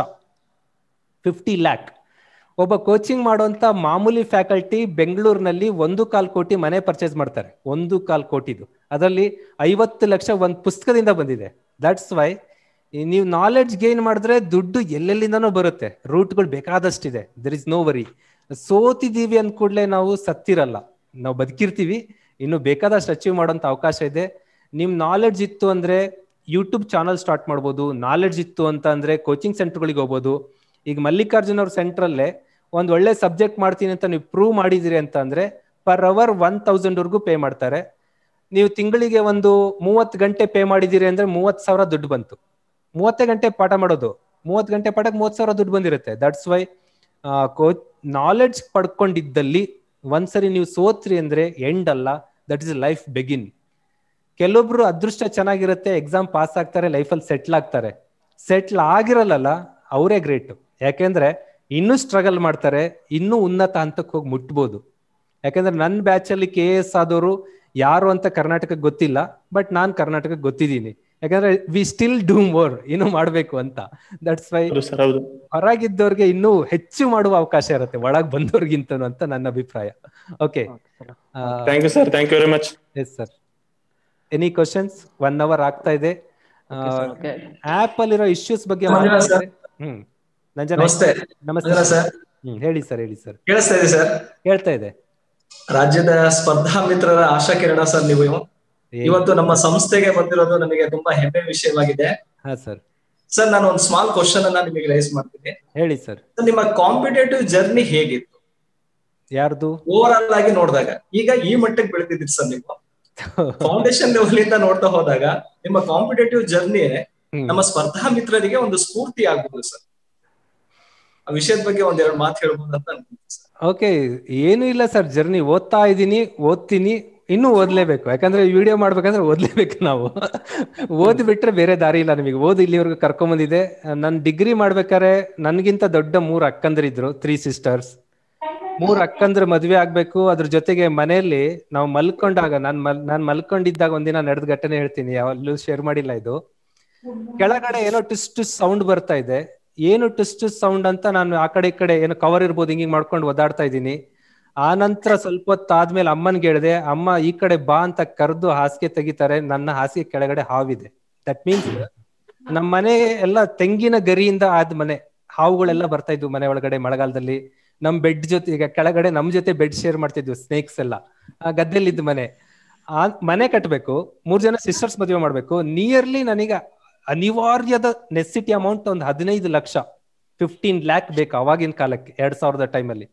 ಫಿಫ್ಟಿ ಲ್ಯಾಕ್ ಒಬ್ಬ ಕೋಚಿಂಗ್ ಮಾಡುವಂತ ಮಾಮೂಲಿ ಫ್ಯಾಕಲ್ಟಿ ಬೆಂಗಳೂರಿನಲ್ಲಿ ಒಂದು ಕಾಲ್ ಕೋಟಿ ಮನೆ ಪರ್ಚೇಸ್ ಮಾಡ್ತಾರೆ ಒಂದು ಕಾಲ್ ಕೋಟಿದು ಅದರಲ್ಲಿ ಐವತ್ತು ಲಕ್ಷ ಒಂದು ಪುಸ್ತಕದಿಂದ ಬಂದಿದೆ ದಟ್ಸ್ ವೈ ನೀವು ನಾಲೆಡ್ಜ್ ಗೇನ್ ಮಾಡಿದ್ರೆ ದುಡ್ಡು ಎಲ್ಲೆಲ್ಲಿಂದನೂ ಬರುತ್ತೆ ರೂಟ್ಗಳು ಬೇಕಾದಷ್ಟಿದೆ ದರ್ ಇಸ್ ನೋ ವರಿ ಸೋತಿದೀವಿ ಅಂದ ಕೂಡಲೇ ನಾವು ಸತ್ತಿರಲ್ಲ ನಾವು ಬದುಕಿರ್ತೀವಿ ಇನ್ನು ಬೇಕಾದಷ್ಟು ಅಚೀವ್ ಮಾಡೋಂಥ ಅವಕಾಶ ಇದೆ ನಿಮ್ ನಾಲೆಡ್ಜ್ ಇತ್ತು ಅಂದ್ರೆ ಯೂಟ್ಯೂಬ್ ಚಾನಲ್ ಸ್ಟಾರ್ಟ್ ಮಾಡ್ಬೋದು ನಾಲೆಡ್ಜ್ ಇತ್ತು ಅಂತ ಅಂದ್ರೆ ಕೋಚಿಂಗ್ ಸೆಂಟರ್ಗಳಿಗೆ ಹೋಗ್ಬೋದು ಈಗ ಮಲ್ಲಿಕಾರ್ಜುನ್ ಅವ್ರ ಸೆಂಟ್ರಲ್ಲೇ ಒಂದ್ ಒಳ್ಳೆ ಸಬ್ಜೆಕ್ಟ್ ಮಾಡ್ತೀನಿ ಅಂತ ನೀವು ಪ್ರೂವ್ ಮಾಡಿದಿರಿ ಅಂತ ಅಂದ್ರೆ ಪರ್ ಅವರ್ ಒನ್ ತೌಸಂಡ್ ವರ್ಗೂ ಪೇ ಮಾಡ್ತಾರೆ ನೀವು ತಿಂಗಳಿಗೆ ಒಂದು ಮೂವತ್ತು ಗಂಟೆ ಪೇ ಮಾಡಿದಿರಿ ಅಂದ್ರೆ ಮೂವತ್ ಸಾವಿರ ದುಡ್ಡು ಬಂತು ಮೂವತ್ತೇ ಗಂಟೆ ಪಾಠ ಮಾಡೋದು ಮೂವತ್ತು ಗಂಟೆ ಪಾಠಕ್ಕೆ ಮೂವತ್ ಸಾವಿರ ದುಡ್ಡು ಬಂದಿರುತ್ತೆ ದಟ್ಸ್ ವೈ ಕೋಚ್ ನಾಲೆಡ್ಜ್ ಪಡ್ಕೊಂಡಿದ್ದಲ್ಲಿ ಒಂದ್ಸರಿ ನೀವು ಸೋತ್ರಿ ಅಂದ್ರೆ ಎಂಡ್ ಅಲ್ಲ ದಟ್ ಇಸ್ ಲೈಫ್ ಬೆಗಿನ್ ಕೆಲವೊಬ್ರು ಅದೃಷ್ಟ ಚೆನ್ನಾಗಿರುತ್ತೆ ಎಕ್ಸಾಮ್ ಪಾಸ್ ಆಗ್ತಾರೆ ಲೈಫಲ್ಲಿ ಸೆಟ್ಲ್ ಆಗ್ತಾರೆ ಸೆಟ್ಲ್ ಆಗಿರಲ್ಲ ಅವರೇ ಗ್ರೇಟ್ ಯಾಕೆಂದ್ರೆ ಇನ್ನೂ ಸ್ಟ್ರಗಲ್ ಮಾಡ್ತಾರೆ ಇನ್ನೂ ಉನ್ನತ ಹಂತಕ್ಕೆ ಹೋಗಿ ಮುಟ್ಬೋದು ಯಾಕಂದ್ರೆ ನನ್ನ ಬ್ಯಾಚ್ ಅಲ್ಲಿ ಕೆ ಎಸ್ ಆದವರು ಯಾರು ಅಂತ ಕರ್ನಾಟಕಕ್ಕೆ ಗೊತ್ತಿಲ್ಲ ಬಟ್ ನಾನ್ ಕರ್ನಾಟಕಕ್ಕೆ ಗೊತ್ತಿದ್ದೀನಿ ಯಾಕಂದ್ರೆ ವಿ ಸ್ಟಿಲ್ ಡೂ ಮೋರ್ ಇನ್ನೂ ಮಾಡ್ಬೇಕು ಅಂತ ದಟ್ಸ್ ವೈ ಹೊರಗಿದ್ದವ್ರಿಗೆ ಇನ್ನೂ ಹೆಚ್ಚು ಮಾಡುವ ಅವಕಾಶ ಇರುತ್ತೆ ಒಳಗ್ ಬಂದವ್ರಿಗಿಂತ ಅಂತ ನನ್ನ ಅಭಿಪ್ರಾಯ okay thank you sir thank you very much yes sir any questions one hour ಆಗ್ತಾ ಇದೆ ಆಪ್ ಅಲ್ಲಿರೋ ಇಶ್ಯೂಸ್ ಬಗ್ಗೆ ಮಾತಾಡಿದ್ರೆ ಹ್ಮ್ ನಂಜನ ನಮಸ್ತೆ ನಮಸ್ತೆ ಸರ್ ಹ್ಮ್ ಹೇಳಿ ಸರ್ ಹೇಳಿ ಸರ್ ಕೇಳಿಸ್ತಾ ಇದೆ ಸರ್ ಹೇಳ್ತಾ ಇದೆ ರಾಜ್ಯದ ಸ್ಪರ್ಧಾ ಮಿತ್ರರ ಆಶಾ ಕಿರಣ ಸರ್ ನೀವು ಇವತ್ತು ನಮ್ಮ ಸಂಸ್ಥೆಗೆ ಬಂದಿರೋದು ನನಗೆ ತುಂಬಾ ಹೆಮ್ಮೆ ವಿಷಯವಾಗಿದೆ ಹಾ ಸರ್ ಸರ್ ನಾನು ಒಂದು ಸ್ಮಾಲ್ ಕ್ವಶನ್ ಅನ್ನ ನಿಮಗೆ ರೈಸ್ ಮಾಡ್ತೀನಿ ಹೇಳಿ ಸರ್ ನಿಮ್ಮ ಕಾಂಪಿಟೇಟಿವ್ ಜರ್ನಿ ಹೇಗಿತ್ತು ಯಾರ್ದು ಓವರ್ ಆಲ್ ಆಗಿ ನೋಡಿದಾಗ ಈಗ ಈ ಮಟ್ಟಕ್ಕೆ ಬೆಳೆದಿದ್ದೀರಿ ಸರ್ ನೀವು ಫೌಂಡೇಶನ್ ಲೆವೆಲ್ ಇಂದ ನೋಡ್ತಾ ಹೋದಾಗ ನಿಮ್ಮ ಕಾಂಪಿಟೇಟಿವ್ ಜರ್ನಿ ನಮ್ಮ ಸ್ಪರ್ಧಾ ಮಿತ್ರರಿಗೆ ಒಂದು ಸ್ಫೂರ್ತಿ ಆಗ್ಬೋದು ಸರ್ ಆ ವಿಷಯದ ಬಗ್ಗೆ ಒಂದೆರಡು ಮಾತು ಹೇಳ್ಬೋದು ಅಂತ ಅನ್ಕೊಂತೀನಿ ಸರ್ ಓಕೆ ಏನು ಇಲ್ಲ ಸರ್ ಜರ್ನಿ ಓದ್ತಾ ಇದ್ದೀನಿ ಓದ್ತೀನಿ ಇನ್ನೂ ಓದ್ಲೇಬೇಕು ಯಾಕಂದ್ರೆ ವಿಡಿಯೋ ಮಾಡ್ಬೇಕಂದ್ರೆ ಓದ್ಲೇಬೇಕು ನಾವು ಓದ್ ಬಿಟ್ರೆ ಬೇರೆ ದಾರಿ ಇಲ್ಲ ನಿಮಗೆ ಓದ್ ಇಲ್ಲಿವರೆಗೂ ಕರ್ಕೊಂಡ್ ಬಂದಿದೆ ನನ್ ಡಿಗ್ರಿ ಮಾಡ್ಬೇಕಾದ್ರೆ ನನ್ಗಿಂತ ದೊಡ್ಡ ಮೂರ್ ಅಕ್ಕಂದ್ರಿದ್ರು ತ್ರೀ ಸಿಸ್ಟರ್ಸ್ ಮೂರ್ ಅಕ್ಕಂದ್ರ ಮದ್ವೆ ಆಗ್ಬೇಕು ಅದ್ರ ಜೊತೆಗೆ ಮನೆಯಲ್ಲಿ ನಾವು ಮಲ್ಕೊಂಡಾಗ ನಾನ್ ಮಲ್ ನಾನ್ ಮಲ್ಕೊಂಡಿದ್ದಾಗ ಒಂದಿನ ನಡೆದ ಘಟನೆ ಹೇಳ್ತೀನಿ ಯಾವಲ್ಲೂ ಶೇರ್ ಮಾಡಿಲ್ಲ ಇದು ಕೆಳಗಡೆ ಏನೋ ಟುಸ್ ಟುಸ್ ಸೌಂಡ್ ಬರ್ತಾ ಇದೆ ಏನು ಟುಸ್ ಟುಸ್ ಸೌಂಡ್ ಅಂತ ನಾನು ಆ ಕಡೆ ಈ ಕಡೆ ಏನೋ ಕವರ್ ಇರ್ಬೋದು ಹಿಂಗ್ ಮಾಡ್ಕೊಂಡು ಒದಾಡ್ತಾ ಇದ್ದೀನಿ ಆ ನಂತರ ಸ್ವಲ್ಪ ಹೊತ್ತಾದ್ಮೇಲೆ ಅಮ್ಮನ್ಗೆ ಹೇಳಿದೆ ಅಮ್ಮ ಈ ಕಡೆ ಬಾ ಅಂತ ಕರೆದು ಹಾಸಿಗೆ ತೆಗಿತಾರೆ ನನ್ನ ಹಾಸಿಗೆ ಕೆಳಗಡೆ ಹಾವಿದೆ ದಟ್ ಮೀನ್ಸ್ ನಮ್ಮ ಮನೆ ಎಲ್ಲ ತೆಂಗಿನ ಗರಿಯಿಂದ ಆದ ಮನೆ ಹಾವುಗಳೆಲ್ಲ ಬರ್ತಾ ಇದ್ವು ಮನೆ ಒಳಗಡೆ ಮಳೆಗಾಲದಲ್ಲಿ ನಮ್ ಬೆಡ್ ಜೊತೆ ಈಗ ಕೆಳಗಡೆ ನಮ್ ಜೊತೆ ಬೆಡ್ ಶೇರ್ ಮಾಡ್ತಿದ್ವು ಸ್ನೇಕ್ಸ್ ಎಲ್ಲ ಆ ಗದ್ದೆಲಿದ್ದ ಮನೆ ಆ ಮನೆ ಕಟ್ಟಬೇಕು ಮೂರ್ ಜನ ಸಿಸ್ಟರ್ಸ್ ಮದುವೆ ಮಾಡ್ಬೇಕು ನಿಯರ್ಲಿ ನನಗೆ ಅನಿವಾರ್ಯದ ನೆಸಿಟಿ ಅಮೌಂಟ್ ಒಂದು ಹದಿನೈದು ಲಕ್ಷ ಫಿಫ್ಟೀನ್ ಲ್ಯಾಕ್ ಬೇಕು ಅವಾಗಿನ ಕಾಲಕ್ಕೆ ಎರಡ್ ಸಾವಿರದ ಟೈಮಲ್ಲಿ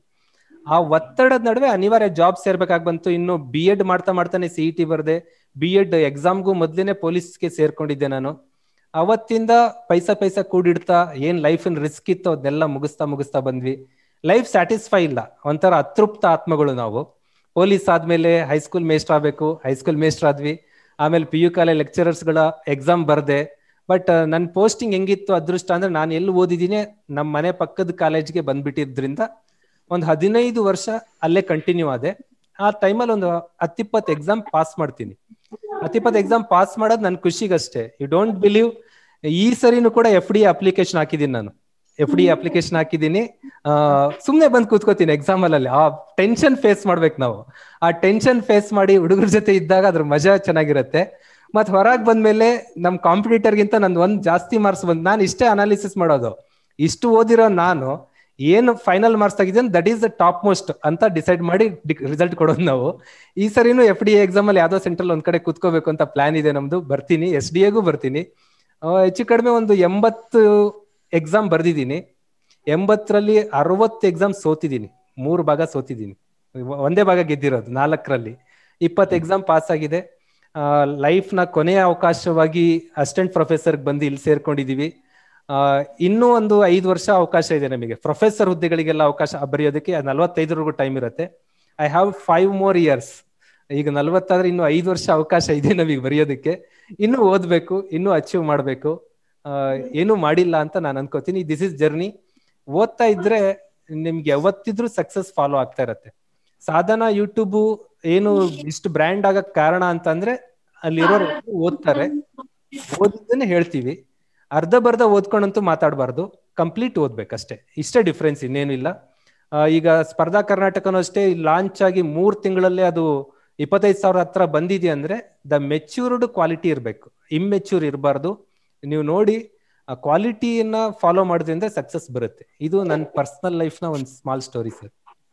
ಆ ಒತ್ತಡದ ನಡುವೆ ಅನಿವಾರ್ಯ ಜಾಬ್ ಸೇರ್ಬೇಕಾಗ್ ಬಂತು ಇನ್ನು ಬಿ ಎಡ್ ಮಾಡ್ತಾ ಮಾಡ್ತಾನೆ ಸಿ ಇ ಟಿ ಬರ್ದೆ ಬಿ ಎಡ್ ಎಕ್ಸಾಮ್ಗೂ ಮೊದ್ಲೇನೆ ಪೊಲೀಸ್ಗೆ ಸೇರ್ಕೊಂಡಿದ್ದೆ ನಾನು ಅವತ್ತಿಂದ ಪೈಸಾ ಪೈಸಾ ಕೂಡಿಡ್ತಾ ಏನ್ ಲೈಫ್ ರಿಸ್ಕ್ ಇತ್ತು ಅದನ್ನೆಲ್ಲ ಮುಗಿಸ್ತಾ ಮುಗಿಸ್ತಾ ಬಂದ್ವಿ ಲೈಫ್ ಸ್ಯಾಟಿಸ್ಫೈ ಇಲ್ಲ ಒಂಥರ ಅತೃಪ್ತ ಆತ್ಮಗಳು ನಾವು ಪೊಲೀಸ್ ಆದ್ಮೇಲೆ ಹೈಸ್ಕೂಲ್ ಮೇಸ್ಟರ್ ಆಗ್ಬೇಕು ಹೈಸ್ಕೂಲ್ ಮೇಸ್ಟರ್ ಆದ್ವಿ ಆಮೇಲೆ ಪಿ ಯು ಕಾಲೇಜ್ ಲೆಕ್ಚರರ್ಸ್ ಗಳ ಎಕ್ಸಾಮ್ ಬರ್ದೆ ಬಟ್ ನನ್ನ ಪೋಸ್ಟಿಂಗ್ ಹೆಂಗಿತ್ತು ಅದೃಷ್ಟ ಅಂದ್ರೆ ನಾನು ಎಲ್ಲಿ ಓದಿದ್ದೀನಿ ನಮ್ಮ ಮನೆ ಪಕ್ಕದ ಕಾಲೇಜ್ಗೆ ಬಂದ್ಬಿಟ್ಟಿದ್ರಿಂದ ಒಂದು ಹದಿನೈದು ವರ್ಷ ಅಲ್ಲೇ ಕಂಟಿನ್ಯೂ ಆದೆ ಆ ಟೈಮಲ್ಲಿ ಒಂದು ಹತ್ತಿಪ್ಪತ್ತು ಎಕ್ಸಾಮ್ ಪಾಸ್ ಮಾಡ್ತೀನಿ ಹತ್ತಿಪ್ಪತ್ತು ಎಕ್ಸಾಮ್ ಪಾಸ್ ಮಾಡೋದು ನನ್ನ ಖುಷಿಗಷ್ಟೇ ಯು ಡೋಂಟ್ ಬಿಲೀವ್ ಈ ಸರಿನೂ ಕೂಡ ಎಫ್ ಡಿ ಅಪ್ಲಿಕೇಶನ್ ಹಾಕಿದ್ದೀನಿ ನಾನು ಎಫ್ ಡಿ ಅಪ್ಲಿಕೇಶನ್ ಹಾಕಿದ್ದೀನಿ ಸುಮ್ನೆ ಬಂದ್ ಕೂತ್ಕೋತೀನಿ ಎಕ್ಸಾಮ್ ಅಲ್ಲಿ ಆ ಟೆನ್ಷನ್ ಫೇಸ್ ಮಾಡ್ಬೇಕು ನಾವು ಆ ಟೆನ್ಷನ್ ಫೇಸ್ ಮಾಡಿ ಹುಡುಗರ ಜೊತೆ ಇದ್ದಾಗ ಅದ್ರ ಮಜಾ ಚೆನ್ನಾಗಿರುತ್ತೆ ಮತ್ ಹೊರಗ್ ಬಂದ್ಮೇಲೆ ನಮ್ ಕಾಂಪಿಟೇಟರ್ ಗಿಂತ ನಂದು ಒಂದ್ ಜಾಸ್ತಿ ಮಾರ್ಕ್ಸ್ ಬಂದ್ ನಾನು ಇಷ್ಟೇ ಅನಾಲಿಸಿಸ್ ಮಾಡೋದು ಇಷ್ಟು ಓದಿರೋ ನಾನು ಏನು ಫೈನಲ್ ಮಾರ್ಕ್ಸ್ ತೆಗಿದ್ದೀನಿ that is the top most ಅಂತ ಡಿಸೈಡ್ ಮಾಡಿ ರಿಸಲ್ಟ್ ಕೊಡೋದು ನಾವು ಈ ಸರಿನೂ ಎಫ್ ಡಿ ಎಕ್ಸಾಮ್ ಅಲ್ಲಿ ಯಾವ್ದೋ ಸೆಂಟ್ರಲ್ ಒಂದ್ ಕಡೆ ಕುತ್ಕೋಬೇಕು ಅಂತ ಪ್ಲಾನ್ ಇದೆ ನಮ್ದು ಬರ್ತೀನಿ ಎಸ್ ಡಿ ಎಗೂ ಬರ್ತೀನಿ ಹೆಚ್ಚು ಕಡಿಮೆ ಒಂದು ಎಂಬತ್ತು ಎಕ್ಸಾಮ್ ಬರ್ದಿದ್ದೀನಿ ಎಂಬತ್ತರಲ್ಲಿ ಅರವತ್ತು ಎಕ್ಸಾಮ್ ಸೋತಿದ್ದೀನಿ ಮೂರು ಭಾಗ ಸೋತಿದ್ದೀನಿ ಒಂದೇ ಭಾಗ ಗೆದ್ದಿರೋದು ನಾಲ್ಕರಲ್ಲಿ ಇಪ್ಪತ್ತು ಎಕ್ಸಾಮ್ ಪಾಸ್ ಆಗಿದೆ ಲೈಫ್ ನ ಕೊನೆಯ ಅವಕಾಶವಾಗಿ ಅಸಿಸ್ಟೆಂಟ್ ಪ್ರೊಫೆಸರ್ ಬಂದು ಇಲ್ಲಿ ಸೇರ್ಕೊಂಡಿದೀವಿ ಇನ್ನೂ ಒಂದು ಐದು ವರ್ಷ ಅವಕಾಶ ಇದೆ ನಮಗೆ ಪ್ರೊಫೆಸರ್ ಹುದ್ದೆಗಳಿಗೆಲ್ಲ ಅವಕಾಶ ಬರೆಯೋದಕ್ಕೆ ನಲವತ್ತೈದರವರೆಗೂ ಟೈಮ್ ಇರುತ್ತೆ I have five more years ಈಗ ನಲ್ವತ್ತಾದ್ರೆ ಇನ್ನು ಐದು ವರ್ಷ ಅವಕಾಶ ಇದೆ ನಮಗೆ ಬರೆಯೋದಕ್ಕೆ ಇನ್ನೂ ಓದ್ಬೇಕು ಇನ್ನೂ ಅಚೀವ್ ಮಾಡಬೇಕು ಏನು ಮಾಡಿಲ್ಲ ಅಂತ ನಾನು ಅನ್ಕೋತೀನಿ ದಿಸ್ ಇಸ್ ಜರ್ನಿ ಓದ್ತಾ ಇದ್ರೆ ನಿಮ್ಗೆ ಯಾವತ್ತಿದ್ರು ಸಕ್ಸಸ್ ಫಾಲೋ ಆಗ್ತಾ ಇರತ್ತೆ ಸಾಧನ ಯೂಟ್ಯೂಬ್ ಏನು ಇಷ್ಟು ಬ್ರ್ಯಾಂಡ್ ಆಗಕ್ ಕಾರಣ ಅಂತಂದ್ರೆ ಅಲ್ಲಿರೋರು ಓದ್ತಾರೆ ಓದಿದ್ದನ್ನೇ ಹೇಳ್ತೀವಿ ಅರ್ಧ ಬರ್ಧ ಓದ್ಕೊಂಡಂತೂ ಮಾತಾಡಬಾರ್ದು ಕಂಪ್ಲೀಟ್ ಓದ್ಬೇಕಷ್ಟೇ ಇಷ್ಟೇ ಡಿಫ್ರೆನ್ಸ್ ಇನ್ನೇನು ಇಲ್ಲ ಈಗ ಸ್ಪರ್ಧಾ ಕರ್ನಾಟಕನೂ ಅಷ್ಟೇ ಲಾಂಚ್ ಆಗಿ ಮೂರ್ ತಿಂಗಳಲ್ಲೇ ಅದು ಇಪ್ಪತ್ತೈದು ಸಾವಿರ ಹತ್ರ ಬಂದಿದೆ ಅಂದ್ರೆ ದ ಮೆಚ್ಯೂರ್ಡ್ ಕ್ವಾಲಿಟಿ ಇರಬೇಕು ಇಮ್ಮೆಚ್ಯೂರ್ ಇರಬಾರ್ದು ನೀವು ನೋಡಿ ಆ ಕ್ವಾಲಿಟಿಯನ್ನ ಫಾಲೋ ಮಾಡಿದ್ರಿಂದ ಸಕ್ಸಸ್ ಬರುತ್ತೆ ಇದು ನನ್ನ ಪರ್ಸನಲ್ ಲೈಫ್ ನ ಒಂದು ಸ್ಮಾಲ್ ಸ್ಟೋರಿ ಸರ್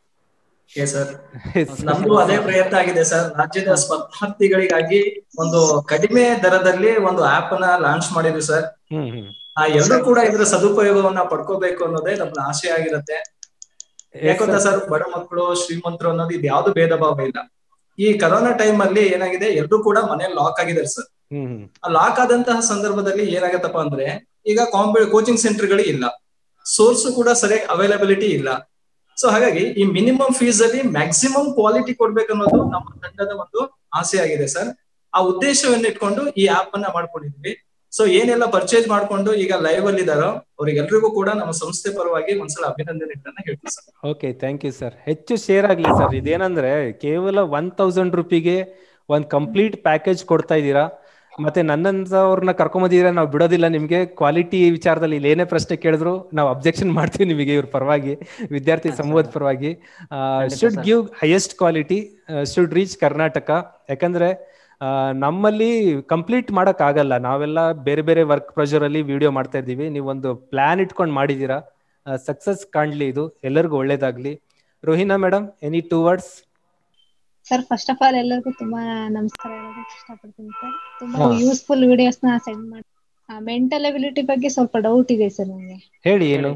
ಸರ್ ನಮ್ದು ಅದೇ ಪ್ರಯತ್ನ ಆಗಿದೆ ಸರ್ ರಾಜ್ಯದ ಸ್ಪರ್ಧಾರ್ಥಿಗಳಿಗಾಗಿ ಒಂದು ಕಡಿಮೆ ದರದಲ್ಲಿ ಒಂದು ಆಪ್ ನ ಲಾಂಚ್ ಮಾಡಿದ್ವಿ ಸರ್ ಆ ಎಲ್ಲರೂ ಕೂಡ ಇದರ ಸದುಪಯೋಗವನ್ನ ಪಡ್ಕೋಬೇಕು ಅನ್ನೋದೇ ನಮ್ಮ ಆಶೆ ಆಗಿರುತ್ತೆ ಯಾಕಂದ್ರೆ ಸರ್ ಬಡ ಮಕ್ಕಳು ಶ್ರೀಮಂತರು ಅನ್ನೋದು ಇದು ಯಾವ್ದು ಭೇದ ಭಾವ ಇಲ್ಲ ಈ ಕರೋನಾ ಟೈಮ್ ಅಲ್ಲಿ ಏನಾಗಿದೆ ಎಲ್ರು ಕೂಡ ಮನೇಲಿ ಲಾಕ್ ಆಗಿದ್ದಾರೆ ಸರ್ ಹ್ಮ್ ಹ್ಮ್ ಆ ಲಾಕ್ ಆದಂತಹ ಸಂದರ್ಭದಲ್ಲಿ ಏನಾಗತ್ತಪ್ಪ ಅಂದ್ರೆ ಈಗ ಕಾಂಪಿ ಕೋಚಿಂಗ್ ಸೆಂಟರ್ಗಳು ಇಲ್ಲ ಸೋರ್ಸ್ ಕೂಡ ಸರಿಯಾಗಿ ಅವೈಲಬಿಲಿಟಿ ಇಲ್ಲ ಸೊ ಹಾಗಾಗಿ ಈ ಮಿನಿಮಮ್ ಫೀಸ್ ಅಲ್ಲಿ ಮ್ಯಾಕ್ಸಿಮಮ್ ಕ್ವಾಲಿಟಿ ಕೊಡ್ಬೇಕನ್ನೋದು ನಮ್ಮ ತಂಡದ ಒಂದು ಆಸೆ ಆಗಿದೆ ಸರ್ ಆ ಉದ್ದೇಶವನ್ನ ಇಟ್ಕೊಂಡು ಈ ಆಪ್ ಅನ್ನ ಮಾಡ್ಕೊಂಡಿದ್ವಿ ಸೊ ಏನೆಲ್ಲ ಪರ್ಚೇಸ್ ಮಾಡ್ಕೊಂಡು ಈಗ ಲೈವ್ ಅಲ್ಲಿ ಇದಾರೋ ಅವ್ರಿಗೆಲ್ರಿಗೂ ಕೂಡ ನಮ್ಮ ಸಂಸ್ಥೆ ಪರವಾಗಿ ಒಂದ್ಸಲ ಅಭಿನಂದನೆಗಳನ್ನ ಹೇಳ್ತೀವಿ sir okay thank you sir ಹೆಚ್ಚು ಶೇರ್ ಆಗ್ಲಿ ಸರ್ ಇದೇನಂದ್ರೆ ಕೇವಲ ಒನ್ ತೌಸಂಡ್ ರುಪಿಗೆ ಒಂದ್ ಕಂಪ್ಲೀಟ್ ಪ್ಯಾಕೇಜ್ ಕೊಡ್ತಾ ಇದ್ದೀರಾ ಮತ್ತೆ ನನ್ನಂತವ್ರನ್ನ ಕರ್ಕೊಂಬಂದಿದ್ರೆ ನಾವು ಬಿಡೋದಿಲ್ಲ ನಿಮ್ಗೆ ಕ್ವಾಲಿಟಿ ವಿಚಾರದಲ್ಲಿ ಇಲ್ಲಿ ಏನೇ ಪ್ರಶ್ನೆ ಕೇಳಿದ್ರು ನಾವು ಅಬ್ಜೆಕ್ಷನ್ ಮಾಡ್ತೀವಿ ನಿಮಗೆ ಇವ್ರ ಪರವಾಗಿ ವಿದ್ಯಾರ್ಥಿ ಸಮೂಹದ ಪರವಾಗಿ should give highest quality should reach Karnataka ಯಾಕಂದ್ರೆ ಆ, ನಮ್ಮಲ್ಲಿ ಕಂಪ್ಲೀಟ್ ಮಾಡಕ್ ಆಗಲ್ಲ ನಾವೆಲ್ಲ ಬೇರೆ ಬೇರೆ ವರ್ಕ್ ಪ್ರೆಷರ್ ಅಲ್ಲಿ ವಿಡಿಯೋ ಮಾಡ್ತಾ ಇದ್ದೀವಿ ನೀವೊಂದು ಪ್ಲಾನ್ ಇಟ್ಕೊಂಡು ಮಾಡಿದೀರಾ ಸಕ್ಸಸ್ ಕಾಣ್ಲಿ ಇದು ಎಲ್ಲರಿಗೂ ಒಳ್ಳೇದಾಗ್ಲಿ Rohina madam any two words sir first of all ಎಲ್ಲರಿಗೂ ತುಂಬಾ ನಮಸ್ಕಾರ ಹೇಳೋದಕ್ಕೆ ಇಷ್ಟಪಡ್ತೀನಿ ಸರ್ ತುಂಬಾ ಹಾ. ಯೂಸ್ಫುಲ್ ವಿಡಿಯೋಸ್ ನ ಸೆಂಡ್ ಮಾಡಿ ಮೆಂಟಲ್ ಅಬಿಲಿಟಿ ಬಗ್ಗೆ ಸ್ವಲ್ಪ ಡೌಟ್ ಇದೆ ಸರ್ ನನಗೆ ಹೇಳಿ ಏನು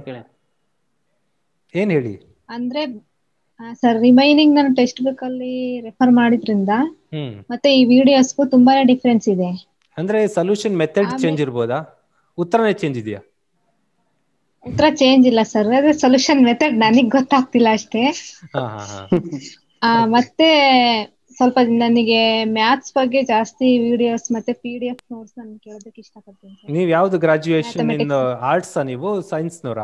ಏನ್ ಹೇಳಿ ಅಂದ್ರೆ ಸರ್ ರಿಮೈನಿಂಗ್ ನಾನು ಟೆಕ್ಸ್ಟ್ ಬುಕ್ ಅಲ್ಲಿ ರೆಫರ್ ಮಾಡಿದ್ರಿಂದ ಹ್ಮ್ ಮತ್ತೆ ಈ ವಿಡಿಯೋಸ್ಗೂ ತುಂಬಾನೇ ಡಿಫ್ರೆನ್ಸ್ ಇದೆ ಅಂದ್ರೆ ಸೊಲ್ಯೂಷನ್ ಮೆಥಡ್ ಆಮೇಲೆ- ಚೇಂಜ್ ಇರ್ಬೋದಾ ಉತ್ತರನೇ ಚೇಂಜ್ ಇದೆಯಾ ಉತ್ತರ ಚೇಂಜ್ ಇಲ್ಲ ಸರ್ ಅದೇ ಸೊಲ್ಯೂಷನ್ ಮೆಥಡ್ ನನಗ್ ಗೊತ್ತಾಗ್ತಿಲ್ಲ ಅಷ್ಟೇ ಹಾ ಹಾ ಹಾ ಆ, ಮತ್ತೆ ಸ್ವಲ್ಪ ನನಗೆ ಮ್ಯಾಥ್ಸ್ ಬಗ್ಗೆ ಜಾಸ್ತಿ ವಿಡಿಯೋಸ್ ಮತ್ತೆ ಪಿ ಡಿ ಎಫ್ ನೋಟ್ಸ್ ನಾನು ಕೇಳೋದಕ್ಕೆ ಇಷ್ಟಪಡ್ತೀನಿ ಸರ್ ನೀವ್ ಯಾವ್ದು ಗ್ರಾಜುಯೇಷನ್ ಇನ್ Mathematics. ಆರ್ಟ್ಸ್ ನೀವು ಸೈನ್ಸ್ ನವರಾ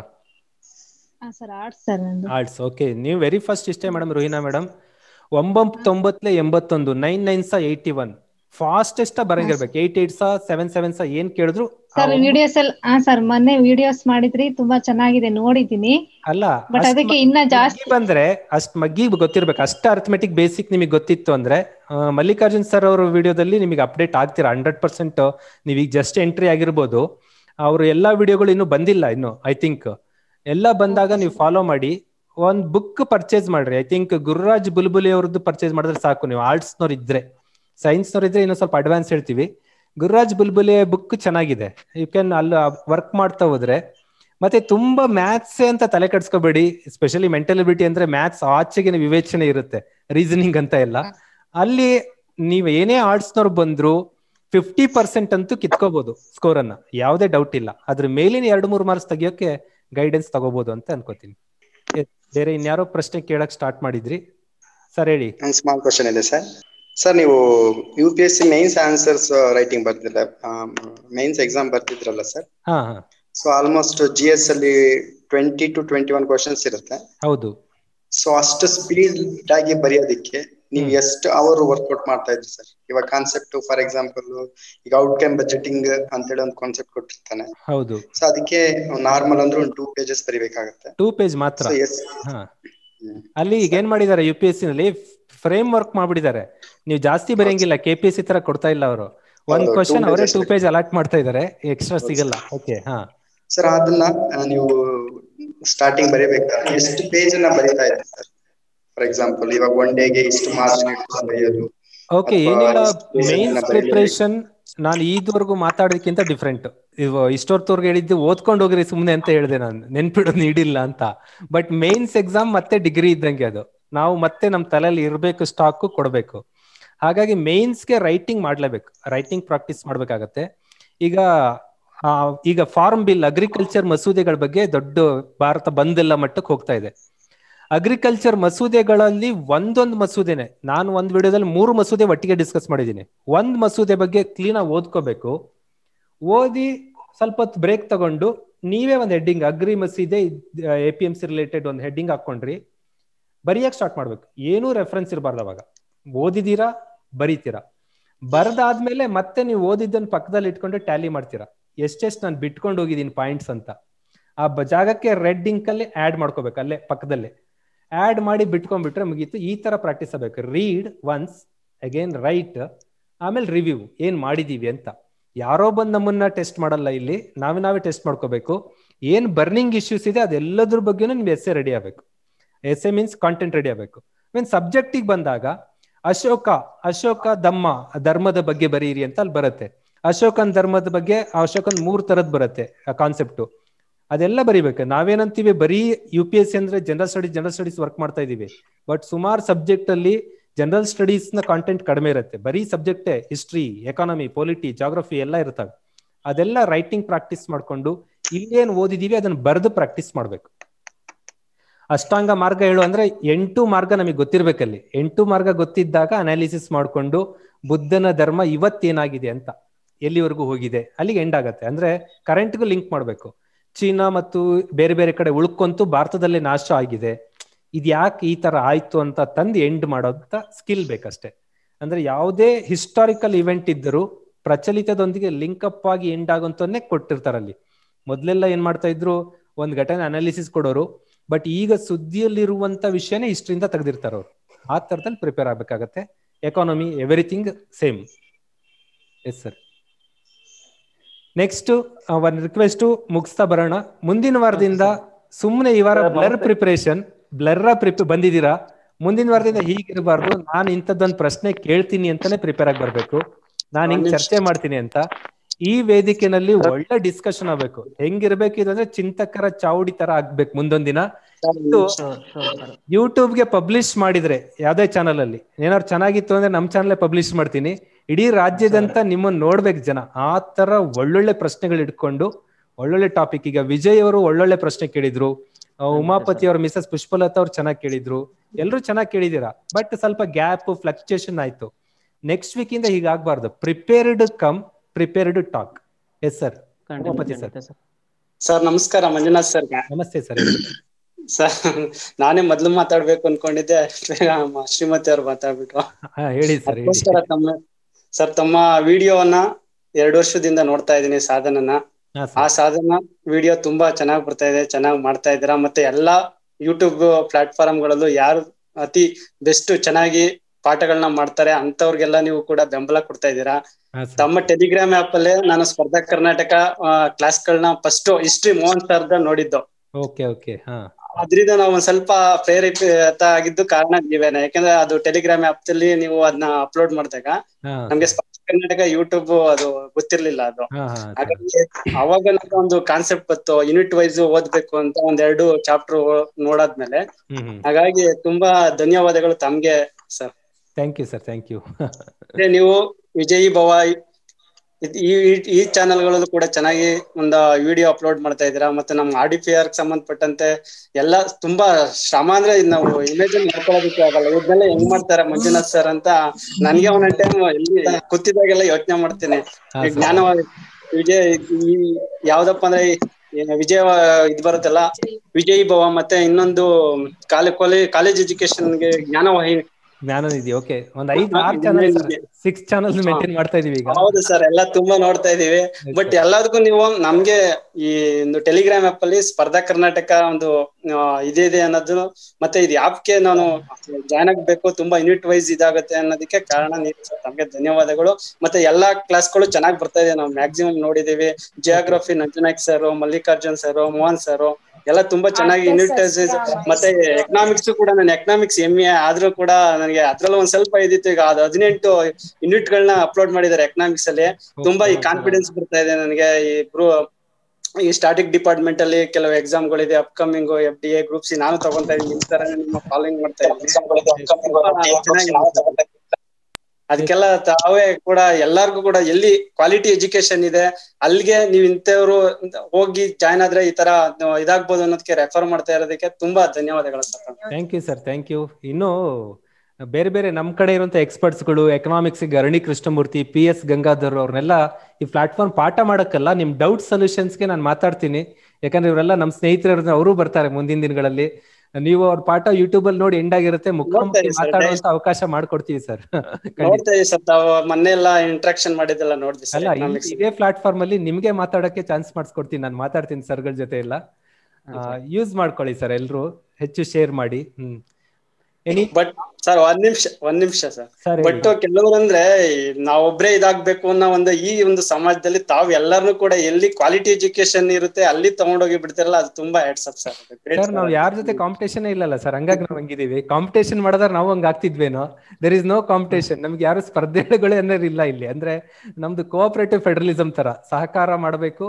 ಹಾ ಸರ್ ಆರ್ಟ್ಸ್ ಸರ್ ನಂದು ಆರ್ಟ್ಸ್ ಓಕೆ ನೀವು ವೆರಿ ಫಸ್ಟ್ ಇಷ್ಟೇ ಮೇಡಮ್ ರೋಹಿನಾ ಮೇಡಮ್ ಒಂಬತ್ತೊಂಬತ್ಲೆ ಎಂಬತ್ತೊಂದು ನೈನ್ ನೈನ್ ಸಾ ಏಯ್ಟಿ ಒನ್ ಫಾಸ್ಟೆಸ್ಟ್ ಬರಂಗಿರ್ಬೇಕು ಏಯ್ಟ್ ಏಟ್ ಸಾ ಸೆವೆನ್ ಸೆವೆನ್ ಸಾ ಏನ್ ಕೇಳಿದ್ರು ಆ ಸರ್ ಒಂಬ- ವಿಡಿಯೋಸ್ ಎಲ್ಲ ಹಾ ಸರ್ ಮೊನ್ನೆ ವಿಡಿಯೋಸ್ ಮಾಡಿದ್ರಿ ತುಂಬಾ ಚೆನ್ನಾಗಿದೆ ನೋಡಿದೀನಿ ಅಲ್ಲ ಬಟ್ ಅಷ್ಟ್ ಅದಕ್ಕೆ ಮ- ಇನ್ನ ಜಾಸ್ತಿ ಮಗ್ಗಿ ಬಂದ್ರೆ ಅಷ್ಟ್ ಮಗ್ಗಿ ಗೊತ್ತಿರ್ಬೇಕು ಅಷ್ಟ ಅರ್ಥಮೆಟಿಕ್ ಬೇಸಿಕ್ ನಿಮಗೆ ಗೊತ್ತಿತ್ತು ಅಂದ್ರೆ ಆ, ಮಲ್ಲಿಕಾರ್ಜುನ್ ಸರ್ ಅವ್ರ ವಿಡಿಯೋದಲ್ಲಿ ನಿಮಗೆ ಅಪ್ಡೇಟ್ ಆಗ್ತೀರಾ ಹಂಡ್ರೆಡ್ ಪರ್ಸೆಂಟ್ ನೀವೀಗ ಜಸ್ಟ್ ಎಂಟ್ರಿ ಆಗಿರ್ಬೋದು ಅವ್ರ ಎಲ್ಲಾ ವಿಡಿಯೋಗಳು ಇನ್ನೂ ಬಂದಿಲ್ಲ ಇನ್ನು ಐ ಥಿಂಕ್ ಎಲ್ಲ ಬಂದಾಗ ನೀವು ಫಾಲೋ ಮಾಡಿ ಒಂದ್ ಬುಕ್ ಪರ್ಚೇಸ್ ಮಾಡ್ರಿ ಐ ಥಿಂಕ್ ಗುರುರಾಜ್ ಬುಲ್ಬುಲಿ ಅವ್ರದ್ದು ಪರ್ಚೇಸ್ ಮಾಡಿದ್ರೆ ಸಾಕು ನೀವು ಆರ್ಟ್ಸ್ನವ್ರು ಇದ್ರೆ ಸೈನ್ಸ್ನವ್ರು ಇದ್ರೆ ಇನ್ನೂ ಸ್ವಲ್ಪ ಅಡ್ವಾನ್ಸ್ ಹೇಳ್ತೀವಿ ಗುರುರಾಜ್ ಬುಲ್ಬುಲಿ ಬುಕ್ ಚೆನ್ನಾಗಿದೆ ಯು ಕ್ಯಾನ್ ಅಲ್ಲಿ ವರ್ಕ್ ಮಾಡ್ತಾ ಹೋದ್ರೆ ಮತ್ತೆ ತುಂಬಾ ಮ್ಯಾಥ್ಸ್ ಅಂತ ತಲೆ ಕೆಡ್ಸ್ಕೋಬೇಡಿ ಸ್ಪೆಷಲಿ ಮೆಂಟಲ್ ಎಬಿಲಿಟಿ ಅಂದ್ರೆ ಮ್ಯಾಥ್ಸ್ ಆಚೆಗಿನ ವಿವೇಚನೆ ಇರುತ್ತೆ ರೀಸನಿಂಗ್ ಅಂತ ಎಲ್ಲ ಅಲ್ಲಿ ನೀವ್ ಏನೇ ಆರ್ಟ್ಸ್ನವ್ರು ಬಂದ್ರು ಫಿಫ್ಟಿ ಪರ್ಸೆಂಟ್ ಅಂತೂ ಕಿತ್ಕೋಬಹುದು ಸ್ಕೋರ್ ಅನ್ನ ಯಾವುದೇ ಡೌಟ್ ಇಲ್ಲ ಅದ್ರ ಮೇಲಿನ ಎರಡು ಮೂರು ಮಾರ್ಕ್ಸ್ ತೆಗಿಯೋಕೆ ಗೈಡೆನ್ಸ್ ತಗೋಬಹುದು ಅಂತ ಅನ್ಕೋತೀನಿ ಎ, ಬೇರೆ ಇನ್ಯಾರೋ ಪ್ರಶ್ನೆ ಕೇಳಕ್ ಸ್ಟಾರ್ಟ್ ಮಾಡಿದ್ರಿ ಸರ್ ಹೇಳಿ ಒಂದು ಸ್ಮಾಲ್ ಕ್ವಶನ್ ಇದೆ ಸರ್ ಸರ್ ನೀವು U P S C mains answers writing ಬರ್ತಿಲ್ಲ ಮೈನ್ಸ್ ಎಕ್ಸಾಮ್ ಬರ್ತಿದ್ರಲ್ಲ ಸರ್ ಹಾ ಹಾ ಸೊ ಆಲ್ಮೋಸ್ಟ್ ಜಿ ಎಸ್ ಅಲ್ಲಿ twenty two twenty one questions ಇರುತ್ತೆ ಹೌದು ಸೊ ಅಷ್ಟು ಸ್ಪೀಡ್ ಆಗಿ ಬರೆಯೋದಿಕ್ಕೆ ನೀವು ಎಷ್ಟು ಅವರ್ ವರ್ಕೌಟ್ ಮಾಡ್ತಾ ಇದ್ರಿ ಸರ್ ಇವಾಗ ಕಾನ್ಸೆಪ್ಟ್ ಫಾರ್ ಎಕ್ಸಾಂಪಲ್ ಈಗ ಔಟ್ಕಮ್ ಬಜೆಟಿಂಗ್ ಅಂತೇಳಿ ಒಂದು ಕಾನ್ಸೆಪ್ಟ್ ಕೊಟ್ಟಿರ್ತಾನೆ ಹೌದು ಸೊ ಅದಕ್ಕೆ ನಾರ್ಮಲ್ ಅಂದ್ರೆ ಒಂದು ಟೂ ಪೇಜಸ್ ಬರಿಬೇಕಾಗತ್ತೆ ಟೂ ಪೇಜ್ ಮಾತ್ರ So, yes. ಹಾ ಅಲ್ಲಿ ಈಗ ಏನ್ ಮಾಡಿದ್ದಾರೆ ಯು ಪಿ ಎಸ್ ಸಿ ನಲ್ಲಿ ಫ್ರೇಮ್ ವರ್ಕ್ ಮಾಡ್ಬಿಟ್ಟಿದ್ದಾರೆ ನೀವು ಜಾಸ್ತಿ ಬರೆಯಂಗಿಲ್ಲ ಕೆ ಪಿ ಎಸ್ ಸಿ ತರ ಕೊಡ್ತಾ ಇಲ್ಲ ಅವರು ಒಂದ್ ಹೌದು, ಕ್ವಶನ್ two ಅವರೇ pages ಟೂ ಪೇಜ್ ಅಲಾಟ್ ಮಾಡ್ತಾ ಇದ್ದಾರೆ ಎಕ್ಸ್ಟ್ರಾ ಸಿಗಲ್ಲ ಓಕೆ ಹಾ ಸರ್ ಅದನ್ನ ಆ, ನೀವು ಸ್ಟಾರ್ಟಿಂಗ್ ಬರೀಬೇಕಾದ್ರೆ ಎಷ್ಟು ಪೇಜ್ ಅನ್ನ ಬರೀತಾ ಇದ್ರಿ ಸರ್ ಫಾರ್ ಎಕ್ಸಾಂಪಲ್ ಇವಾಗ ಒನ್ ಡೇಗೆ ಇಷ್ಟು ಮಾರ್ಕ್ಸ್ ಇಟ್ಕೊಂಡು ಬರೆಯೋದು ಓಕೆ ಅಥವಾ ಏನಿಲ್ಲ ಎಷ್ಟು page ಮೇನ್ಸ್ ಅನ್ನ ಬರೀಲೇಬೇಕು? ಪ್ರಿಪರೇಷನ್ ನಾನು ಇದುವರೆಗೂ ಮಾತಾಡೋದಕ್ಕಿಂತ ಡಿಫ್ರೆಂಟ್ ಇವು ಇಷ್ಟೊತ್ತವರೆಗೆ ಹೇಳಿದ್ದು ಓದ್ಕೊಂಡು ಹೋಗ್ರಿ ಸುಮ್ನೆ ಅಂತ ಹೇಳಿದೆ ನಾನು ನೆನ್ಪಿಡೋದು ನೀಡಿಲ್ಲ ಅಂತ ಬಟ್ ಮೇನ್ಸ್ ಎಕ್ಸಾಮ್ ಮತ್ತೆ ಡಿಗ್ರಿ ಇದ್ದಂಗೆ ಅದು ನಾವು ಮತ್ತೆ ನಮ್ಮ ತಲೆಯಲ್ಲಿ ಇರಬೇಕು ಸ್ಟಾಕ್ ಕೊಡಬೇಕು ಹಾಗಾಗಿ ಮೇನ್ಸ್ಗೆ ರೈಟಿಂಗ್ ಮಾಡ್ಲೇಬೇಕು ರೈಟಿಂಗ್ ಪ್ರಾಕ್ಟೀಸ್ ಮಾಡ್ಬೇಕಾಗತ್ತೆ ಈಗ ಆ, ಈಗ ಫಾರ್ಮ್ ಬಿಲ್ ಅಗ್ರಿಕಲ್ಚರ್ ಮಸೂದೆಗಳ ಬಗ್ಗೆ ದೊಡ್ಡ ಭಾರತ ಬಂದೆಲ್ಲ ಮಟ್ಟಕ್ಕೆ ಹೋಗ್ತಾ ಇದೆ ಅಗ್ರಿಕಲ್ಚರ್ ಮಸೂದೆಗಳಲ್ಲಿ ಒಂದೊಂದು ಮಸೂದೆನೆ ನಾನು ಒಂದ್ ವಿಡಿಯೋದಲ್ಲಿ ಮೂರು ಮಸೂದೆ ಒಟ್ಟಿಗೆ ಡಿಸ್ಕಸ್ ಮಾಡಿದ್ದೀನಿ ಒಂದ್ ಮಸೂದೆ ಬಗ್ಗೆ ಕ್ಲೀನ್ ಆಗಿ ಓದ್ಕೋಬೇಕು ಓದಿ ಸ್ವಲ್ಪ ಹೊತ್ತು ಬ್ರೇಕ್ ತಗೊಂಡು ನೀವೇ ಒಂದು ಹೆಡ್ಡಿಂಗ್ ಅಗ್ರಿ ಮಸೀದೆ A P M C related ಒಂದು ಹೆಡ್ಡಿಂಗ್ ಹಾಕೊಂಡ್ರಿ ಬರಿಯಕ್ ಸ್ಟಾರ್ಟ್ ಮಾಡ್ಬೇಕು ಏನೂ ರೆಫರೆನ್ಸ್ ಇರಬಾರ್ದು ಅವಾಗ ಓದಿದೀರಾ ಬರೀತೀರಾ ಬರ್ದಾದ್ಮೇಲೆ ಮತ್ತೆ ನೀವು ಓದಿದ್ದನ್ನ ಪಕ್ಕದಲ್ಲಿ ಇಟ್ಕೊಂಡು ಟ್ಯಾಲಿ ಮಾಡ್ತೀರಾ ಎಷ್ಟೆಷ್ಟು ನಾನು ಬಿಟ್ಕೊಂಡು ಹೋಗಿದ್ದೀನಿ ಪಾಯಿಂಟ್ಸ್ ಅಂತ ಆ ಬ- ಜಾಗಕ್ಕೆ ರೆಡ್ ಇಂಕ್ ಅಲ್ಲಿ ಆಡ್ ಮಾಡ್ಕೋಬೇಕು ಅಲ್ಲೇ ಪಕ್ಕದಲ್ಲೇ ಆಡ್ ಮಾಡಿ ಬಿಟ್ಕೊಂಡ್ಬಿಟ್ರೆ ಮುಗೀತು ಈ ತರ ಪ್ರಾಕ್ಟೀಸ್ ಆಗಬೇಕು ರೀಡ್ ಒನ್ಸ್ ಅಗೇನ್ ರೈಟ್ ಆಮೇಲೆ ರಿವ್ಯೂ ಏನ್ ಮಾಡಿದೀವಿ ಅಂತ ಯಾರೋ ಬಂದ್ ನಮ್ಮನ್ನ ಟೆಸ್ಟ್ ಮಾಡಲ್ಲ ಇಲ್ಲಿ ನಾವೇ ನಾವೇ ಟೆಸ್ಟ್ ಮಾಡ್ಕೋಬೇಕು ಏನ್ ಬರ್ನಿಂಗ್ ಇಶ್ಯೂಸ್ ಇದೆ ಅದೆಲ್ಲದ್ರ ಬಗ್ಗೆನೂ ನಿಮ್ಗೆ ಎಸ್ ಎ ರೆಡಿ ಆಗ್ಬೇಕು S A means content ready ಆಗ್ಬೇಕು ಮೀನ್ ಸಬ್ಜೆಕ್ಟಿಗೆ ಬಂದಾಗ ಅಶೋಕ ಅಶೋಕ ದಮ್ಮ ಧರ್ಮದ ಬಗ್ಗೆ ಬರೀರಿ ಅಂತ ಅಲ್ಲಿ ಬರುತ್ತೆ ಅಶೋಕನ್ ಧರ್ಮದ ಬಗ್ಗೆ ಅಶೋಕನ್ ಮೂರ್ ತರದ್ ಬರುತ್ತೆ ಕಾನ್ಸೆಪ್ಟ್ ಅದೆಲ್ಲ ಬರಿಬೇಕು ನಾವೇನಂತೀವಿ ಬರೀ ಯು ಪಿ ಎಸ್ ಸಿ ಅಂದ್ರೆ general studies general studies work ಮಾಡ್ತಾ ಇದೀವಿ ಬಟ್ ಸುಮಾರು ಸಬ್ಜೆಕ್ಟ್ ಅಲ್ಲಿ ಜನರಲ್ ಸ್ಟಡೀಸ್ ನ ಕಾಂಟೆಂಟ್ ಕಡಿಮೆ ಇರುತ್ತೆ ಬರೀ ಸಬ್ಜೆಕ್ಟೇ ಹಿಸ್ಟ್ರಿ ಎಕಾನಮಿ ಪೊಲಿಟಿ ಜಾಗ್ರಫಿ ಎಲ್ಲ ಇರ್ತವೆ ಅದೆಲ್ಲ ರೈಟಿಂಗ್ ಪ್ರಾಕ್ಟೀಸ್ ಮಾಡ್ಕೊಂಡು ಇಲ್ಲೇನ್ ಓದಿದೀವಿ ಅದನ್ನ ಬರೆದು ಪ್ರಾಕ್ಟೀಸ್ ಮಾಡ್ಬೇಕು ಅಷ್ಟಾಂಗ ಮಾರ್ಗ ಹೇಳು ಅಂದ್ರೆ ಎಂಟು ಮಾರ್ಗ ನಮಗೆ ಗೊತ್ತಿರ್ಬೇಕಲ್ಲಿ ಎಂಟು ಮಾರ್ಗ ಗೊತ್ತಿದ್ದಾಗ ಅನಾಲಿಸಿಸ್ ಮಾಡ್ಕೊಂಡು ಬುದ್ಧನ ಧರ್ಮ ಇವತ್ತೇನಾಗಿದೆ ಅಂತ ಎಲ್ಲಿವರೆಗೂ ಹೋಗಿದೆ ಅಲ್ಲಿಗೆ ಎಂಡ್ ಆಗತ್ತೆ ಅಂದ್ರೆ ಕರೆಂಟ್ಗೂ ಲಿಂಕ್ ಮಾಡ್ಬೇಕು ಚೀನಾ ಮತ್ತು ಬೇರೆ ಬೇರೆ ಕಡೆ ಉಳ್ಕೊಂತು ಭಾರತದಲ್ಲಿ ನಾಶ ಆಗಿದೆ ಇದು ಯಾಕೆ ಈ ತರ ಆಯ್ತು ಅಂತ ತಂದು ಎಂಡ್ ಮಾಡೋಂತ ಸ್ಕಿಲ್ ಬೇಕಷ್ಟೇ ಅಂದ್ರೆ ಯಾವುದೇ ಹಿಸ್ಟಾರಿಕಲ್ ಇವೆಂಟ್ ಇದ್ದರೂ ಪ್ರಚಲಿತದೊಂದಿಗೆ ಲಿಂಕ್ ಅಪ್ ಆಗಿ ಎಂಡ್ ಆಗುವಂತನ್ನೇ ಕೊಟ್ಟಿರ್ತಾರಲ್ಲಿ ಮೊದ್ಲೆಲ್ಲ ಏನ್ ಮಾಡ್ತಾ ಇದ್ರು ಒಂದ್ ಘಟನೆ ಅನಾಲಿಸಿಸ್ ಕೊಡೋರು ಬಟ್ ಈಗ ಸುದ್ದಿಯಲ್ಲಿರುವಂತ ವಿಷಯನೇ ಹಿಸ್ಟ್ರಿಯಿಂದ ತೆಗೆದಿರ್ತಾರ ಅವ್ರು ಆ ತರದಲ್ಲಿ ಪ್ರಿಪೇರ್ ಆಗ್ಬೇಕಾಗತ್ತೆ economy everything same yes sir next ಒಂದ್ ರಿಕ್ವೆಸ್ಟ್ ಮುಗಿಸ್ತಾ ಬರೋಣ ಮುಂದಿನ ವಾರದಿಂದ ಸುಮ್ಮನೆ ಈ ವಾರ ಬ್ಲರ್ ಪ್ರಿಪರೇಷನ್ ಬ್ಲರ್ ಪ್ರಿಪ್ ಬಂದಿದ್ದೀರಾ ಮುಂದಿನ ವಾರದಿಂದ ಹೀಗಿರಬಾರ್ದು ನಾನು ಇಂಥದ್ದೊಂದು ಪ್ರಶ್ನೆ ಕೇಳ್ತೀನಿ ಅಂತಾನೆ ಪ್ರಿಪೇರ್ ಆಗಿ ಬರ್ಬೇಕು ನಾನು ಹಿಂಗ್ ಚರ್ಚೆ ಮಾಡ್ತೀನಿ ಅಂತ ಈ ವೇದಿಕೆನಲ್ಲಿ ಒಳ್ಳೆ ಡಿಸ್ಕಷನ್ ಆಗ್ಬೇಕು ಹೆಂಗಿರ್ಬೇಕು ಇದು ಅಂದ್ರೆ ಚಿಂತಕರ ಚಾವಡಿ ತರ ಆಗ್ಬೇಕು ಮುಂದೊಂದ್ ದಿನ ಇದು ಯೂಟ್ಯೂಬ್ ಗೆ ಪಬ್ಲಿಷ್ ಮಾಡಿದ್ರೆ ಯಾವ್ದೇ ಚಾನಲ್ ಅಲ್ಲಿ ಏನಾದ್ರು ಚೆನ್ನಾಗಿತ್ತು ಅಂದ್ರೆ ನಮ್ ಚಾನಲ್ ಪಬ್ಲಿಷ್ ಮಾಡ್ತೀನಿ ಇಡೀ ರಾಜ್ಯದಂತ ನಿಮ್ಮನ್ನ ನೋಡ್ಬೇಕು ಜನ ಆ ತರ ಒಳ್ಳೊಳ್ಳೆ ಪ್ರಶ್ನೆಗಳು ಇಟ್ಕೊಂಡು ಒಳ್ಳೊಳ್ಳೆ ಟಾಪಿಕ್ ಈಗ ವಿಜಯ್ ಅವರು ಒಳ್ಳೊಳ್ಳೆ ಪ್ರಶ್ನೆ ಕೇಳಿದ್ರು ಆ, ಉಮಾಪತಿ ಅವ್ರ ಮಿಸಸ್ ಪುಷ್ಪಲತಾ ಅವ್ರು ಚೆನ್ನಾಗಿ ಕೇಳಿದ್ರು ಎಲ್ರು ಚೆನ್ನಾಗಿ ಕೇಳಿದೀರಾ ಬಟ್ ಸ್ವಲ್ಪ ಗ್ಯಾಪ್ ಫ್ಲಕ್ಚುಯೇಷನ್ ಆಯ್ತು ನೆಕ್ಸ್ಟ್ ವೀಕ್ ಇಂದ ಹೀಗಾಗ್ಬಾರ್ದು prepared come prepared talk yes sir Umapathi sir sir ನಮಸ್ಕಾರ ಮಂಜುನಾಥ್ ಸರ್ ನಮಸ್ತೆ ಸರ್ ಸರ್ ನಾನೇ ಮೊದ್ಲು ಮಾತಾಡ್ಬೇಕು ಅನ್ಕೊಂಡಿದ್ದೆ ಬೇಗ ಮ- ಶ್ರೀಮತಿ ಅವ್ರು ಮಾತಾಡ್ಬಿಟ್ರು ಹಾ ಹೇಳಿ ಸರ್ ಹೇಳಿ ಅದಕ್ಕೋಸ್ಕರ ತಮ್ಮ ಸರ್ ತಮ್ಮ ವಿಡಿಯೋವನ್ನ ಎರಡು ವರ್ಷದಿಂದ ನೋಡ್ತಾ ಇದ್ದೀನಿ ಸಾಧನನ ಹಾ ಆ ಸಾಧನ ವಿಡಿಯೋ ತುಂಬಾ ಚೆನ್ನಾಗಿ ಬರ್ತಾ ಇದೆ ಚೆನ್ನಾಗಿ ಮಾಡ್ತಾ ಇದ್ದೀರಾ ಮತ್ತೆ ಎಲ್ಲಾ ಯೂಟ್ಯೂಬ್ ಪ್ಲಾಟ್ಫಾರ್ಮ್ ಗಳಲ್ಲೂ ಯಾರು ಅತಿ ಬೆಸ್ಟ್ ಚೆನ್ನಾಗಿ ಪಾಠಗಳನ್ನ ಮಾಡ್ತಾರೆ ಅಂತವ್ರಿಗೆಲ್ಲ ನೀವು ಕೂಡ ಬೆಂಬಲ ಕೊಡ್ತಾ ಇದ್ದೀರಾ ಹಾ ಸರ್ ತಮ್ಮ ಟೆಲಿಗ್ರಾಮ್ ಆಪ್ ಅಲ್ಲೇ ನಾನು ಸ್ಪರ್ಧಾ ಕರ್ನಾಟಕ ಕ್ಲಾಸ್ ಗಳನ್ನ ಫಸ್ಟ್ ಹಿಸ್ಟ್ರಿ ಮೋಹನ್ ಸರ್ದ ನೋಡಿದ್ದು ಓಕೆ ಓಕೆ ಹಾ ಅದ್ರಿಂದ ನಾವು ಒಂದ್ ಸ್ವಲ್ಪ ಪ್ರೇರೇಪಿತ ಆಗಿದ್ದು ಕಾರಣ ನೀವೇನೆ ಯಾಕಂದ್ರೆ ಅದು ಟೆಲಿಗ್ರಾಮ್ ಆಪ್ ಅಲ್ಲಿ ನೀವು ಅದನ್ನ ಅಪ್ಲೋಡ್ ಮಾಡಿದಾಗ ಹಾ ನಮ್ಗೆ ಸ್ಪರ್ಧಾ ಕರ್ನಾಟಕ ಯೂಟ್ಯೂಬ್ ಅದು ಗೊತ್ತಿರ್ಲಿಲ್ಲ ಅದು ಹಾ ಹಾ ಹಾಗಾಗಿ ಅವಾಗ ನನಗೆ ಒಂದು ಕಾನ್ಸೆಪ್ಟ್ ಬಂತು ಯೂನಿಟ್ ವೈಸ್ ಓದ್ಬೇಕು ಅಂತ ಒಂದೆರಡು ಚಾಪ್ಟರ್ ನೋಡಾದ್ಮೇಲೆ ಹ್ಮ್ ಹ್ಮ್ ಹಾಗಾಗಿ ತುಂಬಾ ಧನ್ಯವಾದಗಳು ತಮ್ಗೆ sir thank you sir thank you ಮತ್ತೆ ನೀವು ವಿಜಯ್ ಭವ ಇದ್- ಈ ಈ ಚಾನೆಲ್ಗಳಲ್ಲೂ ಕೂಡ ಚೆನ್ನಾಗಿ ಒಂದು ವಿಡಿಯೋ ಅಪ್ಲೋಡ್ ಮಾಡ್ತಾ ಇದ್ದೀರಾ ಮತ್ತೆ ನಮ್ಮ ಆರ್ ಡಿ ಪಿ ಆರ್ ಸಂಬಂಧಪಟ್ಟಂತೆ ಎಲ್ಲ ತುಂಬಾ ಶ್ರಮ ಅಂದ್ರೆ ಇದ್ ನಾವು ಇಮೇಜ್ ಮಾಡ್ಕೊಳ್ಳೋದಕ್ಕೆ ಆಗಲ್ಲ ಇದನ್ನೆಲ್ಲ ಹೆಂಗ್ ಮಾಡ್ತಾರೆ ಮಂಜುನಾಥ್ ಸರ್ ಅಂತ ನನ್ಗೆ ಒಂದೊಂದ್ ಟೈಮ್ ಎಲ್ಲಿ ಕೂತಿದಾಗೆಲ್ಲ ಯೋಚನೆ ಮಾಡ್ತೀನಿ ಹಾ, ಈ ಸರ್. ಜ್ಞಾನ ವಿಜಯ್ ಈ ಯಾವ್ದಪ್ಪ ಅಂದ್ರೆ ಈ ವಿಜಯ ಇದ್ ಬರುತ್ತಲ್ಲ ವಿಜಯ್ ಭವ ಮತ್ತೆ ಇನ್ನೊಂದು ಕಾಲೇ ಕಾಲೇಜ್ ಎಜುಕೇಶನ್ಗೆ ಜ್ಞಾನವಾಹಿನಿ ಜ್ಞಾನನಿಧಿ ಓಕೆ ಒಂದ್ ಐದ್ ಆರ್ ಚಾನಲ್ ಸಿಕ್ಸ್ ಚಾನಲ್ ಮೇಂಟೈನ್ ಮಾಡ್ತಾ ಇದೀವಿ ಈಗ ಹೌದು ಸರ್ ಎಲ್ಲ ತುಂಬಾ ನೋಡ್ತಾ ಇದೀವಿ ಬಟ್ ಎಲ್ಲದಕ್ಕೂ ನೀವು ನಮ್ಗೆ ಈ ಒಂದು ಟೆಲಿಗ್ರಾಮ್ ಆಪ್ ಅಲ್ಲಿ ಸ್ಪರ್ಧಾ ಕರ್ನಾಟಕ ಒಂದು ಆ, ಇದಿದೆ ಅನ್ನೋದು ಮತ್ತೆ ಇದು ಆಪ್ಗೆ ನಾನು ಜಾಯ್ನ್ ಆಗ್ಬೇಕು ತುಂಬಾ ಯೂನಿಟ್ ವೈಸ್ ಇದಾಗುತ್ತೆ ಅನ್ನೋದಕ್ಕೆ ಕಾರಣ ನೀವು ಸರ್ ತಮ್ಗೆ ಧನ್ಯವಾದಗಳು ಮತ್ತೆ ಎಲ್ಲಾ ಕ್ಲಾಸ್ಗಳು ಚೆನ್ನಾಗಿ ಬರ್ತಾ ಇದೆ ನಾವು ಮ್ಯಾಕ್ಸಿಮಮ್ ನೋಡಿದೀವಿ geography Nanjunaik sir Mallikarjun sir Mohan sir ಎಲ್ಲ ತುಂಬಾ ಚೆನ್ನಾಗಿ ಯೂನಿಟ್ ಮತ್ತೆ ಎಕನಾಮಿಕ್ಸ್ ಕೂಡ ನಾನು ಎಕನಾಮಿಕ್ಸ್ ಎಂ ಎ ಆದ್ರೂ ಕೂಡ ನನಗೆ ಅದ್ರಲ್ಲೂ ಒಂದ್ ಸ್ವಲ್ಪ ಇದಿತ್ತು ಈಗ ಅದು ಹದಿನೆಂಟು ಯೂನಿಟ್ ಗಳನ್ನ ಅಪ್ಲೋಡ್ ಮಾಡಿದ್ದಾರೆ ಎಕನಾಮಿಕ್ಸ್ ಅಲ್ಲಿ ತುಂಬಾ ಈ ಕಾನ್ಫಿಡೆನ್ಸ್ ಬರ್ತಾ ಇದೆ ನನಗೆ ಈ ಗ್ರೂ ಈ ಸ್ಟಾಟಿಕ್ ಡಿಪಾರ್ಟ್ಮೆಂಟ್ ಅಲ್ಲಿ ಕೆಲವು ಎಕ್ಸಾಮ್ ಗಳಿದೆ upcoming F D A group C ನಾನು ತಗೊಂತಾ ಇದ್ದೀನಿ ಈ ತರ ನಿಮ್ಮ ಫಾಲೋಯಿಂಗ್ ಮಾಡ್ತಾ ಇದ್ದೀನಿ ತುಂಬಾ ಚೆನ್ನಾಗಿದೆ. ಅದಕ್ಕೆಲ್ಲ ತಾವೇ ಕೂಡ ಎಲ್ಲಾರ್ಗು ಕೂಡ ಎಲ್ಲಿ ಕ್ವಾಲಿಟಿ ಎಜುಕೇಶನ್ ಇದೆ ಅಲ್ಲಿಗೆ ನೀವ್ ಇಂಥವ್ರು ಹೋಗಿ ಜಾಯ್ನ್ ಆದ್ರೆ ಈ ತರ ಇದಾಗ್ಬೋದು ಅನ್ನೋದಕ್ಕೆ ರೆಫರ್ ಮಾಡ್ತಾ ಇರೋದಕ್ಕೆ ತುಂಬಾ ಧನ್ಯವಾದಗಳು sir thank you sir thank you ಇನ್ನು ಬೇರೆ ಬೇರೆ ನಮ್ ಕಡೆ ಇರುವಂತ ಎಕ್ಸ್ಪರ್ಟ್ಸ್ಗಳು economics Arani Krishnamurthy P S Gangadhar ಅವ್ರನ್ನೆಲ್ಲ ಈ ಪ್ಲಾಟ್ಫಾರ್ಮ್ ಪಾಠ ಮಾಡಕ್ಕಲ್ಲ ನಿಮ್ ಡೌಟ್ ಸೊಲ್ಯೂಷನ್ಸ್ಗೆ ನಾನು ಮಾತಾಡ್ತೀನಿ ಯಾಕಂದ್ರೆ ಇವರೆಲ್ಲ ನಮ್ಮ ಸ್ನೇಹಿತರು ಅವರು ಬರ್ತಾರೆ ಮುಂದಿನ ದಿನಗಳಲ್ಲಿ ನೀವು ಅವ್ರ ಪಾಠ ಯೂಟ್ಯೂಬ್ ಅಲ್ಲಿ ನೋಡಿ ಎಂಡ್ ಆಗಿರುತ್ತೆ ಮುಖಾಮುಖಿ ನೋಡ್ತಾ ಇದ್ದೀನಿ sir, ಮಾತಾಡುವಂತ ಅವಕಾಶ ಮಾಡ್ಕೊಡ್ತೀವಿ ಸರ್ ನೋಡ್ತಾ ಇದೀವಿ ಸರ್ ತಾವು ಮೊನ್ನೆ ಎಲ್ಲ ಇಂಟ್ರಾಕ್ಷನ್ ಮಾಡಿದ್ದೆಲ್ಲ ನೋಡಿದ್ವಿ ಸರ್ ಅಲ್ಲ ಈ- ಎಕನಾಮಿಕ್ಸ್ ಇದೇ ಪ್ಲಾಟ್ಫಾರ್ಮ್ ಅಲ್ಲಿ ನಿಮ್ಗೆ ಮಾತಾಡಕ್ಕೆ ಚಾನ್ಸ್ ಮಾಡಿಸ್ಕೊಡ್ತೀನಿ ನಾನು ಮಾತಾಡ್ತೀನಿ ಸರ್ಗಳ ಜೊತೆ ಎಲ್ಲ ಯೂಸ್ ಮಾಡ್ಕೊಳ್ಳಿ ಸರ್ ಎಲ್ರು ಹೆಚ್ಚು ಶೇರ್ ಮಾಡಿ ಹ್ಮ್ ಎನಿ ಬಟ್ ಸರ್ ಒಂದ್ ನಿಮಿಷ ಒಂದ್ ನಿಮಿಷ ಸರ್ ಸರ್ ಬಟ್ ಕೆಲವರಂದ್ರೆ ಈ ನಾವೊಬ್ರೇ ಇದಾಗ್ಬೇಕು ಅನ್ನೋ ಒಂದು ಈ ಒಂದು ಸಮಾಜದಲ್ಲಿ ತಾವ್ ಎಲ್ಲಾರ್ನು ಕೂಡ ಎಲ್ಲಿ ಕ್ವಾಲಿಟಿ ಎಜುಕೇಶನ್ ಇರುತ್ತೆ ಅಲ್ಲಿ ತಗೊಂಡೋಗಿ ಬಿಡ್ತಾರಲ್ಲ ಅದು ತುಂಬಾ ಹೆಡ್ಸ್ ಅಪ್ ಸರ್ ಸರ್ ನಾವ್ ಯಾರ ಜೊತೆ ಕಾಂಪಿಟೇಷನ್ ಇಲ್ಲಲ್ಲ ಸರ್ ಹಂಗಾಗಿ ನಾವ್ ಹಂಗಿದೀವಿ ಕಾಂಪಿಟೇಷನ್ ಮಾಡಿದ್ರೆ ನಾವು ಹಂಗ ಆಗ್ತಿದ್ವೇನೋ ದರ್ ಇಸ್ ನೋ ಕಾಂಪಿಟೇಷನ್ ನಮ್ಗೆ ಯಾರು ಸ್ಪರ್ಧೆಗಳು ಅನ್ನೋದು ಇಲ್ಲ ಇಲ್ಲಿ ಅಂದ್ರೆ ನಮ್ದು ಕೋಆಪರೇಟಿವ್ ಫೆಡರಲಿಸಂ ತರ ಸಹಕಾರ ಮಾಡಬೇಕು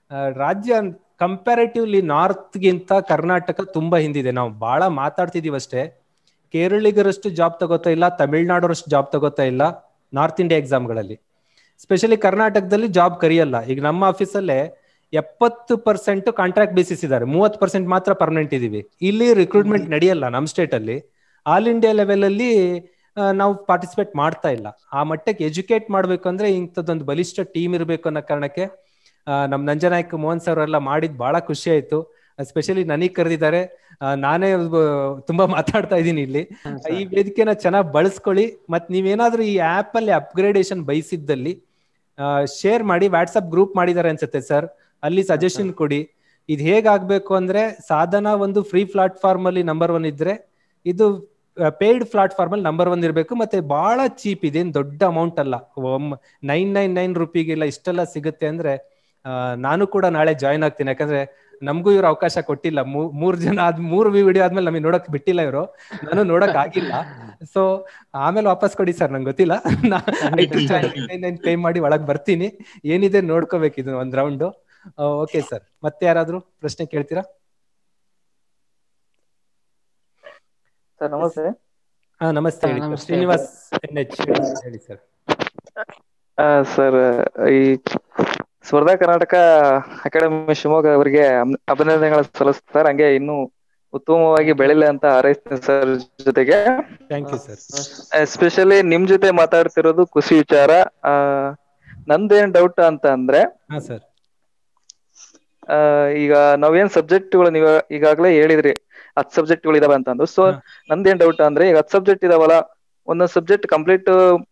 ರಾಜ್ಯ ಕಂಪ್ಯಾರಿಟಿವ್ಲಿ ನಾರ್ತ್ ಗಿಂತ ಕರ್ನಾಟಕ ತುಂಬಾ ಹಿಂದಿದೆ ನಾವು ಬಹಳ ಮಾತಾಡ್ತಿದೀವಿ ಅಷ್ಟೇ ಕೇರಳಿಗರಷ್ಟು ಜಾಬ್ ತಗೋತಾ ಇಲ್ಲ ತಮಿಳ್ನಾಡರಷ್ಟು ಜಾಬ್ ತಗೋತಾ ಇಲ್ಲ ನಾರ್ತ್ ಇಂಡಿಯಾ ಎಕ್ಸಾಮ್ಗಳಲ್ಲಿ ಸ್ಪೆಷಲಿ ಕರ್ನಾಟಕದಲ್ಲಿ ಜಾಬ್ ಕರಿಯಲ್ಲ ಈಗ ನಮ್ಮ ಆಫೀಸಲ್ಲೇ ಎಪ್ಪತ್ತು ಪರ್ಸೆಂಟ್ ಕಾಂಟ್ರಾಕ್ಟ್ ಬೇಸಿಸ್ ಇದ್ದಾರೆ ಮೂವತ್ತು ಪರ್ಸೆಂಟ್ ಮಾತ್ರ ಪರ್ಮನೆಂಟ್ ಇದೀವಿ ಇಲ್ಲಿ ರಿಕ್ರೂಟ್ಮೆಂಟ್ ನಡೆಯಲ್ಲ ನಮ್ಮ ಸ್ಟೇಟ್ ಅಲ್ಲಿ ಆಲ್ ಇಂಡಿಯಾ ಲೆವೆಲ್ ಅಲ್ಲಿ ಆ, ನಾವು ಪಾರ್ಟಿಸಿಪೇಟ್ ಮಾಡ್ತಾ ಇಲ್ಲ ಆ ಮಟ್ಟಕ್ಕೆ ಎಜುಕೇಟ್ ಮಾಡ್ಬೇಕು ಅಂದ್ರೆ ಇಂಥದ್ದೊಂದು ಬಲಿಷ್ಠ ಟೀಮ್ ಇರಬೇಕು ಅನ್ನೋ ಕಾರಣಕ್ಕೆ ಆ, ನಮ್ ನಂಜನಾಯಕ್ ಮೋಹನ್ ಸರ್ ಎಲ್ಲ ಮಾಡಿದ್ ಬಹಳ ಖುಷಿ ಆಯ್ತು ಸ್ಪೆಷಲಿ ನನಗ್ ಕರೆದಿದ್ದಾರೆ ಆ, ನಾನೇ ಒಬ್ಬ ತುಂಬಾ ಮಾತಾಡ್ತಾ ಇದ್ದೀನಿ ಇಲ್ಲಿ ಈ ವೇದಿಕೆನ ಚೆನ್ನಾಗಿ ಬಳಸ್ಕೊಳ್ಳಿ ಮತ್ ನೀವೇನಾದ್ರೂ ಈ ಆಪ್ ಅಲ್ಲಿ ಅಪ್ಗ್ರೇಡೇಷನ್ ಬಯಸಿದ್ದಲ್ಲಿ ಶೇರ್ ಮಾಡಿ ವಾಟ್ಸ್ಆಪ್ ಗ್ರೂಪ್ ಮಾಡಿದ್ದಾರೆ ಅನ್ಸುತ್ತೆ ಸರ್ ಅಲ್ಲಿ ಸಜೆಷನ್ ಕೊಡಿ ಇದು ಹೇಗಾಗ್ಬೇಕು ಅಂದ್ರೆ ಸಾಧನ ಒಂದು ಫ್ರೀ ಪ್ಲಾಟ್ಫಾರ್ಮ್ ಅಲ್ಲಿ ನಂಬರ್ ಒನ್ ಇದ್ರೆ ಇದು ಪೇಯ್ಡ್ ಪ್ಲಾಟ್ಫಾರ್ಮ್ ಅಲ್ಲಿ ನಂಬರ್ ಒನ್ ಇರಬೇಕು ಮತ್ತೆ ಬಹಳ ಚೀಪ್ ಇದೆ ಏನ್ ದೊಡ್ಡ ಅಮೌಂಟ್ ಅಲ್ಲ ನೈನ್ ನೈನ್ ನೈನ್ ರುಪಿಗೆಲ್ಲ ಇಷ್ಟೆಲ್ಲ ಸಿಗುತ್ತೆ ಅಂದ್ರೆ ಆ, ನಾನು ಕೂಡ ನಾಳೆ ಜಾಯ್ನ್ ಆಗ್ತೀನಿ ಯಾಕಂದ್ರೆ ನಮಗೂ ಇವ್ರು ಅವಕಾಶ ಕೊಟ್ಟಿಲ್ಲ ಮೂ- ಮೂರ್ ಜನ ಆದ್ ಮೂರ್ ವಿಡಿಯೋ ಆದ್ಮೇಲೆ ನಮಗೆ ನೋಡಕ್ ಬಿಟ್ಟಿಲ್ಲ ಇವರು ನಾನು ನೋಡಕ್ ಆಗಿಲ್ಲ ಸೊ ಆಮೇಲೆ ವಾಪಸ್ ಕೊಡಿ ಸರ್ ನಂಗೆ ಗೊತ್ತಿಲ್ಲ ಪೇ ಮಾಡಿ ಒಳಗ್ ಬರ್ತೀನಿ ಏನಿದೆ ನೋಡ್ಕೋಬೇಕು ಇದು ಒಂದ್ ರೌಂಡ್ ಓಕೆ ಸರ್ ಮತ್ತೆ ಯಾರಾದ್ರೂ ಪ್ರಶ್ನೆ ಕೇಳ್ತೀರಾ ಸರ್ ನಮಸ್ತೆ ಹಾ ನಮಸ್ತೆ ಹೇಳಿ sir. ಶ್ರೀನಿವಾಸ್ ಎನ್ ಎಚ್ ಹೇಳಿ ಸರ್ ಸರ್ ಈ ಸ್ಪರ್ಧಾ ಕರ್ನಾಟಕ ಅಕಾಡೆಮಿ ಶಿವಮೊಗ್ಗ ಅವರಿಗೆ ಅಮ್- ಅಭಿನಂದನೆಗಳು ಸಲ್ಲಿಸ್ತಾರೆ ಹಂಗೆ ಇನ್ನು ಉತ್ತಮವಾಗಿ ಬೆಳಿಲಿ ಅಂತ ಹಾರೈಸ್ತೀನಿ ಸರ್ ಜೊತೆಗೆ ಥ್ಯಾಂಕ್ ಯು ಸರ್ ಎಸ್ಪೆಷಲಿ ನಿಮ್ ಜೊತೆ ಮಾತಾಡ್ತಿರೋದು ಖುಷಿ ವಿಚಾರ ಆ ನಂದೇನ್ ಡೌಟ್ ಅಂತ ಅಂದ್ರೆ ಹಾ ಸರ್ ಆ, ಈಗ ನಾವೇನ್ ಸಬ್ಜೆಕ್ಟ್ಗಳು ನೀವು ಈಗಾಗಲೇ ಹೇಳಿದ್ರಿ ಹತ್ ಸಬ್ಜೆಕ್ಟ್ಗಳು ಇದಾವೆ ಅಂತಂದು ಸೊ ನಂದೇನ್ ಡೌಟ್ ಅಂದ್ರೆ ಈಗ ಹತ್ ಸಬ್ಜೆಕ್ಟ್ ಇದಾವಲ್ಲ ಒಂದೊಂದ್ ಸಬ್ಜೆಕ್ಟ್ ಕಂಪ್ಲೀಟ್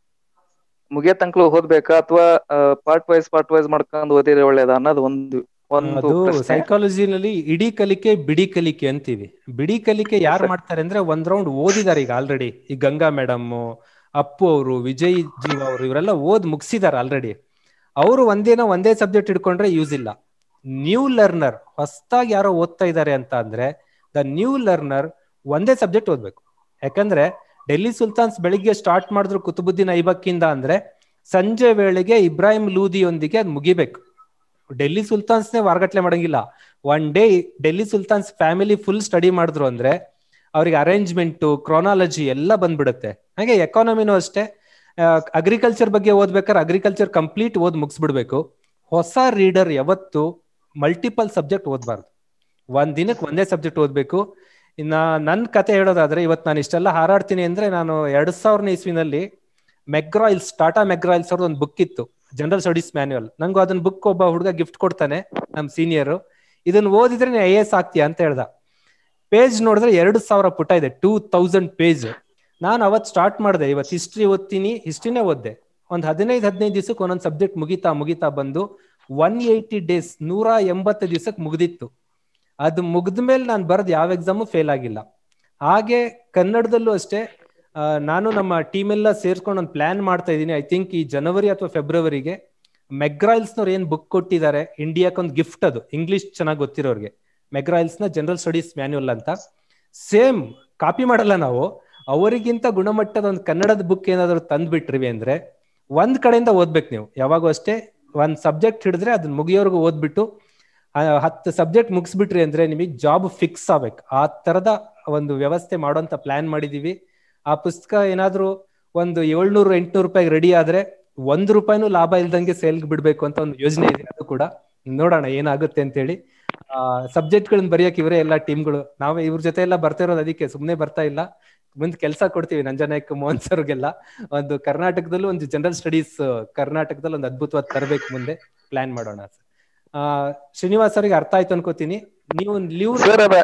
ಮುಗಿಯೋ ತನಕ ಓದ್ಬೇಕಾ ಅಥವಾ ಪಾರ್ಟ್ ವೈಸ್ ಪಾರ್ಟ್ ವೈಸ್ ಮಾಡ್ಕೊಂಡು ಓದಿದ್ರೆ ಒಳ್ಳೇದಾ ಅನ್ನೋದು ಒಂದು ಒಂದು ಅದು ಪ್ರಶ್ನೆ ಸೈಕಾಲಜಿನಲ್ಲಿ ಇಡೀ ಕಲಿಕೆ ಬಿಡಿ ಕಲಿಕೆ ಅಂತೀವಿ ಬಿಡಿ ಕಲಿಕೆ ಯಾರು ಮಾಡ್ತಾರೆ ಅಂದ್ರೆ ಒಂದ್ ರೌಂಡ್ ಓದಿದಾರೆ ಈಗ ಆಲ್ರೆಡಿ ಈ ಗಂಗಾ ಮೇಡಮ್ ಅಪ್ಪು ಅವರು ವಿಜಯ್ ಜೀವ ಅವರು ಇವರೆಲ್ಲ ಓದ್ ಮುಗಿಸಿದಾರೆ ಆಲ್ರೆಡಿ ಅವರು ಒಂದೇನೋ ಒಂದೇ ಸಬ್ಜೆಕ್ಟ್ ಇಟ್ಕೊಂಡ್ರೆ ಯೂಸ್ ಇಲ್ಲ ನ್ಯೂ ಲರ್ನರ್ ಹೊಸದಾಗಿ ಯಾರೋ ಓದ್ತಾ ಇದ್ದಾರೆ ಅಂತ ಅಂದ್ರೆ ದ ನ್ಯೂ ಲರ್ನರ್ ಒಂದೇ ಸಬ್ಜೆಕ್ಟ್ ಓದ್ಬೇಕು ಯಾಕಂದ್ರೆ ಡೆಲ್ಲಿ ಸುಲ್ತಾನ್ಸ್ ಬೆಳಿಗ್ಗೆ ಸ್ಟಾರ್ಟ್ ಮಾಡಿದ್ರು ಕುತುಬುದ್ದೀನ್ ಐಬಕ್ಕಿಂದ ಅಂದ್ರೆ ಸಂಜೆ ವೇಳೆಗೆ ಇಬ್ರಾಹಿಂ ಲೂದಿಯೊಂದಿಗೆ ಅದ್ ಮುಗಿಬೇಕು ಡೆಲ್ಲಿ ಸುಲ್ತಾನ್ಸ್ನೇ ವಾರಗಟ್ಲೆ ಮಾಡಂಗಿಲ್ಲ one day Delhi sultans family full study ಮಾಡಿದ್ರು ಅಂದ್ರೆ ಅವ್ರಿಗೆ ಅರೇಂಜ್ಮೆಂಟ್ ಕ್ರೋನಾಲಜಿ ಎಲ್ಲ ಬಂದ್ಬಿಡುತ್ತೆ ಹಾಗೆ ಎಕಾನಮಿನೂ ಅಷ್ಟೇ ಅಗ್ರಿಕಲ್ಚರ್ ಬಗ್ಗೆ ಓದ್ಬೇಕಾದ್ರೆ ಅಗ್ರಿಕಲ್ಚರ್ ಕಂಪ್ಲೀಟ್ ಓದ್ ಮುಗಿಸ್ಬಿಡ್ಬೇಕು ಹೊಸ ರೀಡರ್ ಯಾವತ್ತು ಮಲ್ಟಿಪಲ್ ಸಬ್ಜೆಕ್ಟ್ ಓದ್ಬಾರ್ದು ಒಂದ್ ದಿನಕ್ಕೆ ಒಂದೇ ಸಬ್ಜೆಕ್ಟ್ ಓದ್ಬೇಕು ಇನ್ನ ನನ್ ಕತೆ ಹೇಳೋದಾದ್ರೆ ಇವತ್ತು ನಾನು ಇಷ್ಟೆಲ್ಲ ಹಾರಾಡ್ತೀನಿ ಅಂದ್ರೆ ನಾನು ಎರಡ್ ಸಾವಿರನೇ ಇಸ್ವಿನಲ್ಲಿ ಮೆಗ್ರಾಯಿಲ್ಸ್ ಟಾಟಾ ಮೆಗ್ರಾಯಿಲ್ಸ್ ಅವ್ರದ್ದು ಒಂದು ಬುಕ್ ಇತ್ತು ಜನರಲ್ ಸ್ಟಡೀಸ್ ಮ್ಯಾನ್ಯುವಲ್ ನಂಗೂ ಅದನ್ನ ಬುಕ್ ಒಬ್ಬ ಹುಡುಗ ಗಿಫ್ಟ್ ಕೊಡ್ತಾನೆ ನಮ್ ಸೀನಿಯರ್ ಇದನ್ನ ಓದಿದ್ರೆ ನೀ ಐ ಎಸ್ ಆಗ್ತೀಯ ಅಂತ ಹೇಳ್ದ ಪೇಜ್ ನೋಡಿದ್ರೆ ಎರಡು ಸಾವಿರ ಪುಟ ಇದೆ ಟೂ ತೌಸಂಡ್ ಪೇಜ್ ನಾನು ಅವತ್ ಸ್ಟಾರ್ಟ್ ಮಾಡಿದೆ ಇವತ್ತು ಹಿಸ್ಟ್ರಿ ಓದ್ತೀನಿ ಹಿಸ್ಟ್ರಿನೇ ಓದ್ದೆ ಒಂದ್ ಹದಿನೈದು ಹದಿನೈದು ದಿವಸಕ್ಕೆ ಒಂದೊಂದು ಸಬ್ಜೆಕ್ಟ್ ಮುಗಿತಾ ಮುಗಿತಾ ಬಂದು ಒನ್ ಏಯ್ಟಿ ಡೇಸ್ ನೂರ ಎಂಬತ್ತು ದಿವಸಕ್ಕೆ ಮುಗ್ದಿತ್ತು ಅದು ಮುಗ್ದ ಮೇಲೆ ನಾನು ಬರೆದು ಯಾವ ಎಕ್ಸಾಮು ಫೇಲ್ ಆಗಿಲ್ಲ ಹಾಗೆ ಕನ್ನಡದಲ್ಲೂ ಅಷ್ಟೇ ಆ, ನಾನು ನಮ್ಮ ಟೀಮ್ ಎಲ್ಲ ಸೇರ್ಕೊಂಡು ಒಂದು ಪ್ಲಾನ್ ಮಾಡ್ತಾ ಇದ್ದೀನಿ ಐ ಥಿಂಕ್ ಈ ಜನವರಿ ಅಥವಾ ಫೆಬ್ರವರಿಗೆ ಮೆಗ್ರಾಯಿಲ್ಸ್ನವ್ರು ಏನ್ ಬುಕ್ ಕೊಟ್ಟಿದ್ದಾರೆ ಇಂಡಿಯಾಕ್ಕೆ ಒಂದು ಗಿಫ್ಟ್ ಅದು ಇಂಗ್ಲಿಷ್ ಚೆನ್ನಾಗಿ ಗೊತ್ತಿರೋರಿಗೆ ಮೆಗ್ರಾಯಿಲ್ಸ್ ನ ಜನರಲ್ ಸ್ಟಡೀಸ್ ಮ್ಯಾನ್ಯುವಲ್ ಅಂತ ಸೇಮ್ ಕಾಪಿ ಮಾಡಲ್ಲ ನಾವು ಅವರಿಗಿಂತ ಗುಣಮಟ್ಟದ ಒಂದು ಕನ್ನಡದ ಬುಕ್ ಏನಾದ್ರು ತಂದ್ಬಿಟ್ರಿವಿ ಅಂದ್ರೆ ಒಂದ್ ಕಡೆಯಿಂದ ಓದ್ಬೇಕು ನೀವು ಯಾವಾಗೂ ಅಷ್ಟೇ ಒಂದ್ ಸಬ್ಜೆಕ್ಟ್ ಹಿಡಿದ್ರೆ ಅದನ್ನ ಮುಗಿಯೋರ್ಗು ಓದ್ಬಿಟ್ಟು ಆ, ಹತ್ತು ಸಬ್ಜೆಕ್ಟ್ ಮುಗಿಸ್ಬಿಟ್ರಿ ಅಂದ್ರೆ ನಿಮಗೆ ಜಾಬ್ ಫಿಕ್ಸ್ ಆಗ್ಬೇಕು ಆ ತರದ ಒಂದು ವ್ಯವಸ್ಥೆ ಮಾಡೋಂತ ಪ್ಲಾನ್ ಮಾಡಿದೀವಿ ಆ ಪುಸ್ತಕ ಏನಾದ್ರೂ ಒಂದು ಏಳ್ನೂರು ಎಂಟ್ನೂರು ರೂಪಾಯಿಗೆ ರೆಡಿ ಆದ್ರೆ ಒಂದ್ ರೂಪಾಯಿನೂ ಲಾಭ ಇಲ್ದಂಗೆ ಸೇಲ್ಗ್ ಬಿಡ್ಬೇಕು ಅಂತ ಒಂದು ಯೋಜನೆ ಇದೆ ಅದು ಕೂಡ ನೋಡೋಣ ಏನಾಗುತ್ತೆ ಅಂತ ಹೇಳಿ ಆ ಸಬ್ಜೆಕ್ಟ್ ಗಳನ್ನ ಬರೆಯಕ್ ಇವರೇ ಎಲ್ಲ ಟೀಮ್ಗಳು ನಾವೇ ಇವ್ರ ಜೊತೆ ಎಲ್ಲ ಬರ್ತಾ ಇರೋದು ಅದಕ್ಕೆ ಸುಮ್ನೆ ಬರ್ತಾ ಇಲ್ಲ ಮುಂದ್ ಕೆಲಸ ಕೊಡ್ತೀವಿ ನಂಜನಾಯಕ್ ಮೋಹನ್ ಸರ್ಗೆಲ್ಲ ಒಂದು ಕರ್ನಾಟಕದಲ್ಲೂ ಒಂದು ಜನರಲ್ ಸ್ಟಡೀಸ್ ಕರ್ನಾಟಕದಲ್ಲಿ ಒಂದು ಅದ್ಭುತವಾದ ತರಬೇಕು ಮುಂದೆ ಪ್ಲಾನ್ ಮಾಡೋಣ ಆ ಶ್ರೀನಿವಾಸ್ ಅವರಿಗೆ ಅರ್ಥ ಆಯ್ತು ಅನ್ಕೋತೀನಿ ನೀವು ಲೀವ್ ಸರ್ ಅದ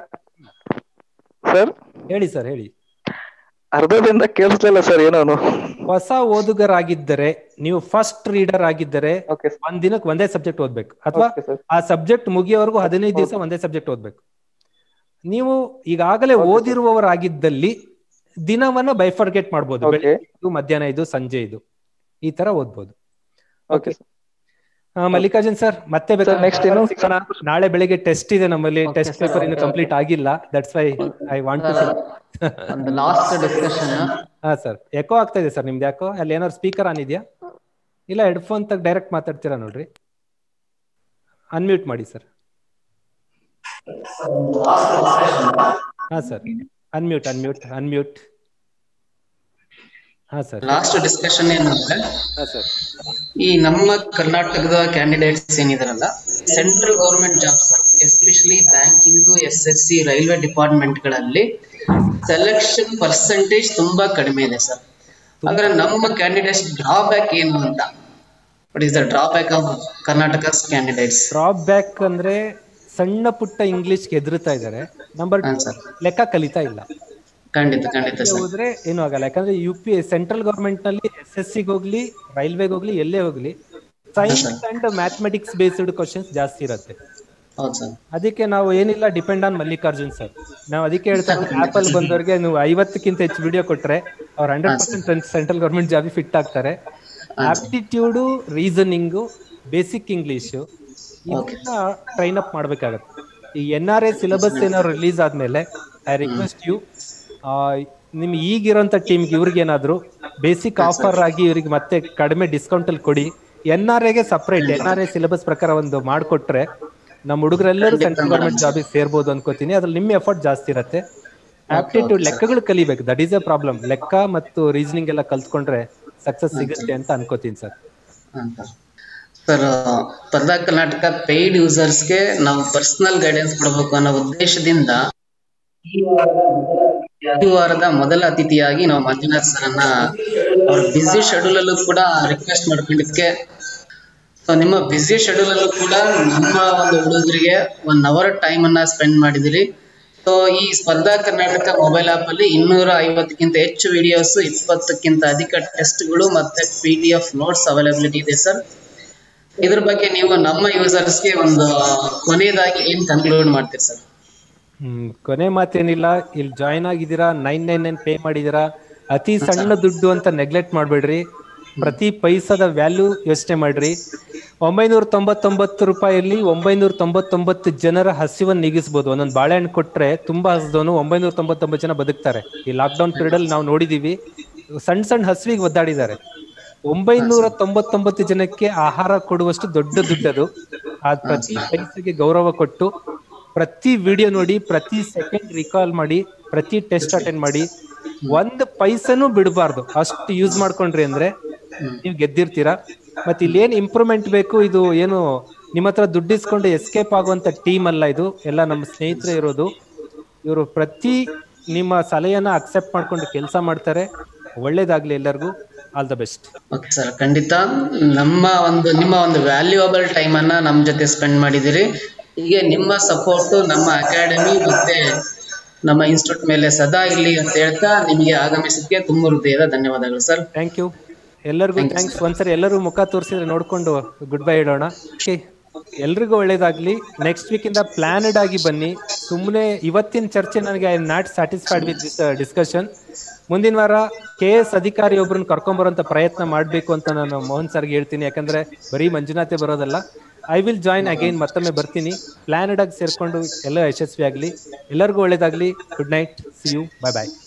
ಸರ್ ಹೇಳಿ ಸರ್ ಹೇಳಿ ಅರ್ಧದಿಂದ ಕೇಳಿಸ್ಲಿಲ್ಲ ಸರ್ ಏನೋನು ಹೊಸ ಓದುಗರಾಗಿದ್ದರೆ ನೀವು ಫಸ್ಟ್ ರೀಡರ್ ಆಗಿದ್ದರೆ ಒಂದ್ ದಿನಕ್ಕೆ ಒಂದೇ ಸಬ್ಜೆಕ್ಟ್ ಓದ್ಬೇಕು ಅಥವಾ ಆ ಸಬ್ಜೆಕ್ಟ್ ಮುಗಿಯೋವರೆಗೂ ಹದಿನೈದು ದಿವಸ ಒಂದೇ ಸಬ್ಜೆಕ್ಟ್ ಓದ್ಬೇಕು ನೀವು ಈಗಾಗಲೇ ಓದಿರುವವರಾಗಿದ್ದಲ್ಲಿ ದಿನವನ್ನ ಬೈಫರ್ಗೆಟ್ ಮಾಡ್ಬೋದು ಬೆಳಿಗ್ಗೆ ಇದು ಮಧ್ಯಾಹ್ನ ಇದು ಸಂಜೆ ಇದು ಈ ತರ ಓದ್ಬೋದು ಓಕೆ ಆ, ಮಲ್ಲಿಕಾರ್ಜುನ್ ಸರ್ ಮತ್ತೆ ಬೇಕಾದ್ರೆ next ಏನು? ಸಿಗೋಣ. ನಾಳೆ ಬೆಳಿಗ್ಗೆ ಟೆಸ್ಟ್ ಇದೆ ನಮ್ಮಲ್ಲಿ ಟೆಸ್ಟ್ ಪೇಪರ್ ಇನ್ನು ಕಂಪ್ಲೀಟ್ ಆಗಿಲ್ಲ that's why I want to ಒಂದು ಲಾಸ್ಟ್ ಡಿಸ್ಕಷನ್ ಹಾ ಸರ್ ಎಕೋ ಆಗ್ತಾ ಇದೆ ಸರ್ ನಿಮ್ದು ಯಾಕೋ ಅಲ್ಲಿ ಏನಾದ್ರು ಸ್ಪೀಕರ್ ಆನ್ ಇದೆಯಾ ಇಲ್ಲ ಹೆಡ್ಫೋನ್ ತಗ ಡೈರೆಕ್ಟ್ ಮಾತಾಡ್ತೀರಾ ನೋಡ್ರಿ ಅನ್ಮ್ಯೂಟ್ ಮಾಡಿ ಸರ್ ಹಾ ಸರ್ ಅನ್ಮ್ಯೂಟ್ ಅನ್ಮ್ಯೂಟ್ ಅನ್ಮ್ಯೂಟ್ ಹಾ ಸರ್ ಲಾಸ್ಟ್ ಡಿಸ್ಕಷನ್ ಏನಂದ್ರೆ ಹಾ ಸರ್ ಈ ನಮ್ಮ ಕರ್ನಾಟಕದ ಕ್ಯಾಂಡಿಡೇಟ್ಸ್ ಏನಿದಾರಲ್ಲ central government jobs especially banking S S C railway department ಗಳಲ್ಲಿ ಸೆಲೆಕ್ಷನ್ ಪರ್ಸೆಂಟೇಜ್ ತುಂಬಾ ಕಡಿಮೆ ಇದೆ ಸರ್ ಅಂದ್ರೆ ನಮ್ಮ ಕ್ಯಾಂಡಿಡೇಟ್ಸ್ ಡ್ರಾಬ್ಯಾಕ್ ಏನು ಅಂತ what is the drawback of Karnataka candidates drop back ಅಂದ್ರೆ ಸಣ್ಣ ಪುಟ್ಟ ಇಂಗ್ಲಿಷ್ಗೆ ಎದುರುತ್ತಾ ಇದ್ದಾರೆ ನಂಬರ್ ಲೆಕ್ಕ ಕಲಿತಾ ಇಲ್ಲ ಖಂಡಿತ ಖಂಡಿತ ಅದಕ್ಕೆ ಸರ್ ಹೋದ್ರೆ ಏನು ಆಗಲ್ಲ ಯಾಕಂದ್ರೆ ಯು ಪಿ ಸೆಂಟ್ರಲ್ ಗವರ್ಮೆಂಟ್ ನಲ್ಲಿ ಎಸ್ ಎಸ್ ಸಿಗೆ ಹೋಗ್ಲಿ ರೈಲ್ವೆಗೆ ಹೋಗ್ಲಿ ಎಲ್ಲೇ ಹೋಗ್ಲಿ science and mathematics based questions ಜಾಸ್ತಿ ಇರುತ್ತೆ ಹೌದು ಸರ್ ಅದಕ್ಕೆ ನಾವು ಏನಿಲ್ಲ ಡಿಪೆಂಡ್ ಆನ್ ಮಲ್ಲಿಕಾರ್ಜುನ್ ಸರ್ ನಾವು ಅದಕ್ಕೆ ಹೇಳ್ತಾ ಆಪಲ್ ಬಂದವರಿಗೆ ನೀವು ಐವತ್ತಕ್ಕಿಂತ ಹೆಚ್ಚು ವಿಡಿಯೋ ಕೊಟ್ರೆ ಅವ್ರು hundred percent central government job fit ಆಗ್ತಾರೆ ಆಪ್ಟಿಟ್ಯೂಡು ರೀಸನಿಂಗು ಬೇಸಿಕ್ ಇಂಗ್ಲಿಷು ಇದನ್ನ ಟ್ರೈನ್ ಅಪ್ ಮಾಡ್ಬೇಕಾಗತ್ತೆ ಈ ಎನ್ ಆರ್ ಎ ಸಿಲೆಬಸ್ ಏನಾದ್ರು ರಿಲೀಸ್ ಆದ್ಮೇಲೆ ಐ ರಿಕ್ವೆಸ್ಟ್ ಯು ನಿಮ್ ಈಗಿರೋಂಥ ಟೀಮ್ಗೆ ಇವ್ರಿಗೇನಾದ್ರು ಬೇಸಿಕ್ ಆಫರ್ ಆಗಿ ಇವ್ರಿಗೆ ಮತ್ತೆ ಕಡಿಮೆ ಡಿಸ್ಕೌಂಟ್ ಅಲ್ಲಿ ಕೊಡಿ ಎನ್ ಆರ್ ಎಗೆ separate N R A syllabus ಪ್ರಕಾರ ಒಂದು ಮಾಡ್ಕೊಟ್ರೆ ನಮ್ಮ ಹುಡುಗರೆಲ್ಲರೂ ಸೆಂಟ್ರಲ್ ಗೌರ್ಮೆಂಟ್ ಜಾಬಿಗೆ ಸೇರ್ಬೋದು ಅನ್ಕೋತೀನಿ ಅದ್ರಲ್ಲಿ ನಿಮ್ಮ ಎಫರ್ಟ್ ಜಾಸ್ತಿ ಇರುತ್ತೆ ಆಪ್ಟಿಟ್ಯೂಡ್ ಲೆಕ್ಕಗಳು ಕಲಿಬೇಕು ದಟ್ ಈಸ್ ಎ ಪ್ರಾಬ್ಲಮ್ ಲೆಕ್ಕ ಮತ್ತು ರೀಸನಿಂಗ್ ಎಲ್ಲ ಕಲ್ತ್ಕೊಂಡ್ರೆ ಸಕ್ಸಸ್ ಸಿಗುತ್ತೆ ಅಂತ ಅನ್ಕೋತೀನಿ ಸರ್ ಸರ್ ಸ್ಪರ್ಧಾ ಕರ್ನಾಟಕ ಪೇಯ್ಡ್ ಯೂಸರ್ಸ್ಗೆ ನಾವು ಪರ್ಸನಲ್ ಗೈಡೆನ್ಸ್ ಕೊಡಬೇಕು ಅನ್ನೋ ಉದ್ದೇಶದಿಂದ ಈ ವಾರದ ಮೊದಲ ಅತಿಥಿಯಾಗಿ ನಾವು ಮಂಜುನಾಥ್ ಸರ್ನ ಅವ್ರ ಬ್ಯುಸಿ ಶೆಡ್ಯೂಲ್ ಅಲ್ಲೂ ಕೂಡ ರಿಕ್ವೆಸ್ಟ್ ಮಾಡ್ಕೊಂಡಿದ್ದಕ್ಕೆ ಸೊ ನಿಮ್ಮ ಬ್ಯುಸಿ ಶೆಡ್ಯೂಲ್ ಅಲ್ಲೂ ಕೂಡ ನಮ್ಮ ಒಂದು ಹುಡುಗರಿಗೆ ಒನ್ ಅವರ್ ಟೈಮ್ ಅನ್ನ ಸ್ಪೆಂಡ್ ಮಾಡಿದಿರಿ ಸೊ ಈ ಸ್ಪರ್ಧಾ ಕರ್ನಾಟಕ ಮೊಬೈಲ್ ಆಪ್ ಅಲ್ಲಿ ಇನ್ನೂರ ಐವತ್ತಕ್ಕಿಂತ ಹೆಚ್ಚು ವಿಡಿಯೋಸ್ ಇಪ್ಪತ್ತಕ್ಕಿಂತ ಅಧಿಕ ಟೆಸ್ಟ್ಗಳು ಮತ್ತೆ P D F notes availability ಇದೆ ಸರ್ ಇದ್ರ ಬಗ್ಗೆ ನೀವು ನಮ್ಮ ಯೂಸರ್ಸ್ಗೆ ಒಂದು ಕೊನೆಯದಾಗಿ ಏನ್ ಕನ್ಕ್ಲೂಡ್ ಮಾಡ್ತೀರಿ ಸರ್ ಹ್ಮ್ ಕೊನೆ ಮಾತೇನಿಲ್ಲ ಇಲ್ಲಿ ಜಾಯ್ನ್ ಆಗಿದ್ದೀರಾ ನೈನ್ ನೈನ್ ನೈನ್ ಪೇ ಮಾಡಿದೀರಾ ಅತಿ ಸಣ್ಣ ದುಡ್ಡು ಅಂತ ನೆಗ್ಲೆಕ್ಟ್ ಮಾಡ್ಬೇಡ್ರಿ ಪ್ರತಿ ಪೈಸದ ವ್ಯಾಲ್ಯೂ ಯೋಚನೆ ಮಾಡ್ರಿ ಒಂಬೈನೂರ ತೊಂಬತ್ತೊಂಬತ್ತು ರೂಪಾಯಲ್ಲಿ ಒಂಬೈನೂರ ತೊಂಬತ್ತೊಂಬತ್ತು ಜನರ ಹಸಿವನ್ನು ನೀಗಿಸ್ಬೋದು ಒಂದೊಂದು ಬಾಳೆಹಣ್ಣು ಕೊಟ್ರೆ ತುಂಬಾ ಹಸಿದವನು ಒಂಬೈನೂರ ತೊಂಬತ್ತೊಂಬತ್ತು ಜನ ಬದುಕ್ತಾರೆ ಈ ಲಾಕ್ಡೌನ್ ಪೀರಿಯಡ್ ಅಲ್ಲಿ ನಾವು ನೋಡಿದೀವಿ ಸಣ್ಣ ಸಣ್ಣ ಹಸಿವಿಗೆ ಒದ್ದಾಡಿದ್ದಾರೆ ಒಂಬೈನೂರ ತೊಂಬತ್ತೊಂಬತ್ತು ಜನಕ್ಕೆ ಆಹಾರ ಕೊಡುವಷ್ಟು ದೊಡ್ಡ ದುಡ್ಡದು ಆ ಪ್ರತಿ ಪೈಸೆಗೆ ಗೌರವ ಕೊಟ್ಟು ಪ್ರತಿ ವಿಡಿಯೋ ನೋಡಿ ಪ್ರತಿ ಸೆಕೆಂಡ್ ರಿಕಾಲ್ ಮಾಡಿ ಪ್ರತಿ ಟೆಸ್ಟ್ ಅಟೆಂಡ್ ಮಾಡಿ ಒಂದ್ ಪೈಸನೂ ಬಿಡಬಾರ್ದು ಅಷ್ಟು ಯೂಸ್ ಮಾಡ್ಕೊಂಡ್ರಿ ಅಂದ್ರೆ ನೀವು ಗೆದ್ದಿರ್ತೀರಾ ಮತ್ತೆ ಇಲ್ಲಿ ಏನ್ ಇಂಪ್ರೂವ್ಮೆಂಟ್ ಬೇಕು ಇದು ಏನು ನಿಮ್ಮ ಹತ್ರ ದುಡ್ಡು ಇಸ್ಕೊಂಡು ಎಸ್ಕೇಪ್ ಆಗುವಂತ ಟೀಮ್ ಅಲ್ಲ ಇದು ಎಲ್ಲ ನಮ್ಮ ಸ್ನೇಹಿತರೆ ಇರೋದು ಇವರು ಪ್ರತಿ ನಿಮ್ಮ ಸಲಹೆಯನ್ನ ಅಕ್ಸೆಪ್ಟ್ ಮಾಡ್ಕೊಂಡು ಕೆಲಸ ಮಾಡ್ತಾರೆ ಒಳ್ಳೇದಾಗ್ಲಿ ಎಲ್ಲರಿಗೂ all the best okay sir ಖಂಡಿತ ನಮ್ಮ ಒಂದು ನಿಮ್ಮ ಒಂದು ವ್ಯಾಲ್ಯೂಯಬಲ್ ಟೈಮ್ ಅನ್ನ ನಮ್ಮ ಜೊತೆ ಸ್ಪೆಂಡ್ ಮಾಡಿದಿರಿ ಹೀಗೆ ನಿಮ್ಮ ಸಪೋರ್ಟ್ ನಮ್ಮ ಅಕಾಡೆಮಿ ಮತ್ತೆ ನಮ್ಮ ಇನ್ಸ್ಟಿಟ್ಯೂಟ್ ಮೇಲೆ ಸದಾ ಇರ್ಲಿ ಅಂತ ಹೇಳ್ತಾ ನಿಮಗೆ ಆಗಮಿಸಿದ್ದಕ್ಕೆ ತುಂಬ ಹೃದಯದ ಧನ್ಯವಾದಗಳು ಸರ್ ಥ್ಯಾಂಕ್ ಯು ಎಲ್ಲರಿಗೂ ಥ್ಯಾಂಕ್ಸ್ ಒಂದ್ಸರಿ ಎಲ್ಲರೂ ಮುಖ ತೋರಿಸಿದ್ರೆ ನೋಡ್ಕೊಂಡು ಗುಡ್ ಬೈ ಹೇಳೋಣ ಓಕೆ ಎಲ್ರಿಗೂ ಒಳ್ಳೇದಾಗ್ಲಿ ನೆಕ್ಸ್ಟ್ ವೀಕ್ ಇಂದ ಪ್ಲಾನಡ್ ಆಗಿ ಬನ್ನಿ ಸುಮ್ಮನೆ ಇವತ್ತಿನ ಚರ್ಚೆ ನನಗೆ I am not satisfied with this discussion ಮುಂದಿನ ವಾರ ಕೆ ಎಸ್ ಅಧಿಕಾರಿ ಒಬ್ರನ್ನ ಕರ್ಕೊಂಬರೋಂಥ ಪ್ರಯತ್ನ ಮಾಡಬೇಕು ಅಂತ ನಾನು ಮೋಹನ್ ಸರ್ಗೆ ಹೇಳ್ತೀನಿ ಯಾಕಂದ್ರೆ ಬರೀ ಮಂಜುನಾಥೆ ಬರೋದಲ್ಲ ಐ ವಿಲ್ ಜಾಯಿನ್ ಅಗೈನ್ ಮತ್ತೊಮ್ಮೆ ಬರ್ತೀನಿ ಪ್ಲಾನಡ್ ಆಗಿ ಸೇರ್ಕೊಂಡು ಎಲ್ಲ ಯಶಸ್ವಿ ಆಗಲಿ ಎಲ್ಲರಿಗೂ ಒಳ್ಳೇದಾಗ್ಲಿ good night see you bye bye